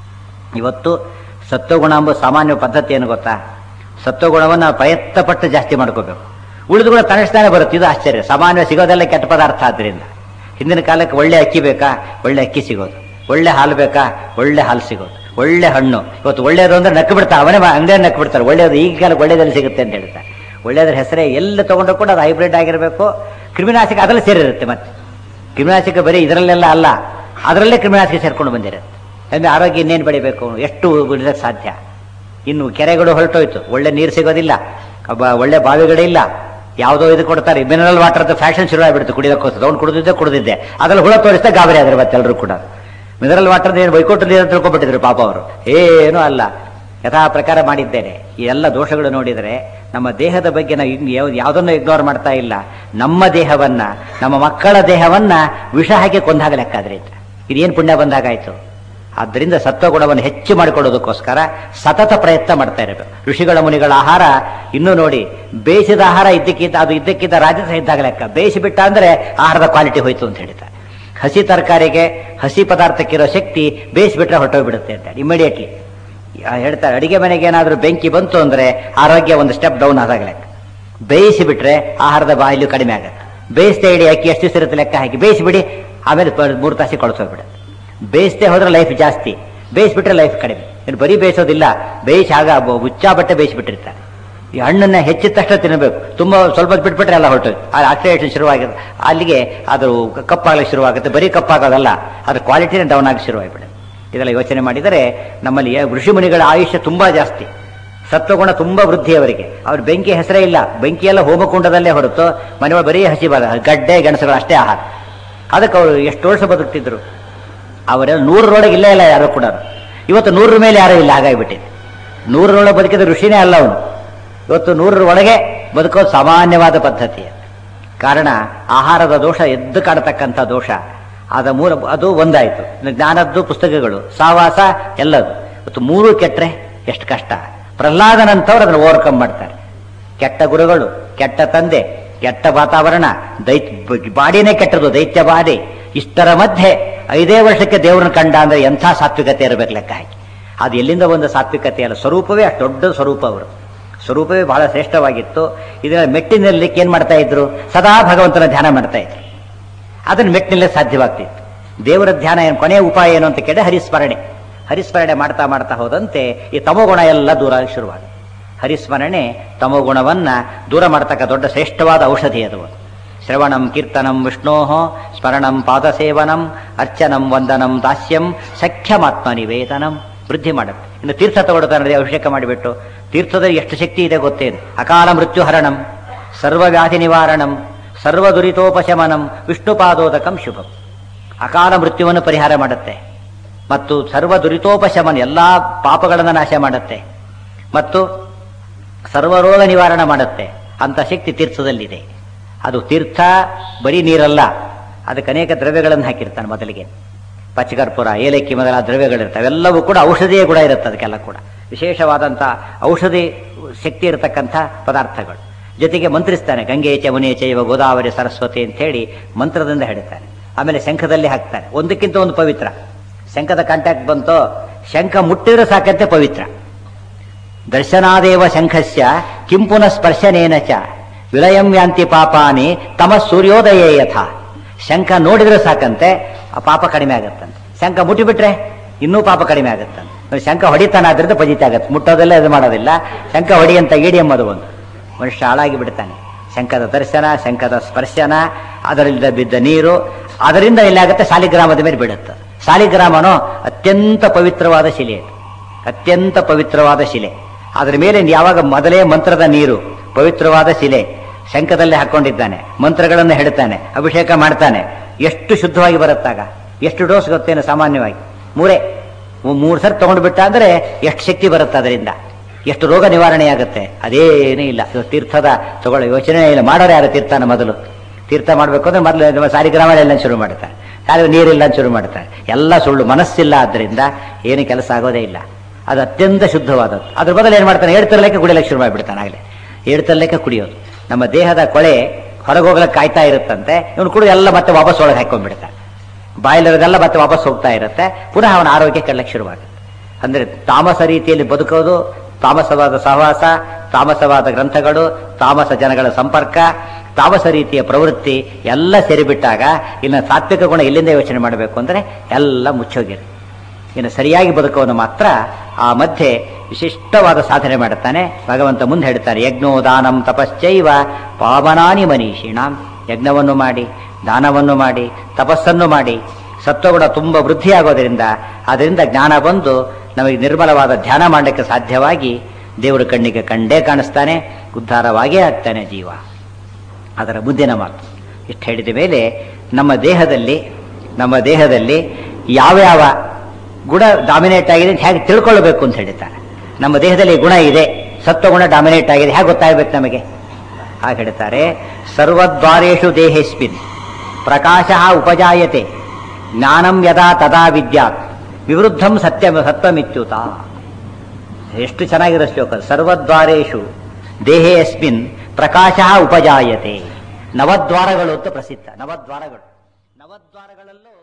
[SPEAKER 1] ಇವತ್ತು ಸತ್ವಗುಣ ಎಂಬ ಸಾಮಾನ್ಯ ಪದ್ಧತಿ ಏನು ಗೊತ್ತಾ ಸತ್ವಗುಣವನ್ನು ಪ್ರಯತ್ನ ಪಟ್ಟು ಜಾಸ್ತಿ ಮಾಡ್ಕೋಬೇಕು ಉಳಿದು ಕೂಡ ತನಸ್ತಾನೆ ಬರುತ್ತೆ ಇದು ಆಶ್ಚರ್ಯ ಸಾಮಾನ್ಯ ಸಿಗೋದೆಲ್ಲ ಕೆಟ್ಟ ಪದಾರ್ಥ ಆದ್ರಿಂದ ಹಿಂದಿನ ಕಾಲಕ್ಕೆ ಒಳ್ಳೆ ಅಕ್ಕಿ ಬೇಕಾ ಒಳ್ಳೆ ಅಕ್ಕಿ ಸಿಗೋದು ಒಳ್ಳೆ ಹಾಲು ಬೇಕಾ ಒಳ್ಳೆ ಹಾಲು ಸಿಗೋದು ಒಳ್ಳೆ ಹಣ್ಣು ಇವತ್ತು ಒಳ್ಳೇದು ಅಂದ್ರೆ ನಕ್ಕು ಬಿಡ್ತಾರೆ ಅವನೇ ಅಂಗಡಿಯ ನಕ್ಕು ಬಿಡ್ತಾರೆ ಒಳ್ಳೇದು ಈಗ ಕಾಲಕ್ಕೆ ಒಳ್ಳೇದಲ್ಲಿ ಸಿಗುತ್ತೆ ಅಂತ ಹೇಳ್ತಾರೆ ಒಳ್ಳೇದ್ರ ಹೆಸರೇ ಎಲ್ಲ ತಗೊಂಡ್ರು ಕೂಡ ಅದು ಹೈಬ್ರಿಡ್ ಆಗಿರಬೇಕು ಕ್ರಿಮಿನಾಶಕ ಅದರಲ್ಲಿ ಸೇರಿರುತ್ತೆ ಮತ್ತೆ ಕ್ರಿಮಿನಾಶಕ ಬರೀ ಇದರಲ್ಲೆಲ್ಲ ಅಲ್ಲ ಅದರಲ್ಲೇ ಕ್ರಿಮಿನಾಶಕ ಸೇರ್ಕೊಂಡು ಬಂದಿರುತ್ತೆ ಅಂದ್ರೆ ಆರೋಗ್ಯ ಇನ್ನೇನು ಬೆಳಿಬೇಕು ಎಷ್ಟು ಬಿಡೋದಕ್ಕೆ ಸಾಧ್ಯ ಇನ್ನು ಕೆರೆಗಳು ಹೊರಟೋಯ್ತು ಒಳ್ಳೆ ನೀರು ಸಿಗೋದಿಲ್ಲ ಒಬ್ಬ- ಒಳ್ಳೆ ಬಾವಿಗಳಿಲ್ಲ ಯಾವುದೋ ಇದು ಕೊಡ್ತಾರೆ ಮಿನರಲ್ ವಾಟರ್ ಫ್ಯಾಷನ್ ಶುರು ಆಗ್ಬಿಡ್ತು ಕುಡಿಯೋಕ್ಕೋಸ್ಕರ ತಗೊಂಡು ಕುಡಿದಿದ್ದೆ ಕುಡಿದಿದ್ದೆ ಅದ್ರಲ್ಲಿ ಹುಳ ತೋರಿಸ್ತಾ ಗಾಬರಿ ಆದ್ರೆ ಮತ್ತೆಲ್ಲರೂ ಕೂಡ ಮಿನರಲ್ ವಾಟರ್ ಏನು ಬೈಕೋಟು ನೀರು ತಿಳ್ಕೊಂಡ್ಬಿಟ್ಟಿದ್ರು ಪಾಪ ಅವರು ಏನೂ ಅಲ್ಲ ಯಥಾ ಪ್ರಕಾರ ಮಾಡಿದ್ದೇನೆ ಈ ಎಲ್ಲ ದೋಷಗಳು ನೋಡಿದರೆ ನಮ್ಮ ದೇಹದ ಬಗ್ಗೆ ನಾವು ಇನ್ ಯಾವ- ಯಾವುದನ್ನು ಇಗ್ನೋರ್ ಮಾಡ್ತಾ ಇಲ್ಲ ನಮ್ಮ ದೇಹವನ್ನ ನಮ್ಮ ಮಕ್ಕಳ ದೇಹವನ್ನ ವಿಷ ಹಾಕಿ ಕೊಂದಾಗ ಲೆಕ್ಕಾದ್ರೆ ಇದೇನು ಪುಣ್ಯ ಬಂದಾಗಾಯ್ತು ಆದ್ದರಿಂದ ಸತ್ವಗುಣವನ್ನು ಹೆಚ್ಚು ಮಾಡಿಕೊಳ್ಳೋದಕ್ಕೋಸ್ಕರ ಸತತ ಪ್ರಯತ್ನ ಮಾಡ್ತಾ ಇರಬೇಕು ಋಷಿಗಳ ಮುನಿಗಳ ಆಹಾರ ಇನ್ನೂ ನೋಡಿ ಬೇಯಿಸಿದ ಆಹಾರ ಇದ್ದಕ್ಕಿಂತ ಅದು ಇದ್ದಕ್ಕಿಂತ ರಾಜಸ ಇದ್ದಾಗ ಲೆಕ್ಕ ಬೇಯಿಸಿ ಬಿಟ್ಟ ಅಂದ್ರೆ ಆಹಾರದ ಕ್ವಾಲಿಟಿ ಹೋಯ್ತು ಅಂತ ಹೇಳ್ತಾರೆ ಹಸಿ ತರಕಾರಿಗೆ ಹಸಿ ಪದಾರ್ಥಕ್ಕಿರೋ ಶಕ್ತಿ ಬೇಯಿಸಿಬಿಟ್ರೆ ಹೊರಟೋಗ್ಬಿಡುತ್ತೆ ಅಂತ ಇಮಿಡಿಯೇಟ್ಲಿ ಹೇಳ್ತಾರೆ ಅಡಿಗೆ ಮನೆಗೆ ಏನಾದರೂ ಬೆಂಕಿ ಬಂತು ಅಂದ್ರೆ ಆರೋಗ್ಯ ಒಂದು ಸ್ಟೆಪ್ ಡೌನ್ ಆದಾಗ ಲೆಕ್ಕ ಬೇಯಿಸಿ ಬಿಟ್ರೆ ಆಹಾರದ ಬಾಯಿಲು ಕಡಿಮೆ ಆಗುತ್ತೆ ಬೇಯಿಸ್ತಾ ಇಡಿ ಅಕ್ಕಿ ಎಷ್ಟು ದಿವಸ ಇರುತ್ತೆ ಲೆಕ್ಕ ಹಾಕಿ ಬೇಯಿಸಿಬಿಡಿ ಆಮೇಲೆ ಪ- ಮೂರು ತಾಸಿ ಕಳಿಸೋಗ್ಬಿಡುತ್ತೆ ಬೇಯಿಸದೆ ಹೋದ್ರೆ ಲೈಫ್ ಜಾಸ್ತಿ ಬೇಯಿಸ್ಬಿಟ್ರೆ ಲೈಫ್ ಕಡಿಮೆ ಇನ್ನು ಬರೀ ಬೇಯಿಸೋದಿಲ್ಲ ಬೇಯಿಸಿ ಆಗ ಬ- ಹುಚ್ಚಾ ಬಟ್ಟೆ ಬೇಯಿಸಿಬಿಟ್ಟಿರ್ತಾರೆ ಈ ಹಣ್ಣನ್ನ ಹೆಚ್ಚಿದ ತಕ್ಷಣ ತಿನ್ನಬೇಕು ತುಂಬಾ ಸ್ವಲ್ಪ ಹೊತ್ತು ಬಿಟ್ಬಿಟ್ರೆ ಎಲ್ಲ ಹೊರಟು ಆಕ್ಸಿಡೇಷನ್ ಶುರುವಾಗಿದೆ ಅಲ್ಲಿಗೆ ಅದು ಕಪ್ಪಾಗಲಿಕ್ಕೆ ಶುರುವಾಗುತ್ತೆ ಬರೀ ಕಪ್ಪಾಗೋದಲ್ಲ ಅದ್ರ ಕ್ವಾಲಿಟಿನೇ ಡೌನ್ ಆಗಿ ಶುರುವಾಗಿಬಿಡುತ್ತೆ ಇದೆಲ್ಲ ಯೋಚನೆ ಮಾಡಿದರೆ ನಮ್ಮಲ್ಲಿ ಯ- ಋಷಿ ಮುನಿಗಳ ಆಯುಷ್ಯ ತುಂಬಾ ಜಾಸ್ತಿ ಸತ್ವಗುಣ ತುಂಬಾ ವೃದ್ಧಿ ಅವರಿಗೆ ಅವ್ರ ಬೆಂಕಿ ಹೆಸರೇ ಇಲ್ಲ ಬೆಂಕಿ ಎಲ್ಲ ಹೋಮಕುಂಡದಲ್ಲೇ ಹೊರತು ಮನೆಯೊಳಗೆ ಬರೀ ಹಸಿ ಬರ ಗಡ್ಡೆ ಗೆಣಸುಗಳು ಅಷ್ಟೇ ಆಹಾರ ಅದಕ್ಕೆ ಅವರು ಎಷ್ಟು ವರ್ಷ ಬದುಕ್ತಿದ್ರು ಅವರೆಲ್ಲ ನೂರರೊಳಗೆ ಇಲ್ಲೇ ಇಲ್ಲ ಯಾರು ಕೂಡ ಇವತ್ತು ನೂರರ ಮೇಲೆ ಯಾರೂ ಇಲ್ಲ ಹಾಗಾಗಿಬಿಟ್ಟಿದೆ ನೂರರೊಳಗೆ ಬದುಕಿದ ಋಷಿನೇ ಅಲ್ಲ ಅವನು ಇವತ್ತು ನೂರರ ಒಳಗೆ ಬದುಕೋದು ಸಾಮಾನ್ಯವಾದ ಪದ್ಧತಿ ಕಾರಣ ಆಹಾರದ ದೋಷ ಎದ್ದು ಕಾಣತಕ್ಕಂಥ ದೋಷ ಅದ ಮೂಲ ಅದು ಒಂದಾಯ್ತು ಇನ್ನು ಜ್ಞಾನದ್ದು ಪುಸ್ತಕಗಳು ಸಾವಾಸ ಎಲ್ಲದು ಇವತ್ತು ಮೂರು ಕೆಟ್ಟರೆ ಎಷ್ಟು ಕಷ್ಟ ಪ್ರಹ್ಲಾದನಂತವ್ರು ಅದನ್ನು ಓವರ್ಕಮ್ ಮಾಡ್ತಾರೆ ಕೆಟ್ಟ ಗುರುಗಳು ಕೆಟ್ಟ ತಂದೆ ಕೆಟ್ಟ ವಾತಾವರಣ ದೈತ್ಯ ಬಾಡಿನೇ ಕೆಟ್ಟದು ದೈತ್ಯ ಬಾಡಿ ಇಷ್ಟರ ಮಧ್ಯೆ ಐದೇ ವರ್ಷಕ್ಕೆ ದೇವರನ್ನ ಕಂಡ ಅಂದ್ರೆ ಎಂಥ ಸಾತ್ವಿಕತೆ ಇರಬೇಕು ಲೆಕ್ಕ ಹಾಕಿ ಅದು ಎಲ್ಲಿಂದ ಒಂದು ಸಾತ್ವಿಕತೆ ಅಲ್ಲ ಸ್ವರೂಪವೇ ಅಷ್ಟು ದೊಡ್ಡ ಸ್ವರೂಪ ಅವರು ಸ್ವರೂಪವೇ ಬಹಳ ಶ್ರೇಷ್ಠವಾಗಿತ್ತು ಇದನ್ನ ಮೆಟ್ಟಿನಲ್ಲಿ ಏನ್ ಮಾಡ್ತಾ ಇದ್ರು ಸದಾ ಭಗವಂತನ ಧ್ಯಾನ ಮಾಡ್ತಾ ಇದ್ರು ಅದನ್ನು ಮೆಟ್ಟಿನಲ್ಲೇ ಸಾಧ್ಯವಾಗ್ತಿತ್ತು ದೇವರ ಧ್ಯಾನ ಏನು ಕೊನೆಯ ಉಪಾಯ ಏನು ಅಂತ ಕೇಳಿದ್ರೆ ಹರಿಸ್ಮರಣೆ ಹರಿಸ್ಮರಣೆ ಮಾಡ್ತಾ ಮಾಡ್ತಾ ಹೋದಂತೆ ಈ ತಮೋಗುಣ ಎಲ್ಲ ದೂರ ಆಗಿ ಶುರುವಾಗ ಹರಿಸ್ಮರಣೆ ತಮೋಗುಣವನ್ನ ದೂರ ಮಾಡತಕ್ಕ ದೊಡ್ಡ ಶ್ರೇಷ್ಠವಾದ ಔಷಧಿ ಅದು ಶ್ರವಣಂ ಕೀರ್ತನಂ ವಿಷ್ಣೋ ಸ್ಮರಣಂ ಪಾದಸೇವನಂ ಅರ್ಚನಂ ವಂದನಂ ದಾಸ್ಯಂ ಸಖ್ಯಮಾತ್ಮ ನಿವೇದನಂ ವೃದ್ಧಿ ಮಾಡುತ್ತೆ ಇನ್ನು ತೀರ್ಥ ತಗೊಳ್ತಾನೆ ಅಭಿಷೇಕ ಮಾಡಿಬಿಟ್ಟು ತೀರ್ಥದಲ್ಲಿ ಎಷ್ಟು ಶಕ್ತಿ ಇದೆ ಗೊತ್ತೇನು ಅಕಾಲ ಮೃತ್ಯು ಹರಣಂ ಸರ್ವವ್ಯಾಧಿ ನಿವಾರಣಂ ಸರ್ವ ದುರಿತೋಪಶಮನಂ ವಿಷ್ಣುಪಾದೋದಕಂ ಶುಭಂ ಅಕಾಲ ಮೃತ್ಯುವನ್ನು ಪರಿಹಾರ ಮಾಡುತ್ತೆ ಮತ್ತು ಸರ್ವ ದುರಿತೋಪಶಮನ ಎಲ್ಲಾ ಪಾಪಗಳನ್ನು ನಾಶ ಮಾಡುತ್ತೆ ಮತ್ತು ಸರ್ವರೋಗ ನಿವಾರಣೆ ಮಾಡುತ್ತೆ ಅಂತ ಶಕ್ತಿ ತೀರ್ಥದಲ್ಲಿದೆ ಅದು ತೀರ್ಥ ಬರೀ ನೀರಲ್ಲ ಅದಕ್ಕೆ ಅನೇಕ ದ್ರವ್ಯಗಳನ್ನು ಹಾಕಿರ್ತಾನೆ ಮೊದಲಿಗೆ ಪಚ್ಚಕರ್ಪೂರ ಏಲಕ್ಕಿ ಮೊದಲಾದ ದ್ರವ್ಯಗಳಿರ್ತವೆ ಎಲ್ಲವೂ ಕೂಡ ಔಷಧಿಯೇ ಕೂಡ ಇರುತ್ತೆ ಅದಕ್ಕೆಲ್ಲ ಕೂಡ ವಿಶೇಷವಾದಂಥ ಔಷಧಿ ಶಕ್ತಿ ಇರತಕ್ಕಂಥ ಪದಾರ್ಥಗಳು ಜೊತೆಗೆ ಮಂತ್ರಿಸ್ತಾನೆ ಗಂಗೆ ಚಮುನೆ ಚೈವ ಗೋದಾವರಿ ಸರಸ್ವತಿ ಅಂತ ಹೇಳಿ ಮಂತ್ರದಿಂದ ಹೇಳ್ತಾನೆ ಆಮೇಲೆ ಶಂಖದಲ್ಲಿ ಹಾಕ್ತಾನೆ ಒಂದಕ್ಕಿಂತ ಒಂದು ಪವಿತ್ರ ಶಂಖದ ಕಾಂಟ್ಯಾಕ್ಟ್ ಬಂತೋ ಶಂಖ ಮುಟ್ಟಿದ್ರೆ ಸಾಕಂತೆ ಪವಿತ್ರ ದರ್ಶನಾದೇವ ಶಂಖಸ್ಯ ಕಿಂಪುನ ಸ್ಪರ್ಶನೇನ ಚ ವಿಲಯಂ ಯಾಂತಿ ಪಾಪಾನಿ ತಮ ಸೂರ್ಯೋದಯ ಯಥ ಶಂಖ ನೋಡಿದ್ರೆ ಸಾಕಂತೆ ಆ ಪಾಪ ಕಡಿಮೆ ಆಗತ್ತಂತೆ ಶಂಖ ಮುಟ್ಟಿಬಿಟ್ರೆ ಇನ್ನೂ ಪಾಪ ಕಡಿಮೆ ಆಗತ್ತಂತೆ ಶಂಖ ಹೊಡಿತಾನಾದ್ರಿಂದ ಪಜಿತ ಆಗತ್ತೆ ಮುಟ್ಟೋದೆಲ್ಲ ಇದು ಮಾಡೋದಿಲ್ಲ ಶಂಖ ಹೊಡಿ ಅಂತ ಇಡಿ ಎಂಬುದು ಒಂದು ಮನುಷ್ಯ ಹಾಳಾಗಿ ಬಿಡ್ತಾನೆ ಶಂಖದ ದರ್ಶನ ಶಂಖದ ಸ್ಪರ್ಶನ ಅದರಿಂದ ಬಿದ್ದ ನೀರು ಅದರಿಂದ ಎಲ್ಲಾಗುತ್ತೆ ಸಾಲಿಗ್ರಾಮದ ಮೇಲೆ ಬೀಳುತ್ತೆ ಸಾಲಿಗ್ರಾಮನೋ ಅತ್ಯಂತ ಪವಿತ್ರವಾದ ಶಿಲೆ ಅದು ಅತ್ಯಂತ ಪವಿತ್ರವಾದ ಶಿಲೆ ಅದರ ಮೇಲೆ ಯಾವಾಗ ಮೊದಲೇ ಮಂತ್ರದ ನೀರು ಪವಿತ್ರವಾದ ಶಿಲೆ ಶಂಖದಲ್ಲಿ ಹಾಕೊಂಡಿದ್ದಾನೆ ಮಂತ್ರಗಳನ್ನು ಹೇಳ್ತಾನೆ ಅಭಿಷೇಕ ಮಾಡ್ತಾನೆ ಎಷ್ಟು ಶುದ್ಧವಾಗಿ ಬರುತ್ತಾಗ ಎಷ್ಟು ಡೋಸ್ ಗೊತ್ತೇನು ಸಾಮಾನ್ಯವಾಗಿ ಮೂರೇ ಮೂರು ಸರಿ ತಗೊಂಡು ಬಿಟ್ಟ ಅಂದ್ರೆ ಎಷ್ಟು ಶಕ್ತಿ ಬರುತ್ತೆ ಅದರಿಂದ ಎಷ್ಟು ರೋಗ ನಿವಾರಣೆ ಆಗುತ್ತೆ ಅದೇನೇ ಇಲ್ಲ ಇದು ತೀರ್ಥದ ತಗೊಳ್ಳೋ ಯೋಚನೆ ಇಲ್ಲ ಮಾಡೋರು ಯಾರು ತೀರ್ಥನ ಮೊದಲು ತೀರ್ಥ ಮಾಡಬೇಕು ಅಂದ್ರೆ ಮೊದಲು ಸಾಲಿಗ್ರಾಮ ಎಲ್ಲ ಶುರು ಮಾಡ್ತಾರೆ ಸಾರಿ ನೀರಿಲ್ಲ ಅಂತ ಶುರು ಮಾಡ್ತಾರೆ ಎಲ್ಲ ಸುಳ್ಳು ಮನಸ್ಸಿಲ್ಲ ಆದ್ರಿಂದ ಏನು ಕೆಲಸ ಆಗೋದೇ ಇಲ್ಲ ಅದು ಅತ್ಯಂತ ಶುದ್ಧವಾದದ್ದು ಅದ್ರ ಬದಲು ಏನು ಮಾಡ್ತಾನೆ ಹೇಳ್ತಿರ್ಲಿಕ್ಕೆ ಕುಡಿಯಲಿಕ್ಕೆ ಶುರು ಮಾಡಿಬಿಡ್ತಾನೆ ಆಗಲೇ ಹೇಳ್ತಿರ್ಲಿಕ್ಕೆ ಕುಡಿಯೋದು ನಮ್ಮ ದೇಹದ ಕೊಳೆ ಹೊರಗೆ ಹೋಗ್ಲಿಕ್ಕೆ ಕಾಯ್ತಾ ಇರುತ್ತಂತೆ ಇವನು ಕುಡಿದು ಎಲ್ಲ ಮತ್ತೆ ವಾಪಸ್ ಒಳಗೆ ಹಾಕೊಂಡ್ಬಿಡ್ತಾನೆ ಬಾಯಿಲಿರೋದೆಲ್ಲ ಮತ್ತೆ ವಾಪಸ್ ಹೋಗ್ತಾ ಇರುತ್ತೆ ಪುನಃ ಅವನ ಆರೋಗ್ಯ ಕೆಡಲಿಕ್ಕೆ ಶುರುವಾಗುತ್ತೆ ಅಂದ್ರೆ ತಾಮಸ ರೀತಿಯಲ್ಲಿ ಬದುಕೋದು ತಾಮಸವಾದ ಸಹವಾಸ ತಾಮಸವಾದ ಗ್ರಂಥಗಳು ತಾಮಸ ಜನಗಳ ಸಂಪರ್ಕ ತಾಮಸ ರೀತಿಯ ಪ್ರವೃತ್ತಿ ಎಲ್ಲ ಸೇರಿಬಿಟ್ಟಾಗ ಇನ್ನು ಸಾತ್ವಿಕ ಗುಣ ಎಲ್ಲಿಂದ ಯೋಚನೆ ಮಾಡಬೇಕು ಅಂದ್ರೆ ಎಲ್ಲ ಮುಚ್ಚೋಗಿರಿ ಇನ್ನು ಸರಿಯಾಗಿ ಬದುಕುವನು ಮಾತ್ರ ಆ ಮಧ್ಯೆ ವಿಶಿಷ್ಟವಾದ ಸಾಧನೆ ಮಾಡುತ್ತಾನೆ ಭಗವಂತ ಮುಂದೆ ಹೇಳ್ತಾನೆ ಯಜ್ಞೋ ದಾನಂ ತಪಶ್ಚೈವ ಪಾವನಾನಿ ಮನೀಷಿಣಾಂ ಯಜ್ಞವನ್ನು ಮಾಡಿ ದಾನವನ್ನು ಮಾಡಿ ತಪಸ್ಸನ್ನು ಮಾಡಿ ಸತ್ವಗುಣ ತುಂಬ ವೃದ್ಧಿಯಾಗೋದ್ರಿಂದ ಅದರಿಂದ ಜ್ಞಾನ ಬಂದು ನಮಗೆ ನಿರ್ಮಲವಾದ ಧ್ಯಾನ ಮಾಡಲಿಕ್ಕೆ ಸಾಧ್ಯವಾಗಿ ದೇವರ ಕಣ್ಣಿಗೆ ಕಂಡೇ ಕಾಣಿಸ್ತಾನೆ ಉದ್ಧಾರವಾಗೇ ಆಗ್ತಾನೆ ಜೀವ ಅದರ ಮುಂದಿನ ಮಾತು ಇಷ್ಟು ಹೇಳಿದ ಮೇಲೆ ನಮ್ಮ ದೇಹದಲ್ಲಿ ನಮ್ಮ ದೇಹದಲ್ಲಿ ಯಾವ್ಯಾವ ಗುಣ ಡಾಮಿನೇಟ್ ಆಗಿದೆ ಅಂತ ಹೇಗೆ ತಿಳ್ಕೊಳ್ಬೇಕು ಅಂತ ಹೇಳ್ತಾರೆ ನಮ್ಮ ದೇಹದಲ್ಲಿ ಗುಣ ಇದೆ ಸತ್ವಗುಣ ಡಾಮಿನೇಟ್ ಆಗಿದೆ ಹೇಗೆ ಗೊತ್ತಾಗಬೇಕು ನಮಗೆ ಹಾಗೆ ಹೇಳ್ತಾರೆ ಸರ್ವದ್ವಾರೇಶು ದೇಹೇಸ್ಮಿನ್ ಪ್ರಕಾಶ ಉಪಜಾಯತೆ ಜ್ಞಾನಂ ಯದಾ ತದಾ ವಿದ್ಯಾತ್ ವಿವೃದ್ಧಂ ಸತ್ಯ ಸತ್ವಮಿತ್ಯುತ ಎಷ್ಟು ಚೆನ್ನಾಗಿರೋ ಶ್ಲೋಕ ಸರ್ವದ್ವಾರೇಶು ದೇಹೇ ಅಸ್ಮಿನ್ ಪ್ರಕಾಶ ಉಪಜಾಯತೆ ನವದ್ವಾರಗಳು ಅಂತ ಪ್ರಸಿದ್ಧ ನವದ್ವಾರಗಳು ನವದ್ವಾರಗಳಲ್ಲೂ